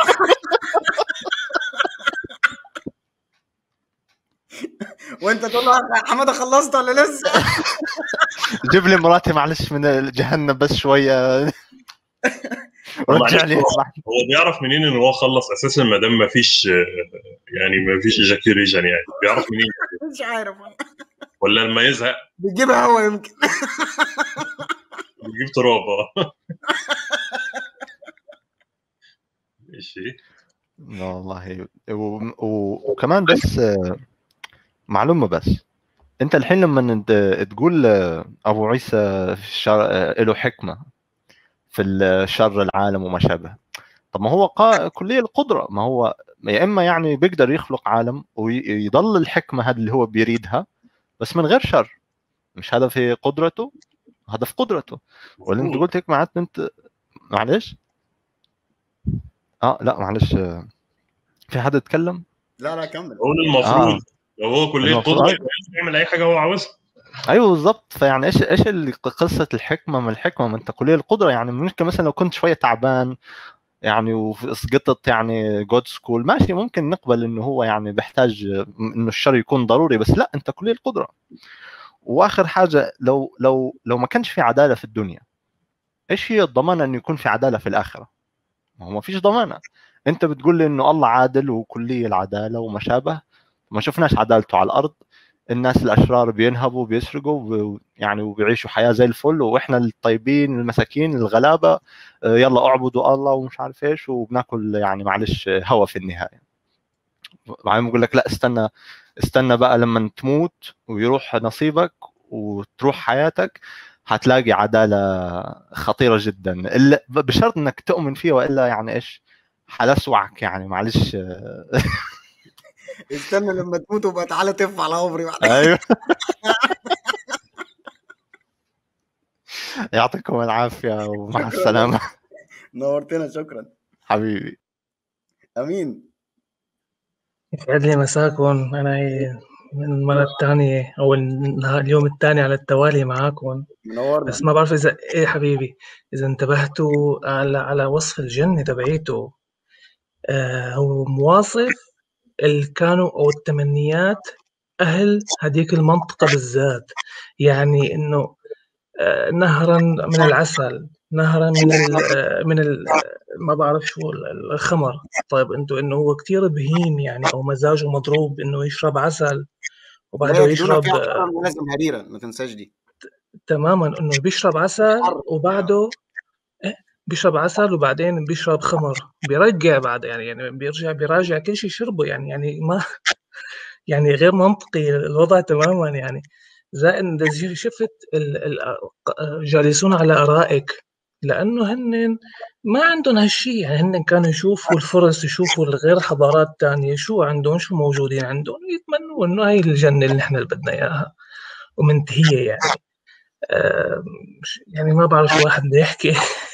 وانت تقول له يا حماده خلصت ولا لسه؟ جيب لي مراتي معلش من جهنم بس شوية رجع معلش لي هو هو بيعرف منين ان هو خلص اساسا ما دام ما فيش يعني ما فيش ايجاكيوليشن يعني بيعرف منين مش عارف ولا لما يزهق بيجيبها هوا يمكن بيجيب تراب اه ماشي لا والله و... و... وكمان بس آه، معلومة بس انت الحين لما انت تقول آه، ابو عيسى في الشر... آه، له حكمة في الشر العالم وما شابه طب ما هو قا... كلية القدرة ما هو يا اما يعني بيقدر يخلق عالم ويضل الحكمة هذه اللي هو بيريدها بس من غير شر مش هذا في قدرته هذا في قدرته ولا انت قلت هيك معناته انت معلش اه لا معلش آه، في حد اتكلم لا لا كمل بقول المفروض آه. لو هو كليه المفروض. قدره يبقى يعمل اي حاجه هو عاوزها ايوه بالظبط فيعني ايش ايش اللي قصه الحكمه من الحكمه ما انت كليه القدره يعني ممكن مثلا لو كنت شويه تعبان يعني وسقطت يعني جود سكول ماشي ممكن نقبل انه هو يعني بيحتاج انه الشر يكون ضروري بس لا انت كليه القدره واخر حاجه لو لو لو ما كانش في عداله في الدنيا ايش هي الضمانه انه يكون في عداله في الاخره؟ ما هو ما فيش ضمانه انت بتقول لي انه الله عادل وكلي العداله وما شابه ما شفناش عدالته على الارض الناس الاشرار بينهبوا بيسرقوا وب- يعني وبيعيشوا حياه زي الفل واحنا الطيبين المساكين الغلابه آه، يلا اعبدوا الله ومش عارف ايش وبناكل يعني معلش آه، هوا في النهايه بعدين بقول لك لا استنى استنى بقى لما تموت ويروح نصيبك وتروح حياتك هتلاقي عداله خطيره جدا الا بشرط انك تؤمن فيها والا يعني ايش حلسوعك يعني معلش آه، استنى لما تموت وبقى تعالى تف على عمري بعد ايوه يعطيكم العافيه ومع شكراً. السلامه نورتنا شكرا حبيبي امين يسعد لي مساكم أنا من المرة الثانية أو النهار- اليوم الثاني على التوالي معاكم منورنا بس ما بعرف إذا إيه حبيبي إذا انتبهتوا على على وصف الجنة تبعيته آه هو مواصف اللي كانوا أو التمنيات أهل هذيك المنطقة بالذات يعني إنه آه، نهرا من العسل نهرا من ال آه، من ال ما بعرف شو ال- الخمر طيب انتوا انه هو كتير بهيم يعني او مزاجه مضروب انه يشرب عسل لا وبعده يجدون يشرب فيها آه، حرا ولازم هريرا ما تنساش دي تماما انه بيشرب عسل حر وبعده إيه، بيشرب عسل وبعدين بيشرب خمر بيرجع بعد يعني يعني بيرجع بيراجع كل شيء شربه يعني يعني ما يعني غير منطقي الوضع تماما يعني زائد إذا شفت ال- ال- جالسون على أرائك لأنه هن ما عندهم هالشيء يعني هن كانوا يشوفوا الفرص يشوفوا الغير حضارات تانية شو عندهم شو موجودين عندهم يتمنوا إنه هاي الجنة اللي نحن اللي بدنا إياها ومنتهية يعني آه، مش- يعني ما بعرف شو واحد بده يحكي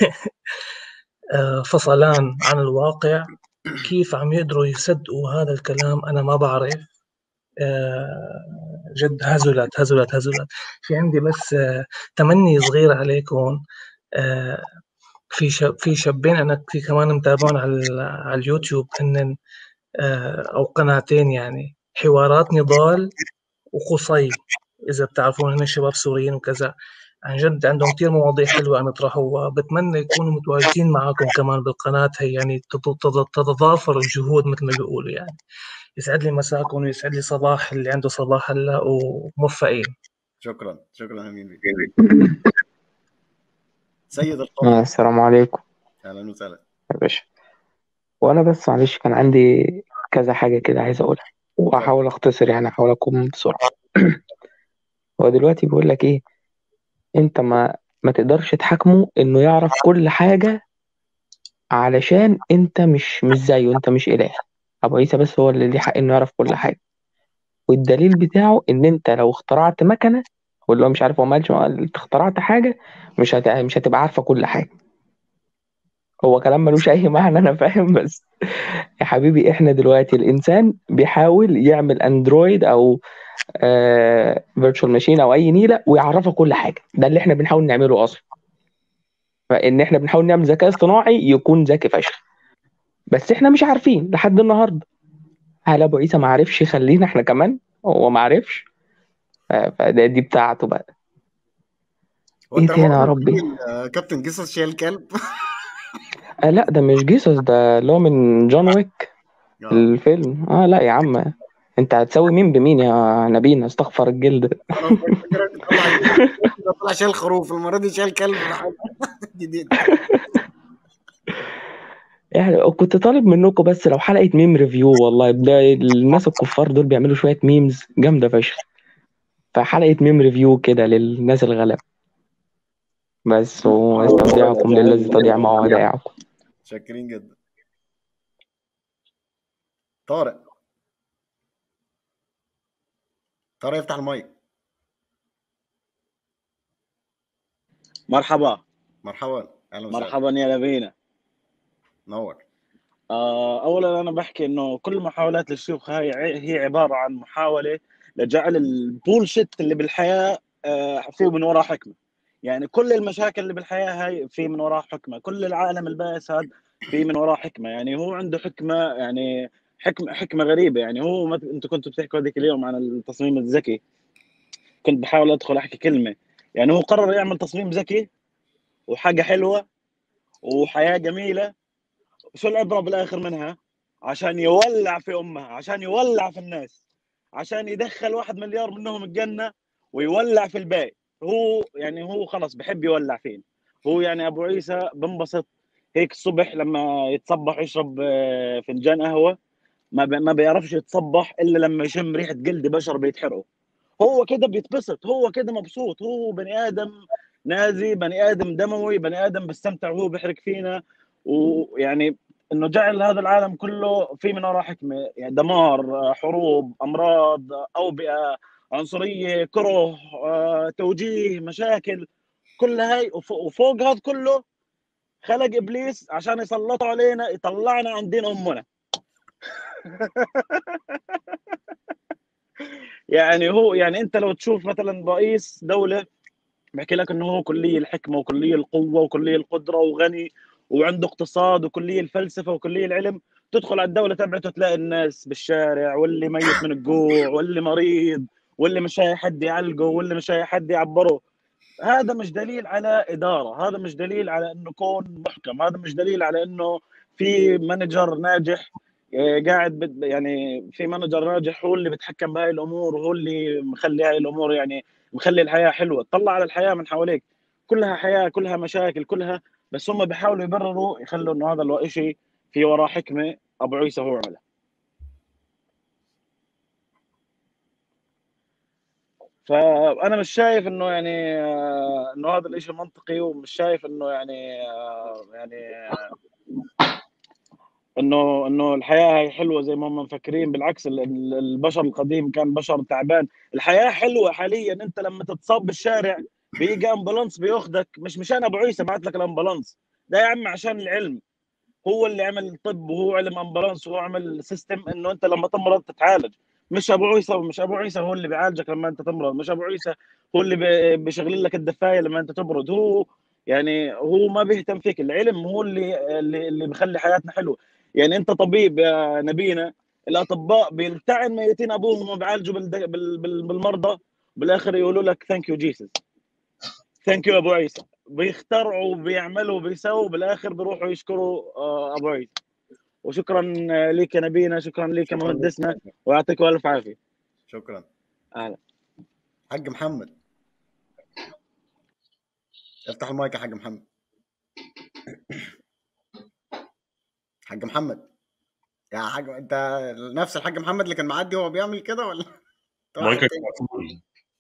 آه، فصلان عن الواقع كيف عم يقدروا يصدقوا هذا الكلام أنا ما بعرف آه، جد هزلت هزلت هزلت في عندي بس آه، تمني صغير عليكم آه، في شاب في شابين انا في كمان متابعون على ال- على اليوتيوب هن آه، او قناتين يعني حوارات نضال وقصي اذا بتعرفون هن شباب سوريين وكذا عن جد عندهم كثير مواضيع حلوه عم يطرحوها بتمنى يكونوا متواجدين معكم كمان بالقناه هي يعني تت- تت- تتضافر الجهود مثل ما بيقولوا يعني يسعد لي مساكم ويسعد لي صباح اللي عنده صباح هلا وموفقين شكرا شكرا امين بك سيد القوم آه، السلام عليكم اهلا وسهلا يا باشا وانا بس معلش كان عندي كذا حاجة كده عايز اقولها وهحاول اختصر يعني هحاول اكون بسرعة هو دلوقتي بيقول لك ايه انت ما ما تقدرش تحاكمه انه يعرف كل حاجة علشان انت مش مش زيه انت مش اله ابو عيسى بس هو اللي ليه حق انه يعرف كل حاجة والدليل بتاعه ان انت لو اخترعت مكنة واللي هو مش عارف هو ما قالش هو قال انت اخترعت حاجة مش هت... مش هتبقى عارفة كل حاجة هو كلام ملوش اي معنى انا فاهم بس يا حبيبي احنا دلوقتي الانسان بيحاول يعمل اندرويد او فيرتشوال ماشين او اي نيله ويعرفها كل حاجه ده اللي احنا بنحاول نعمله اصلا فان احنا بنحاول نعمل ذكاء اصطناعي يكون ذكي فشخ بس احنا مش عارفين لحد النهارده هل ابو عيسى ما عرفش يخلينا احنا كمان هو ما عرفش ف- فده دي بتاعته بقى هو ايه انت تاني يا مرة ربي بتقول آه، كابتن جيسس شايل كلب آه لا ده مش جيسوس ده اللي هو من جون ويك اه الفيلم اه لا يا عم انت هتساوي مين بمين يا نبينا استغفر الجلد انا فاكرك طلع طلع شايل خروف المره دي شايل كلب جديد يعني كنت طالب منكم بس لو حلقة ميم ريفيو والله ده الناس الكفار دول بيعملوا شوية ميمز جامدة فشخ فحلقة ميم ريفيو كده للناس الغلابة بس واستودعكم للذي تضيع مع ودائعكم شاكرين جدا طارق طارق يفتح المايك مرحبا مرحبا اهلا وسهلا مرحبا يا لبينا نور آه، اولا انا بحكي انه كل محاولات الشيوخ هاي ع- هي عباره عن محاوله لجعل البولشيت اللي بالحياه آه، في من وراء حكمه يعني كل المشاكل اللي بالحياه هاي في من وراء حكمه كل العالم البائس هذا في من وراء حكمه يعني هو عنده حكمه يعني حكمه حكمه غريبه يعني هو مثل انتم كنتوا بتحكوا هذيك اليوم عن التصميم الذكي كنت بحاول ادخل احكي كلمه يعني هو قرر يعمل تصميم ذكي وحاجه حلوه وحياه جميله شو العبره بالاخر منها؟ عشان يولع في امها، عشان يولع في الناس، عشان يدخل واحد مليار منهم الجنه ويولع في الباقي، هو يعني هو خلص بحب يولع فين، هو يعني ابو عيسى بنبسط هيك الصبح لما يتصبح يشرب آه، فنجان قهوه ما بي- ما بيعرفش يتصبح الا لما يشم ريحه جلد بشر بيتحرقوا هو كده بيتبسط هو كده مبسوط هو بني ادم نازي بني ادم دموي بني ادم بيستمتع وهو بيحرق فينا ويعني انه جعل هذا العالم كله في من وراء حكمه يعني دمار حروب امراض اوبئه عنصريه كره آه، توجيه مشاكل كل هاي وف- وفوق هذا كله خلق ابليس عشان يسلطوا علينا يطلعنا عن دين امنا يعني هو يعني انت لو تشوف مثلا رئيس دوله بحكي لك انه هو كليه الحكمه وكليه القوه وكليه القدره وغني وعنده اقتصاد وكليه الفلسفه وكليه العلم تدخل على الدوله تبعته تلاقي الناس بالشارع واللي ميت من الجوع واللي مريض واللي مش لاقي حد يعالجه واللي مش لاقي حد يعبره هذا مش دليل على اداره هذا مش دليل على انه كون محكم هذا مش دليل على انه في مانجر ناجح آه، قاعد بت- يعني في مانجر ناجح هو اللي بيتحكم بهاي الامور وهو اللي مخلي هاي الامور يعني مخلي الحياه حلوه طلع على الحياه من حواليك كلها حياه كلها مشاكل كلها بس هم بيحاولوا يبرروا يخلوا انه هذا الشيء في وراه حكمه ابو عيسى هو عملها فانا مش شايف انه يعني آه، انه هذا الشيء منطقي ومش شايف انه يعني آه، يعني آه، انه انه الحياه هي حلوه زي ما هم مفكرين بالعكس ال- ال- البشر القديم كان بشر تعبان الحياه حلوه حاليا انت لما تتصاب بالشارع بيجي امبولانس بياخدك مش مشان ابو عيسى بعت لك الامبولانس ده يا عم عشان العلم هو اللي عمل الطب وهو علم امبولانس وهو عمل سيستم انه انت لما تمرض تتعالج مش ابو عيسى مش ابو عيسى هو اللي بيعالجك لما انت تمرض مش ابو عيسى هو اللي بي- بيشغل لك الدفايه لما انت تبرد هو يعني هو ما بيهتم فيك العلم هو اللي اللي, اللي بيخلي حياتنا حلوه يعني انت طبيب يا نبينا الاطباء بيلتعن ميتين ابوهم وما بيعالجوا بالد- بال- بال- بالمرضى بالاخر يقولوا لك ثانك يو جيسس ثانك يو ابو عيسى بيخترعوا وبيعملوا وبيسووا بالاخر بيروحوا يشكروا آه، ابو عيسى وشكرا آه، لك يا نبينا شكرا لك يا شكرا لك مهندسنا ويعطيكم الف عافيه شكرا اهلا حاج محمد افتح المايك يا حاج محمد حاج محمد يا حاج انت نفس الحاج محمد اللي كان معدي وهو بيعمل كده ولا انت واحد مايكك تاني مقفول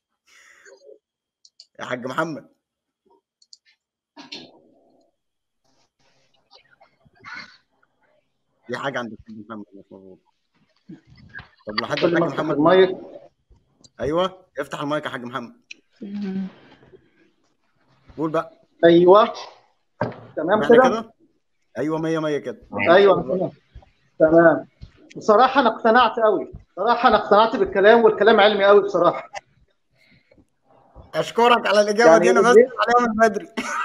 يا حاج محمد في حاجه عند الحاج محمد مش موجود طب لحد كل الحاج ما افتح محمد المايك ايوه افتح المايك يا حاج محمد قول بقى ايوه تمام سمعنا كده كده ايوه 100 100 كده ايوه تمام تمام بصراحه انا اقتنعت قوي بصراحه انا اقتنعت بالكلام والكلام علمي قوي بصراحه اشكرك على الاجابه يعني دي انا بس ليه؟ عليها من بدري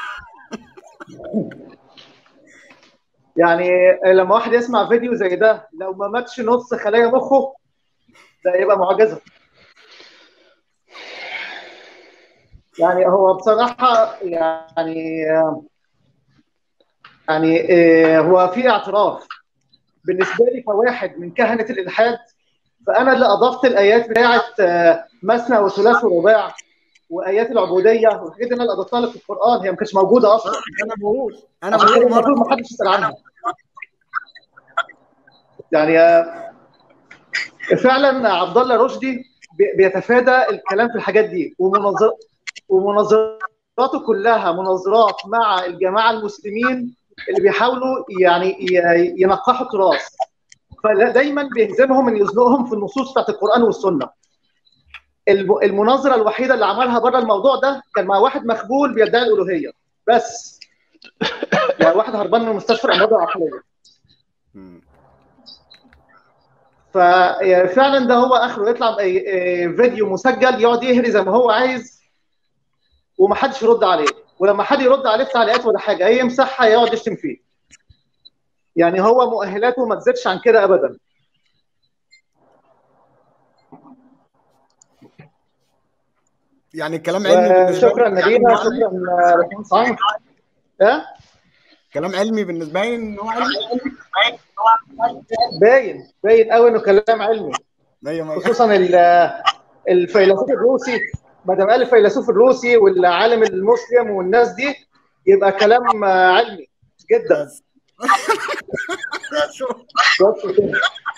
يعني لما واحد يسمع فيديو زي ده لو ما ماتش نص خلايا مخه ده يبقى معجزه يعني هو بصراحه يعني يعني آه، هو في اعتراف بالنسبه لي كواحد من كهنه الالحاد فانا اللي اضفت الايات بتاعه آه، مثنى وثلاث ورباع وايات العبوديه والحاجات دي انا اللي اضفتها لك في القران هي ما كانتش موجوده اصلا انا بقول انا عشان بقول كده مره المفروض ما حدش يسال عنها يعني آه، فعلا عبد الله رشدي بي- بيتفادى الكلام في الحاجات دي ومنظر ومنظراته كلها مناظرات مع الجماعه المسلمين اللي بيحاولوا يعني ي- ينقحوا التراث فدايما بيهزمهم ان يزنقهم في النصوص بتاعت القران والسنه الم- المناظره الوحيده اللي عملها بره الموضوع ده كان مع واحد مخبول بيدعي الالوهيه بس يعني واحد هربان من مستشفى الامراض العقليه ففعلا ده هو اخره يطلع إيه، إيه، فيديو مسجل يقعد يهري زي ما هو عايز ومحدش يرد عليه ولما حد يرد عليه في تعليقات ولا حاجه هي يمسحها يقعد يشتم فيه يعني هو مؤهلاته ما تزيدش عن كده ابدا يعني الكلام علمي بالنسبه شكرا لي نبينا شكرا باشمهندس عمرو ها كلام علمي بالنسبه لي ان هو علمي باين باين قوي انه كلام علمي مية مية. خصوصا ال- الفيلسوف الروسي ما دام قال الفيلسوف الروسي والعالم المسلم والناس دي يبقى كلام آه، علمي جدا بس كده.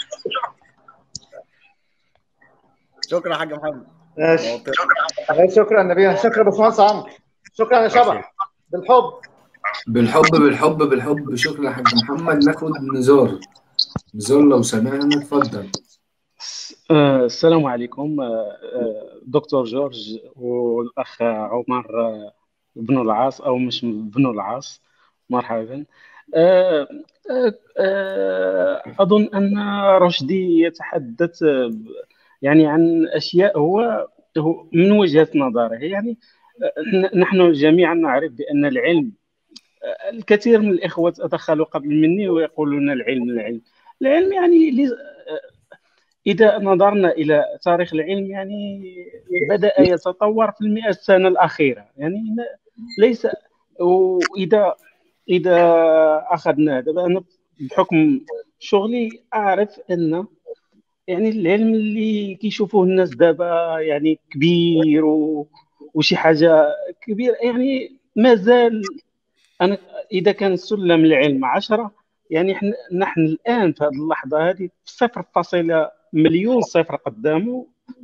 شكرا يا حاج محمد ماشي شكرا نبينا شكرا باشمهندس عمرو شكرا يا شبح بالحب بالحب بالحب بالحب شكرا يا حاج محمد ناخد نزار نزار لو سمعنا اتفضل آه، السلام عليكم آه، آه، دكتور جورج والأخ عمر آه، بن العاص أو مش بن العاص مرحبا آه، آه، آه، أظن أن رشدي يتحدث آه، يعني عن أشياء هو هو من وجهة نظره يعني آه، ن- نحن جميعا نعرف بأن العلم آه، الكثير من الإخوة تدخلوا قبل مني ويقولون العلم العلم العلم يعني لز- إذا نظرنا إلى تاريخ العلم يعني بدأ يتطور في المئة سنة الأخيرة يعني ن- ليس وإذا إذا أخذنا دابا أنا بحكم شغلي أعرف أن يعني العلم اللي كيشوفوه الناس دابا يعني كبير و... وشي حاجة كبيرة يعني مازال أنا إذا كان سلم العلم عشرة يعني إحنا نحن الآن في هذه اللحظة هذه صفر فاصلة مليون صفر قدامه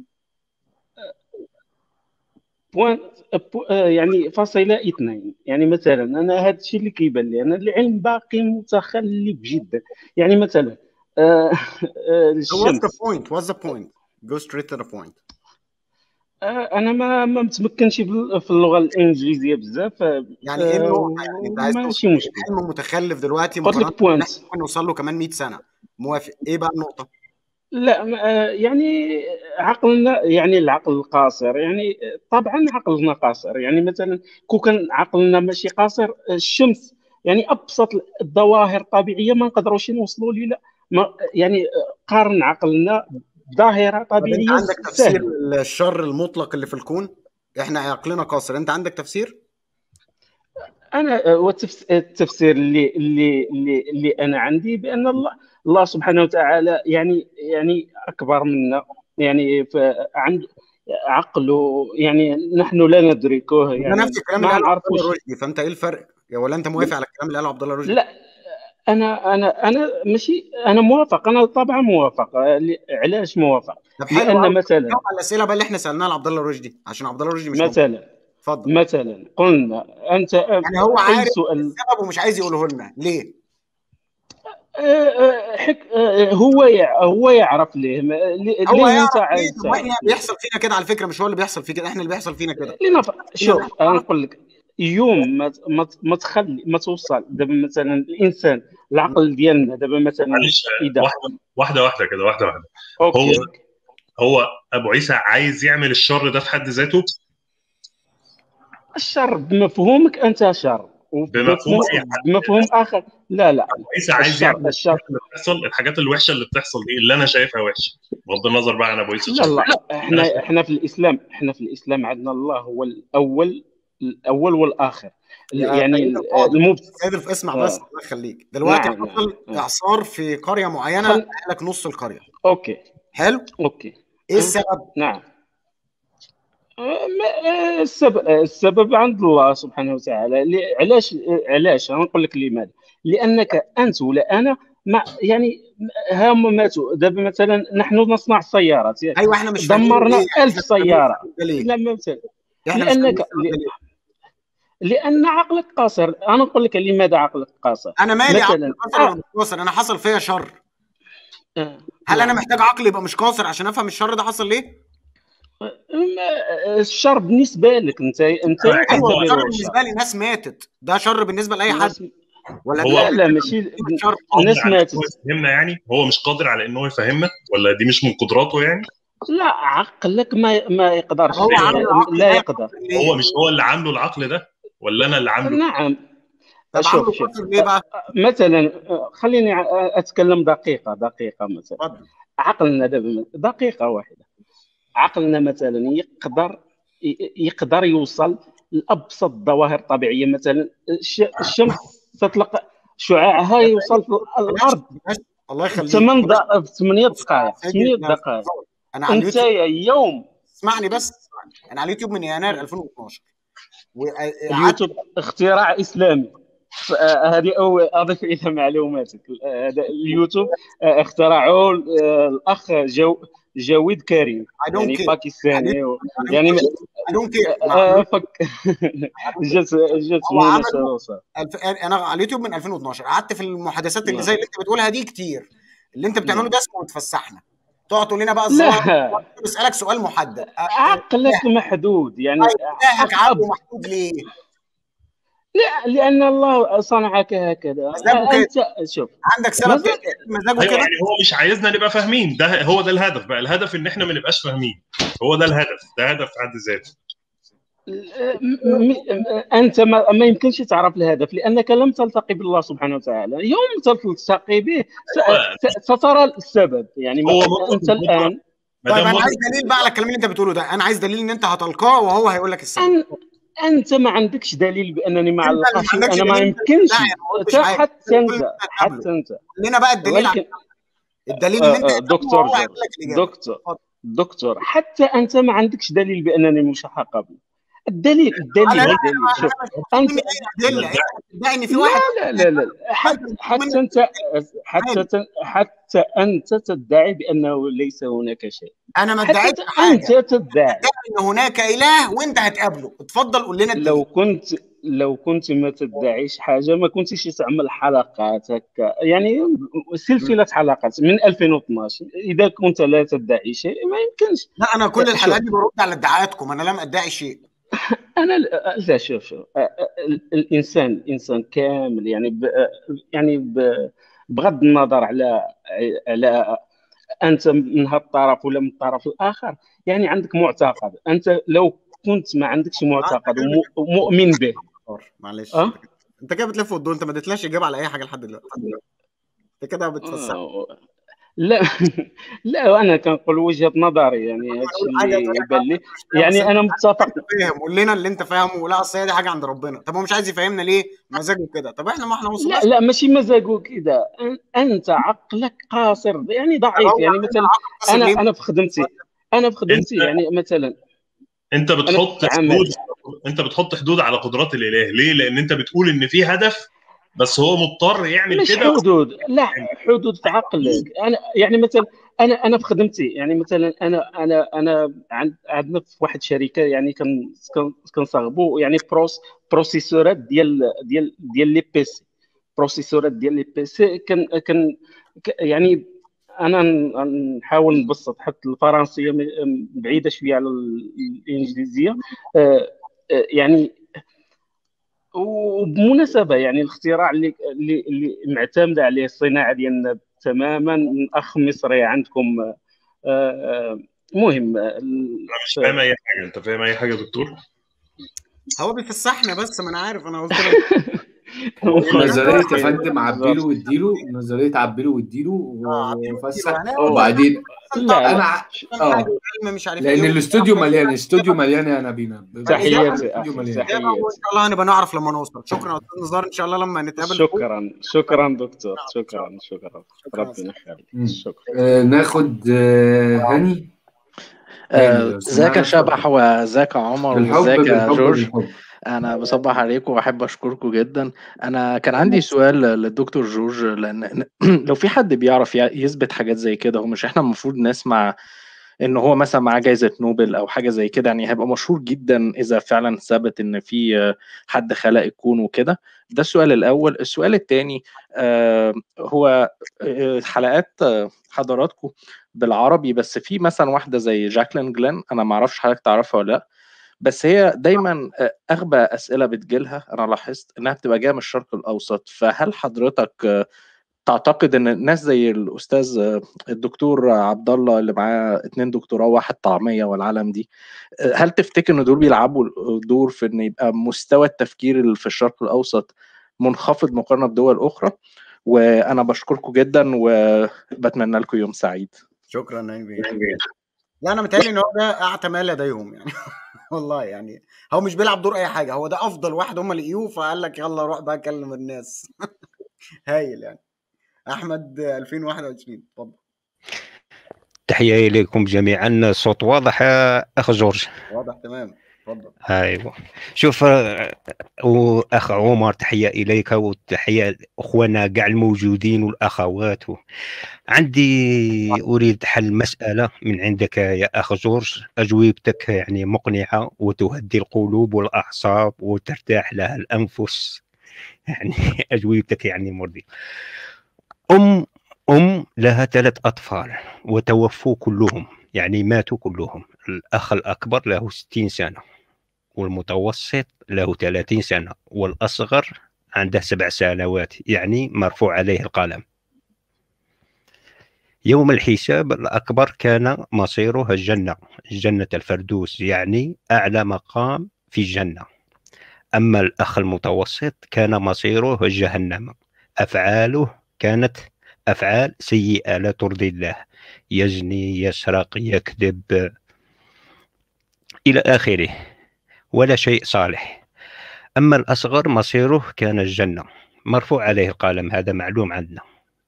بوان بو- آه، يعني فاصلة اثنين يعني مثلا أنا هذا الشيء اللي كيبان لي أنا العلم باقي متخلف جدا يعني مثلا آه، آه، So what's the الشمس point? What's the point? Go straight to the point. آه، انا ما ما متمكنش بال- في اللغه الانجليزيه بزاف آه، يعني ايه آه، النقطة يعني انت عايز توصل ماشي إيه؟ مشكل العلم متخلف دلوقتي قلت مقارنة لك باللي بوينت احنا ممكن نوصل له كمان 100 سنة موافق ايه بقى النقطة؟ لا ما- آه، يعني عقلنا يعني العقل القاصر يعني طبعا عقلنا قاصر يعني مثلا كون كان عقلنا ماشي قاصر الشمس يعني ابسط الظواهر الطبيعيه ما نقدروش نوصلوا لي لا ما يعني قارن عقلنا بظاهره طب انت طبيعيه عندك تفسير سهله للشر المطلق اللي في الكون؟ احنا عقلنا قاصر انت عندك تفسير؟ انا آه، والتفس- التفسير اللي اللي اللي اللي انا عندي بان الله الله سبحانه وتعالى يعني يعني اكبر منا يعني ف- عند عقله يعني نحن لا ندركه ده يعني نفس الكلام اللي ما قاله عبد الله نعرفوش رشدي فانت ايه الفرق؟ يا ولا انت موافق على الكلام اللي قاله عبد الله رشدي؟ لا انا انا انا ماشي انا موافق انا طبعا موافق آه، ل- علاش موافق طب حلو لان قوي مثلا جاوب على الاسئله بقى اللي احنا سالناها لعبد الله رشدي عشان عبد الله رشدي مش موجود مثلا اتفضل مثلا قلنا انت يعني هو اي عارف سؤال السبب ومش عايز يقوله لنا ليه؟ آه، آه، حك... آه، هو يع... هو يعرف ليه ما... ليه هو ليه يعرف انت ليه عايز طب ما تعرف احنا ليه بيحصل فينا كده على فكره مش هو اللي بيحصل فيه كده احنا اللي بيحصل فينا كده لنف... احنا شوف اللي انا نقول لك يوم ما ما ما تخلي ما توصل دابا مثلا الانسان العقل ديالنا دابا مثلا معلش اذا واحده واحده واحده كده واحده واحده هو اوكي اوكي هو ابو عيسى عايز يعمل الشر ده في حد ذاته الشر بمفهومك انت شر بمفهوم وبمفهوم اي حد بمفهوم اخر لا لا ابو عيسى عايز الشر يعمل الشر الحاجات اللي بتحصل الحاجات الوحشه اللي بتحصل دي اللي انا شايفها وحشه بغض النظر بقى عن ابو عيسى لا شر لا انا احنا شايف احنا في الاسلام احنا في الاسلام عندنا الله هو الاول الاول والاخر ال- يا يعني سيد ال- الفاضل المبت سيد الف... اسمع بس آه. الله يخليك دلوقتي نعم نعم حصل آه. اعصار في قريه معينه خل... قال لك نص القريه اوكي حلو اوكي ايه آه. السبب؟ نعم آه، ما- آه، السبب السبب عند الله سبحانه وتعالى ل- علاش علاش انا نقول لك لماذا لانك انت ولا انا ما يعني هم ماتوا دابا مثلا نحن نصنع السيارات ياك ايوه احنا مش فاهمين دمرنا ليه يعني ألف احنا مش فاهمين سياره السبب ده ليه؟ لا مثلا احنا مش فاهمين لانك السبب ده ل- ليه؟ لان عقلك قاصر انا نقول لك لماذا عقلك قاصر انا مالي عقل مثلا قاصر ولا آه مش قاصر انا حصل فيا شر آه هل انا نعم محتاج عقل يبقى مش قاصر عشان افهم الشر ده حصل ليه؟ ما- الشر بالنسبه لك انت انت ايوه تعتبره شر الشر بالنسبه لي ناس ماتت ده شر بالنسبه لاي حد الناس ولا هو لا لا ماشي شر الناس قادر على ماتت إن هو يفهمنا يعني هو مش قادر على ان هو يفهمنا ولا دي مش من قدراته يعني لا عقلك ما ما يقدرش هو عامل العقل لا ده يقدر هو مش هو اللي عامله العقل ده ولا انا اللي عامله نعم طب شوف عامله شوف قصر ليه بقى؟ مثلا خليني اتكلم دقيقه دقيقه مثلا اتفضل عقلنا دابا دقيقه واحده عقلنا مثلا يقدر ي- يقدر يوصل لابسط ظواهر طبيعيه مثلا الش- الشمس تطلق شعاعها يوصل في الارض الله يخليك ثمان د- ثمانية دقائق ساجد ثمانية نفسك. دقائق انا على انت اليوتيوب يوم اسمعني بس انا على اليوتيوب من يناير 2012 وقعدت اليوتيوب اختراع اسلامي ف- آه، هذه اول اضيف الى معلوماتك آه، هذا اليوتيوب آه، اخترعه آه، الاخ جو جاويد كريم I don't يعني care. باكستاني و- I don't يعني م- I don't care. آه، فك جات جات هو عمله مناسبه الف... انا على اليوتيوب من 2012 قعدت في المحادثات اللي نعم. زي اللي انت بتقولها دي كتير اللي انت بتعمله نعم. ده اسمه تفسحنا تقعد تقول لنا بقى الظاهر لا بسالك سؤال محدد أ- عقلك محدود يعني طيب الهك حق عقله أب محدود ليه؟ لا لان الله صنعك هكذا مزاجه كده انت شوف عندك سبب مزاج تاني مزاجه ايوه كده يعني هو مش عايزنا نبقى فاهمين ده هو ده الهدف بقى الهدف ان احنا ما نبقاش فاهمين هو ده الهدف ده هدف في حد ذاته م- م- انت ما, ما يمكنش تعرف الهدف لانك لم تلتقي بالله سبحانه وتعالى يوم تلتقي به س- س- سترى السبب يعني هو مثلا مطلق انت القدره الان ما طيب دام انا مطلق عايز دليل بقى على الكلام اللي انت بتقوله ده انا عايز دليل ان انت هتلقاه وهو هيقول لك السبب أن انت ما عندكش دليل بانني ما انت اللي ما علقاش عندكش انا ما دليل يمكنش لا انا ما قلتش حتى حاجه حتى انت بتقول انت ان انت هتقابله حتى انت قول لنا بقى الدليل على ولكن الدليل آه، ان انت آه، هتقابله دكتور وهو جورج هيقول لك الاجابه دكتور اتفضل دكتور حتى انت ما عندكش دليل بانني مش هقابله الدليل انا الدليل لا الدليل انا شوف انا مش انت مني اي ادله انت بتدعي ان في واحد لا لا لا لا حتى حتى انت حتى ت- حتى انت تدعي بانه ليس هناك شيء انا ما حتى ادعيتش ت- حاجه انت تدعي ادعي ان هناك اله وانت هتقابله اتفضل قول لنا الدليل لو كنت لو كنت ما تدعيش حاجه ما كنتش تعمل حلقات هكا يعني سلسله حلقات من 2012 اذا كنت لا تدعي شيء ما يمكنش لا انا كل شوف الحلقات دي برد على ادعاءاتكم انا لم ادعي شيء انا ال- لا شوف شوف أ- أ- ال- الانسان الانسان كامل يعني ب يعني ب بغض النظر على على انت من هذا الطرف ولا من الطرف الاخر يعني عندك معتقد انت لو كنت ما عندكش معتقد وم- ومؤمن به معلش اه انت كده بتلف وتدور انت ما اديتلاش اجابه على اي حاجه لحد دلوقتي انت كده بتفسح آه، لا لا انا كنقول وجهه نظري يعني هذا الشيء حاجه اللي تقول لك يبان لي بس يعني انا متفق انت فاهم قول لنا اللي انت فاهمه لا اصل هي دي حاجه عند ربنا طب هو مش عايز يفهمنا ليه مزاجه كده طب احنا ما احنا ما لا وصلناش لا ماشي مزاجه كده أن- انت عقلك قاصر يعني ضعيف هو يعني عندنا مثلا عقل قاصر انا ليه انا في خدمتي انا في خدمتي انت يعني مثلا انت انا بتحط في حدود عمل انت بتحط حدود على قدرات الاله ليه لان انت بتقول ان في هدف بس هو مضطر يعمل مش كده حدود لا حدود في عقلك انا يعني مثلا انا انا في خدمتي يعني مثلا انا انا انا عند عندنا في واحد الشركه يعني كن كن- كنصاغبوا يعني بروس بروسيسورات ديال ديال ديال لي بي سي بروسيسورات ديال لي بي سي كان كان ك- يعني انا ن- نحاول نبسط حتى الفرنسيه م- بعيده شويه على ال- الانجليزيه آه، آه، يعني وبمناسبه يعني الاختراع اللي اللي, اللي معتمده عليه الصناعه ديالنا تماما من اخ مصري عندكم آه، آه، مهم آه، انا مش فاهم اي حاجه انت فاهم اي حاجه يا دكتور هو بيفسحنا بس ما انا عارف انا قلت لك نظريه يا فندم عبيله واديله نظريه عبيله واديله وفسح وبعدين لا انا لا ع- اه مش عارف لان ايه الاستوديو مليان الاستوديو مليان يا نبينا تحياتي الاستوديو اخي مليان إجابة وان تحياتي شاء الله هنبقى نعرف لما نوصل شكرا يا استاذ نزار ان شاء الله لما نتقابل فوق شكرا شكرا دكتور شكرا شكرا شكرا يا ربنا استاذ مم. يخليك شكرا آه ناخد آه هاني هاني آه، لو ازيك سمعنا يا شبح وازيك يا عمر بالحب وازيك يا بالحب جورج بالحب انا بصبح عليكم واحب اشكركم جدا انا كان عندي سؤال للدكتور جورج لان لو في حد بيعرف ي- يثبت حاجات زي كده هو مش احنا المفروض نسمع ان هو مثلا معاه جائزه نوبل او حاجه زي كده يعني هيبقى مشهور جدا اذا فعلا ثبت ان في آه، حد خلق الكون وكده ده السؤال الاول السؤال الثاني هو آه، حلقات آه، حضراتكم بالعربي بس في مثلا واحده زي جاكلين جلين انا ما اعرفش حضرتك تعرفها ولا لا بس هي دايما آه، اغبى اسئله بتجيلها انا لاحظت انها بتبقى جايه من الشرق الاوسط فهل حضرتك آه، تعتقد ان ناس زي الاستاذ آه، الدكتور عبد الله اللي معاه اتنين دكتوراه واحد طعميه والعالم دي آه، هل تفتكر ان دول بيلعبوا دور في ان يبقى مستوى التفكير اللي في الشرق الاوسط منخفض مقارنه بدول اخرى وانا بشكركم جدا وبتمنى لكم يوم سعيد شكرا نايم لا انا متهيألي ان هو ده اعتى ما لديهم يعني والله يعني هو مش بيلعب دور اي حاجه هو ده افضل واحد هم لقيوه فقال لك يلا روح بقى كلم الناس هايل يعني احمد 2021 اتفضل تحية إليكم جميعا صوت واضح يا أخ جورج واضح تمام اتفضل أيوة شوف آه، وأخ عمر تحية إليك وتحية أخوانا كاع الموجودين والأخوات و... عندي أريد حل مسألة من عندك يا أخ جورج أجوبتك يعني مقنعة وتهدي القلوب والأعصاب وترتاح لها الأنفس يعني أجوبتك يعني مرضية أم أم لها ثلاث أطفال وتوفوا كلهم يعني ماتوا كلهم الأخ الأكبر له 60 سنة والمتوسط له 30 سنة والأصغر عنده سبع سنوات يعني مرفوع عليه القلم يوم الحساب الأكبر كان مصيره الجنة جنة الفردوس يعني أعلى مقام في الجنة أما الأخ المتوسط كان مصيره جهنم أفعاله كانت أفعال سيئة لا ترضي الله يزني يسرق يكذب إلى آخره ولا شيء صالح أما الأصغر مصيره كان الجنة مرفوع عليه القلم هذا معلوم عندنا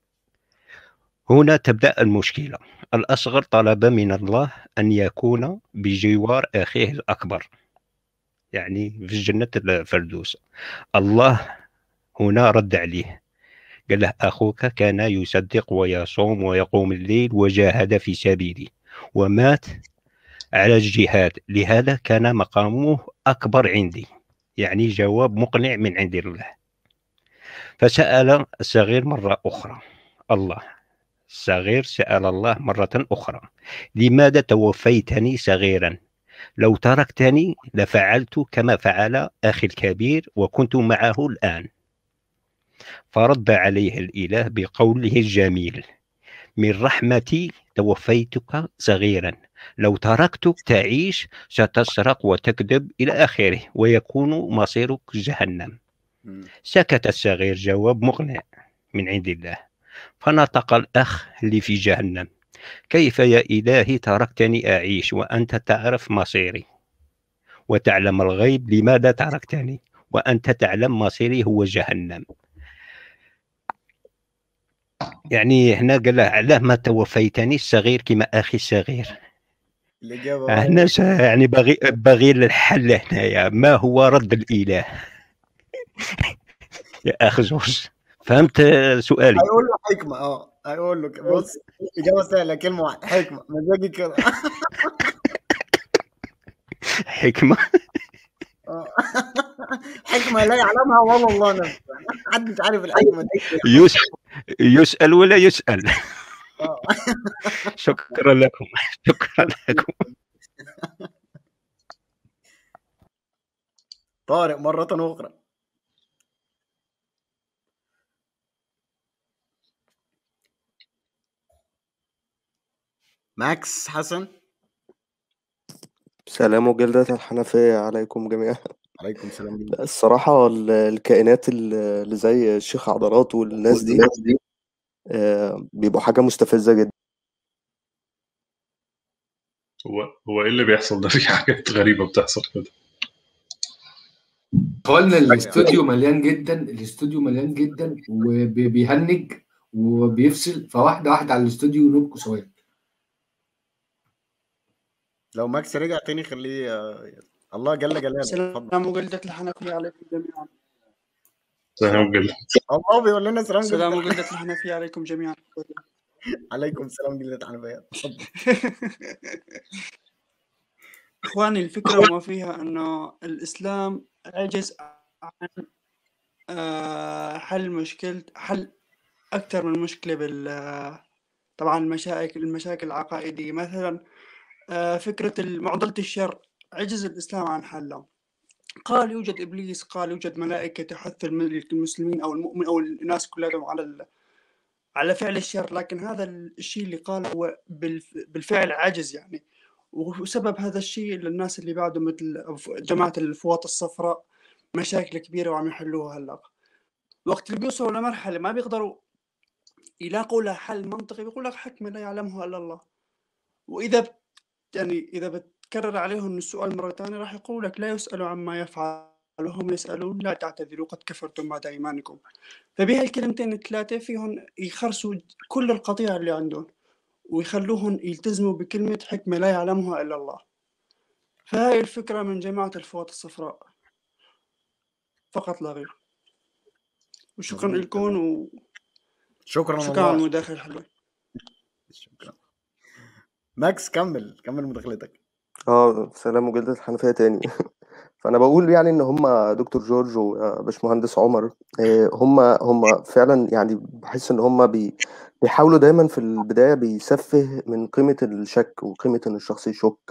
هنا تبدأ المشكلة الأصغر طلب من الله أن يكون بجوار أخيه الأكبر يعني في جنة الفردوس الله هنا رد عليه قال له أخوك كان يصدق ويصوم ويقوم الليل وجاهد في سبيلي ومات على الجهاد لهذا كان مقامه أكبر عندي يعني جواب مقنع من عند الله فسأل الصغير مرة أخرى الله الصغير سأل الله مرة أخرى لماذا توفيتني صغيرا لو تركتني لفعلت كما فعل أخي الكبير وكنت معه الآن فرد عليه الإله بقوله الجميل من رحمتي توفيتك صغيرا لو تركتك تعيش ستسرق وتكذب إلى آخره ويكون مصيرك جهنم سكت الصغير جواب مقنع من عند الله فنطق الأخ اللي في جهنم كيف يا إلهي تركتني أعيش وأنت تعرف مصيري وتعلم الغيب لماذا تركتني وأنت تعلم مصيري هو جهنم يعني هنا قال له علاه ما توفيتني الصغير كما اخي الصغير الإجابة هنا س- يعني باغي باغي الحل هنايا ما هو رد الاله يا اخ جورج فهمت سؤالي هيقول له حكمة اه هيقول له كده. بص إجابة سهلة كلمة واحدة حكمة مزاجي كده حكمه آه. حكمة لا يعلمها ولا الله نفسه محدش عارف الحكمة دي يسأل يسأل ولا يسأل آه. شكرا لكم شكرا لكم طارق مرة أخرى ماكس حسن سلام وجلدة الحنفية عليكم جميعا عليكم السلام لا، الصراحة ال- الكائنات ال- اللي زي الشيخ عضلات والناس دي آه، بيبقوا حاجة مستفزة جدا هو هو ايه اللي بيحصل ده في حاجات غريبه بتحصل كده قلنا الاستوديو مليان جدا الاستوديو مليان جدا وبيهنج وبيفصل فواحده واحده على الاستوديو نبكوا سواد لو ماكس رجع تاني خليه آه، الله جل جلاله اتفضل سلام وجلدة الحنفية عليكم جميعا سلام جدا الله بيقول لنا سلام سلام جدا وجلدة الحنفية عليكم جميعا عليكم السلام جلدة حنفيات اتفضل إخواني الفكرة وما فيها أنه الإسلام عجز عن آه، حل مشكلة حل أكثر من مشكلة بال طبعا المشاكل المشاكل العقائدية مثلا آه، فكرة معضلة الشر عجز الإسلام عن حلها قال يوجد إبليس قال يوجد ملائكة تحث الم- المسلمين أو المؤمن أو الناس كلهم على ال... على فعل الشر لكن هذا الشيء اللي قاله هو بالف... بالفعل عجز يعني وسبب هذا الشيء للناس اللي بعده مثل جماعة الفوات الصفراء مشاكل كبيرة وعم يحلوها هلا وقت اللي بيوصلوا لمرحلة ما بيقدروا يلاقوا لها حل منطقي بيقول لك حكمة لا يعلمها إلا الله وإذا بت... يعني إذا بتكرر عليهم السؤال مرة ثانية راح يقولوا لك لا يسألوا عما يفعل وهم يسألون لا تعتذروا قد كفرتم بعد إيمانكم فبهالكلمتين الثلاثة فيهم يخرسوا كل القطيع اللي عندهم ويخلوهم يلتزموا بكلمة حكمة لا يعلمها إلا الله فهاي الفكرة من جماعة الفوات الصفراء فقط لا غير وشكرا مظبوط لكم و... شكرا شكرا على والله المداخلة الحلوة شكرا ماكس كمل كمل مداخلتك اه سلام وجلدة الحنفية تاني فأنا بقول يعني إن هما دكتور جورج وباشمهندس عمر آه، هما هما فعلا يعني بحس إن هما بي بيحاولوا دايما في البداية بيسفه من قيمة الشك وقيمة إن الشخص يشك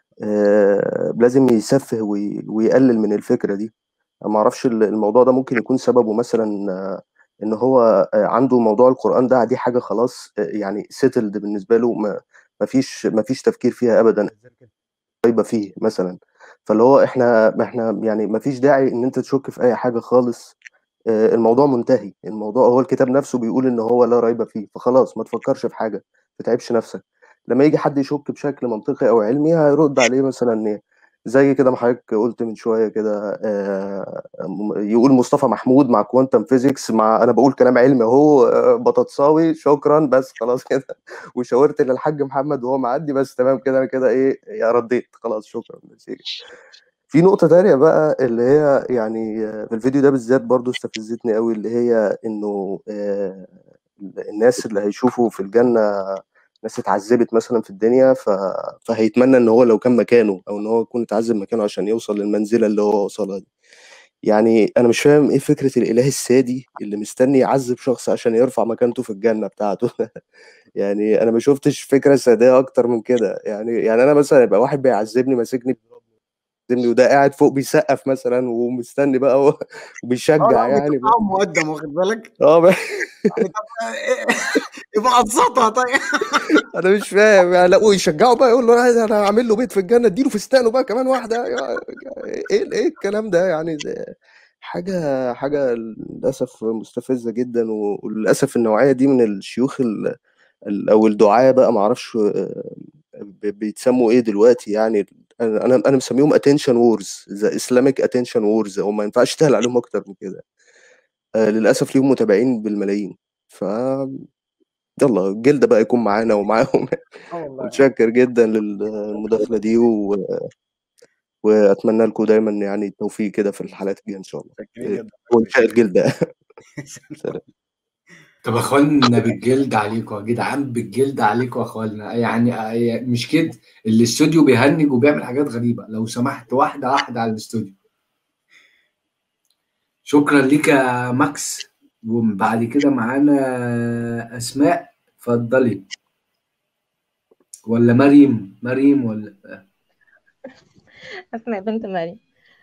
آه، لازم يسفه وي- ويقلل من الفكرة دي ما اعرفش ال- الموضوع ده ممكن يكون سببه مثلا آه، ان هو آه، عنده موضوع القرآن ده دي حاجة خلاص آه، يعني سيتلد بالنسبة له ما ما فيش ما فيش تفكير فيها ابدا ريبة فيه مثلا فاللي هو احنا احنا يعني ما فيش داعي ان انت تشك في اي حاجة خالص آه، الموضوع منتهي الموضوع هو الكتاب نفسه بيقول ان هو لا ريب فيه فخلاص ما تفكرش في حاجة ما تتعبش نفسك لما يجي حد يشك بشكل منطقي او علمي هيرد عليه مثلا إيه، زي كده ما حضرتك قلت من شويه كده آه، م- يقول مصطفى محمود مع كوانتم فيزيكس مع انا بقول كلام علمي اهو آه، بطاطساوي شكرا بس خلاص كده وشاورت للحاج محمد وهو معدي بس تمام كده انا كده ايه يا رديت خلاص شكرا بس إيه. في نقطة تانية بقى اللي هي يعني آه، في الفيديو ده بالذات برضو استفزتني قوي اللي هي انه آه، الناس اللي هيشوفوا في الجنة ناس اتعذبت مثلا في الدنيا ف... فهيتمنى ان هو لو كان مكانه او ان هو يكون اتعذب مكانه عشان يوصل للمنزلة اللي هو وصلها دي يعني انا مش فاهم ايه فكرة الاله السادي اللي مستني يعذب شخص عشان يرفع مكانته في الجنة بتاعته يعني انا ما شفتش فكرة سادية اكتر من كده يعني يعني انا مثلا يبقى واحد بيعذبني ماسكني بيعذبني وده قاعد فوق بيسقف مثلا ومستني بقى و- اه وبيشجع لا يعني بيطلعهم مقدم واخد بالك اه ب- يعني طب إيه- يبقى ابسطها طيب انا مش فاهم يعني لا ويشجعوا بقى يقول له لا انا هعمل له بيت في الجنه اديله فستانه بقى كمان واحده يا- ايه ايه الكلام ده يعني ده حاجه حاجه للاسف مستفزه جدا و- وللاسف النوعيه دي من الشيوخ ال ال- او الدعاه بقى ما اعرفش آه، ب- بيتسموا ايه دلوقتي يعني انا انا أنا مسميهم اتنشن وورز ذا اسلامك اتنشن وورز هم ما ينفعش تهل عليهم اكتر من كده آه، للاسف ليهم متابعين بالملايين ف يلا الجلد بقى يكون معانا ومعاهم اه والله متشكر جدا للمداخلة دي و... وأتمنى لكم دايما يعني التوفيق كده في الحلقات الجاية إن شاء الله متشكرين إيه، جدا وإنشاء الجلد سلام طب يا اخوانا بالجلد عليكم يا جدعان بالجلد عليكم يا اخوانا يعني آه، مش كده الاستوديو بيهنج وبيعمل حاجات غريبه لو سمحت واحده واحده على الاستوديو شكرا ليك يا ماكس وبعد كده معانا اسماء اتفضلي ولا مريم مريم ولا أسماء بنت مريم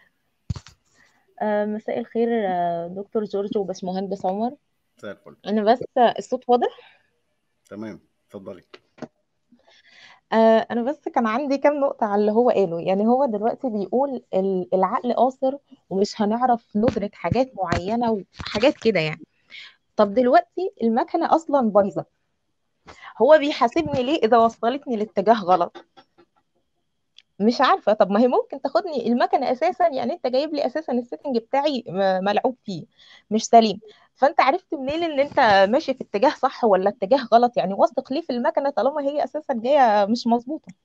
آه، مساء الخير آه، دكتور جورج وباشمهندس عمر زي الفل أنا بس آه، الصوت واضح تمام اتفضلي آه، أنا بس كان عندي كام نقطة على اللي هو قاله يعني هو دلوقتي بيقول ال- العقل قاصر ومش هنعرف ندرك حاجات معينة وحاجات كده يعني طب دلوقتي المكنة أصلا بايظة هو بيحاسبني ليه إذا وصلتني لاتجاه غلط مش عارفة طب ما هي ممكن تاخدني المكنة أساسا يعني أنت جايب لي أساسا السيتنج بتاعي م- ملعوب فيه مش سليم فأنت عرفت منين إن أنت ماشي في اتجاه صح ولا اتجاه غلط يعني واثق ليه في المكنة طالما هي أساسا جاية مش مظبوطة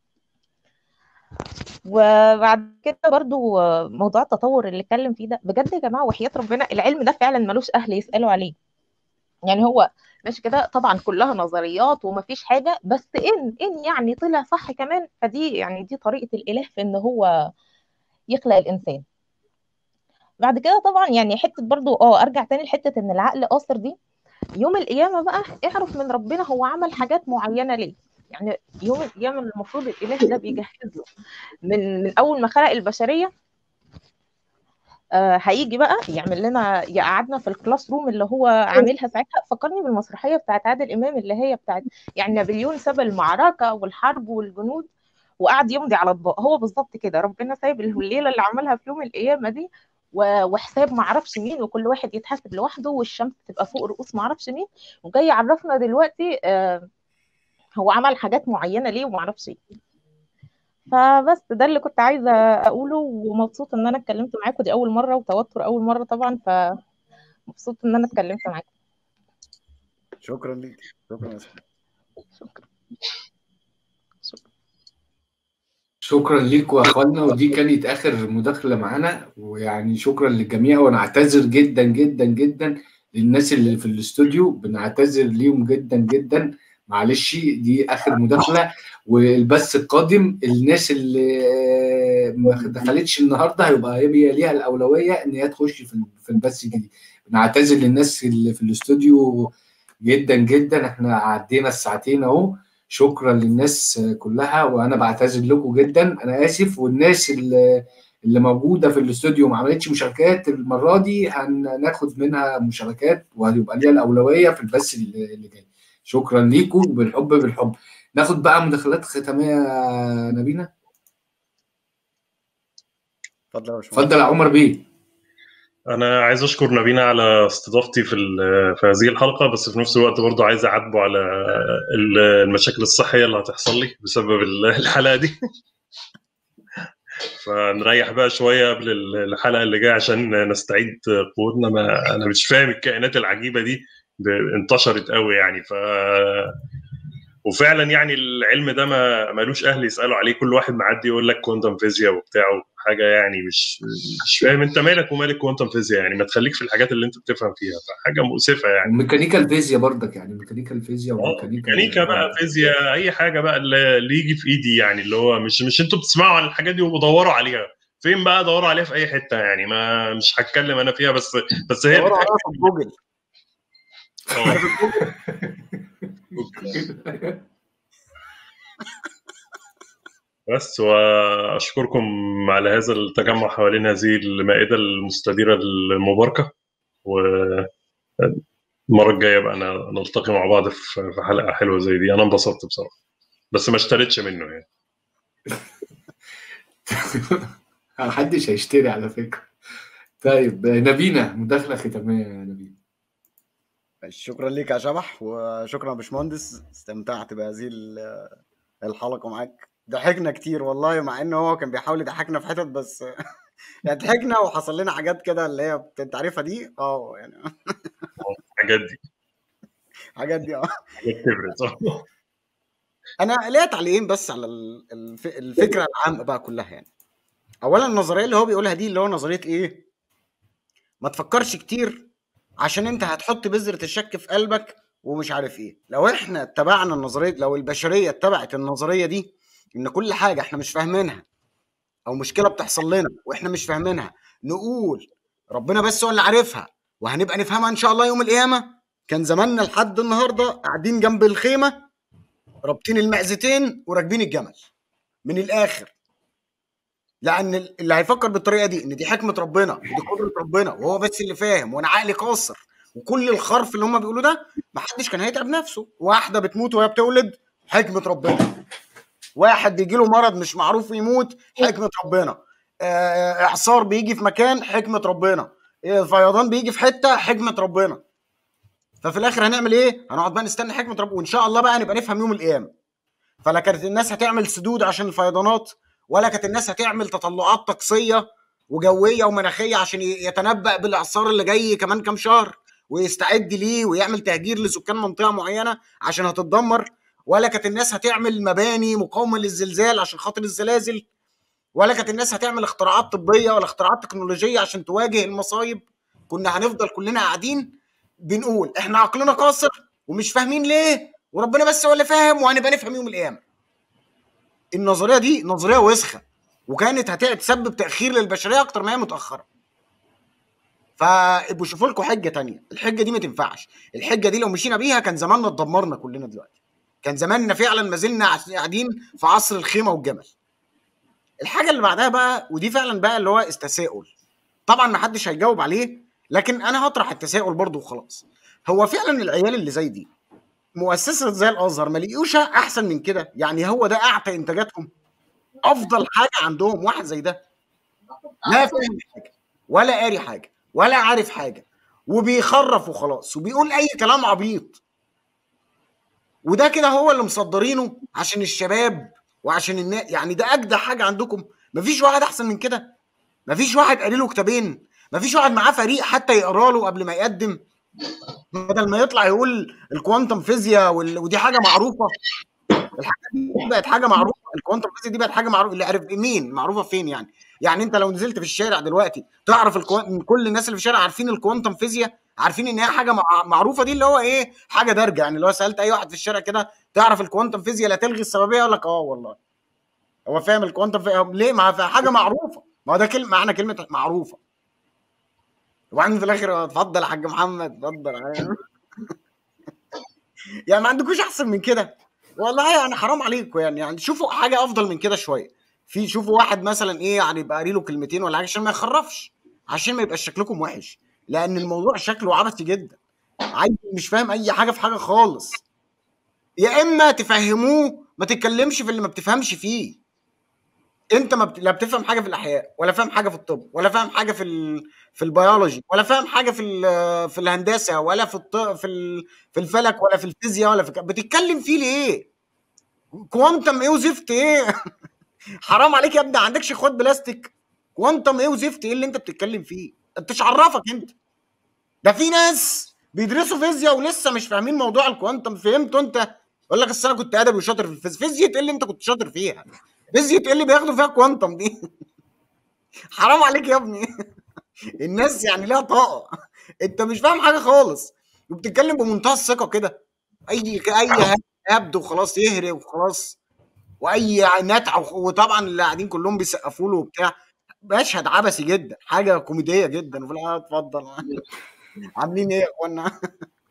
وبعد كده برضو آه، موضوع التطور اللي اتكلم فيه ده بجد يا جماعة وحياة ربنا العلم ده فعلا ملوش أهل يسألوا عليه يعني هو ماشي كده طبعا كلها نظريات ومفيش حاجه بس ان ان يعني طلع صح كمان فدي يعني دي طريقه الاله في ان هو يخلق الانسان بعد كده طبعا يعني حته برضو اه ارجع تاني لحته ان العقل قاصر دي يوم القيامه بقى اعرف من ربنا هو عمل حاجات معينه ليه يعني يوم القيامه المفروض الاله ده بيجهز له من من اول ما خلق البشريه آه هيجي بقى يعمل لنا يقعدنا في الكلاس روم اللي هو عاملها ساعتها فكرني بالمسرحيه بتاعت عادل امام اللي هي بتاعت يعني نابليون ساب المعركه والحرب والجنود وقعد يمضي على اطباق هو بالظبط كده ربنا سايب الليله اللي عملها في يوم القيامه دي و- وحساب معرفش مين وكل واحد يتحاسب لوحده والشمس تبقى فوق رؤوس معرفش مين وجاي يعرفنا دلوقتي آه هو عمل حاجات معينه ليه ومعرفش ايه فبس ده اللي كنت عايزه اقوله ومبسوطه ان انا اتكلمت معاكم دي اول مره وتوتر اول مره طبعا فمبسوطه ان انا اتكلمت معاكم شكرا ليك شكرا يا اسماء شكرا ليكم يا اخوانا ودي كانت اخر مداخله معانا ويعني شكرا للجميع ونعتذر جدا جدا جدا للناس اللي في الاستوديو بنعتذر ليهم جدا جدا معلش دي اخر مداخله والبث القادم الناس اللي ما دخلتش النهارده هيبقى هي ليها الاولويه ان هي تخش في في البث الجديد بنعتذر للناس اللي في الاستوديو جدا جدا احنا عدينا الساعتين اهو شكرا للناس كلها وانا بعتذر لكم جدا انا اسف والناس اللي اللي موجوده في الاستوديو ما عملتش مشاركات المره دي هناخد منها مشاركات وهيبقى ليها الاولويه في البث اللي اللي جاي شكرا ليكم بالحب بالحب ناخد بقى مداخلات ختاميه يا نبينا اتفضل يا باشمهندس اتفضل يا عمر بيه انا عايز اشكر نبينا على استضافتي في ال- في هذه الحلقه بس في نفس الوقت برضو عايز اعاتبه على ال- المشاكل الصحيه اللي هتحصل لي بسبب ال- الحلقه دي فنريح بقى شويه قبل ال- الحلقه اللي جايه عشان نستعيد قوتنا ما انا مش فاهم الكائنات العجيبه دي ب- انتشرت قوي يعني ف وفعلا يعني العلم ده ما ملوش اهل يسالوا عليه كل واحد معدي يقول لك كوانتم فيزياء وبتاع حاجه يعني مش مش فاهم انت مالك ومالك كوانتم فيزياء يعني ما تخليك في الحاجات اللي انت بتفهم فيها فحاجه مؤسفه يعني وميكانيكال فيزياء برضك يعني ميكانيكال فيزياء وميكانيكال ميكانيكا بقى فيزياء اي حاجه بقى اللي اللي يجي في ايدي يعني اللي هو مش مش انتوا بتسمعوا عن الحاجات دي وبدوروا عليها فين بقى دوروا عليها في اي حته يعني ما مش هتكلم انا فيها بس بس هي دوروا بتأكد عليها في جوجل بس واشكركم على هذا التجمع حوالين هذه المائده المستديره المباركه والمره الجايه بقى ن- نلتقي مع بعض في في حلقه حلوه زي دي انا انبسطت بصراحه بس ما اشتريتش منه يعني محدش هيشتري على فكره طيب نبينا مداخله ختاميه يا نبينا شكرا ليك يا شبح وشكرا يا باشمهندس استمتعت بهذه ال- الحلقه معاك ضحكنا كتير والله مع ان هو كان بيحاول يضحكنا في حتت بس يعني ضحكنا وحصل لنا حاجات كده اللي هي بت- انت عارفها دي اه يعني الحاجات دي حاجات دي اه حاجات تبرز آه. انا ليا تعليقين بس على ال- الف... الفكره العامه بقى كلها يعني اولا النظريه اللي هو بيقولها دي اللي هو نظريه ايه ما تفكرش كتير عشان انت هتحط بذره الشك في قلبك ومش عارف ايه لو احنا اتبعنا النظريه لو البشريه اتبعت النظريه دي ان كل حاجه احنا مش فاهمينها او مشكله بتحصل لنا واحنا مش فاهمينها نقول ربنا بس هو اللي عارفها وهنبقى نفهمها ان شاء الله يوم القيامه كان زماننا لحد النهارده قاعدين جنب الخيمه رابطين المعزتين وراكبين الجمل من الاخر لان اللي هيفكر بالطريقه دي ان دي حكمه ربنا ودي قدره ربنا وهو بس اللي فاهم وانا عقلي قاصر وكل الخرف اللي هم بيقولوه ده محدش كان هيتعب نفسه واحده بتموت وهي بتولد حكمه ربنا واحد بيجي له مرض مش معروف يموت حكمه ربنا آه، اعصار بيجي في مكان حكمه ربنا آه، فيضان بيجي في حته حكمه ربنا ففي الاخر هنعمل ايه هنقعد بقى نستنى حكمه ربنا وان شاء الله بقى نبقى نفهم يوم القيامه فلا كانت الناس هتعمل سدود عشان الفيضانات ولا كانت الناس هتعمل تطلعات طقسيه وجويه ومناخيه عشان ي- يتنبأ بالاعصار اللي جاي كمان كام شهر ويستعد ليه ويعمل تهجير لسكان منطقه معينه عشان هتتدمر ولا كانت الناس هتعمل مباني مقاومه للزلزال عشان خاطر الزلازل ولا كانت الناس هتعمل اختراعات طبيه ولا اختراعات تكنولوجيه عشان تواجه المصايب كنا هنفضل كلنا قاعدين بنقول احنا عقلنا قاصر ومش فاهمين ليه وربنا بس هو اللي فاهم وهنبقى نفهم يوم القيامه النظريه دي نظريه وسخه وكانت هتسبب تاخير للبشريه اكتر ما هي متاخره فابقوا شوفوا لكم حجه تانية الحجه دي ما تنفعش الحجه دي لو مشينا بيها كان زماننا اتدمرنا كلنا دلوقتي كان زماننا فعلا ما زلنا قاعدين في عصر الخيمه والجمل الحاجه اللي بعدها بقى ودي فعلا بقى اللي هو التساؤل طبعا ما حدش هيجاوب عليه لكن انا هطرح التساؤل برضو وخلاص هو فعلا العيال اللي زي دي مؤسسه زي الازهر ما لقيوش احسن من كده يعني هو ده اعتى انتاجاتهم افضل حاجه عندهم واحد زي ده لا فاهم حاجه ولا قاري حاجه ولا عارف حاجه وبيخرف وخلاص وبيقول اي كلام عبيط وده كده هو اللي مصدرينه عشان الشباب وعشان الناس يعني ده اجدع حاجه عندكم مفيش واحد احسن من كده مفيش واحد قاري له كتابين مفيش واحد معاه فريق حتى يقرا له قبل ما يقدم بدل ما يطلع يقول الكوانتم فيزياء وال... ودي حاجه معروفه الحاجه دي بقت حاجه معروفه الكوانتم فيزياء دي بقت حاجه معروفه اللي عارف مين معروفه فين يعني يعني انت لو نزلت في الشارع دلوقتي تعرف الكو... كل الناس اللي في الشارع عارفين الكوانتم فيزياء عارفين ان هي حاجه مع... معروفه دي اللي هو ايه حاجه دارجه يعني لو سالت اي واحد في الشارع كده تعرف الكوانتم فيزياء لا تلغي السببيه يقول لك اه والله هو فاهم الكوانتم فيزياء ليه ما حاجه معروفه ما هو ده كلمه معنى كلمه معروفه وبعدين في الاخر اتفضل يا حاج محمد اتفضل يعني ما عندكوش احسن من كده والله يعني حرام عليكم يعني يعني شوفوا حاجه افضل من كده شويه في شوفوا واحد مثلا ايه يعني يبقى قاري له كلمتين ولا حاجه عشان ما يخرفش عشان ما يبقاش شكلكم وحش لان الموضوع شكله عبثي جدا عايز مش فاهم اي حاجه في حاجه خالص يا اما تفهموه ما تتكلمش في اللي ما بتفهمش فيه انت ما بت... لا بتفهم حاجه في الاحياء ولا فاهم حاجه في الطب ولا فاهم حاجه في ال... في البيولوجي ولا فاهم حاجه في ال... في الهندسه ولا في الط... في ال... في الفلك ولا في الفيزياء ولا في بتتكلم فيه ليه كوانتم ايه وزفت ايه حرام عليك يا ابني ما عندكش اخوات بلاستيك كوانتم ايه وزفت ايه اللي انت بتتكلم فيه انت مش عرفك انت ده في ناس بيدرسوا فيزياء ولسه مش فاهمين موضوع الكوانتم فهمته انت يقول لك انا كنت ادبي وشاطر في الفيزياء فيزياء ايه اللي انت كنت شاطر فيها فيزياء ايه اللي بياخدوا فيها كوانتم دي حرام عليك يا ابني الناس يعني ليها طاقه انت مش فاهم حاجه خالص وبتتكلم بمنتهى الثقه كده اي اي هبد وخلاص يهري وخلاص واي نتع وطبعا اللي قاعدين كلهم بيسقفوا له وبتاع مشهد عبثي جدا حاجه كوميديه جدا وفي الاخر اتفضل عاملين ايه يا اخوانا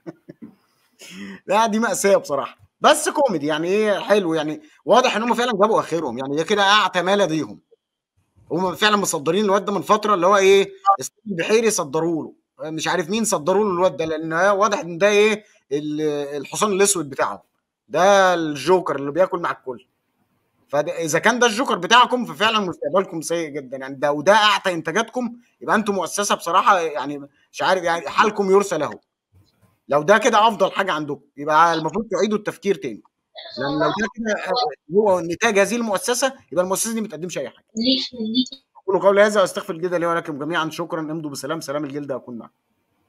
لا دي مأساة بصراحة بس كوميدي يعني ايه حلو يعني واضح ان هم فعلا جابوا اخرهم يعني ده كده اعتى ما لديهم هم فعلا مصدرين الواد ده من فتره اللي هو ايه اسلام البحيري صدروا له مش عارف مين صدروا له الواد ده لان واضح ان ده ايه الحصان الاسود بتاعهم ده الجوكر اللي بياكل مع الكل فاذا كان ده الجوكر بتاعكم ففعلا مستقبلكم سيء جدا يعني ده وده اعتى انتاجاتكم يبقى انتم مؤسسه بصراحه يعني مش عارف يعني حالكم يرثى له لو ده كده افضل حاجه عندكم يبقى المفروض تعيدوا التفكير تاني لان لو ده كده هو نتاج هذه المؤسسه يبقى المؤسسه دي ما بتقدمش اي حاجه اقول قولي هذا واستغفر الجلد لي ولكم جميعا شكرا امضوا بسلام سلام الجلد اكون معكم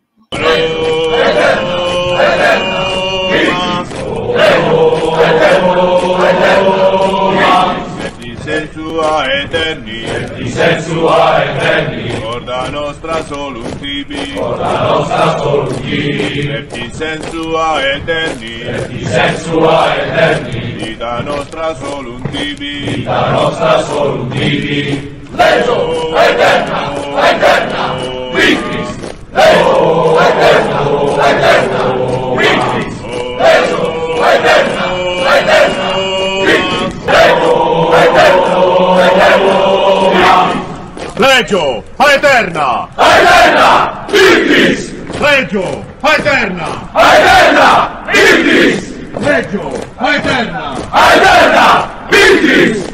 sensua eterni, di sensua eterni, corda nostra solus tibi, corda nostra solus tibi, et sensua eterni, et sensua eterni, vita nostra solum tibi, vita nostra solum tibi, legio eterna, eterna, victis, legio eterna, eterna, victis, legio eterna, eterna, victis, legio Legio Aeterna! Aeterna! Victis! Legio Aeterna! Aeterna! Victis! Legio Aeterna! Aeterna! Victis!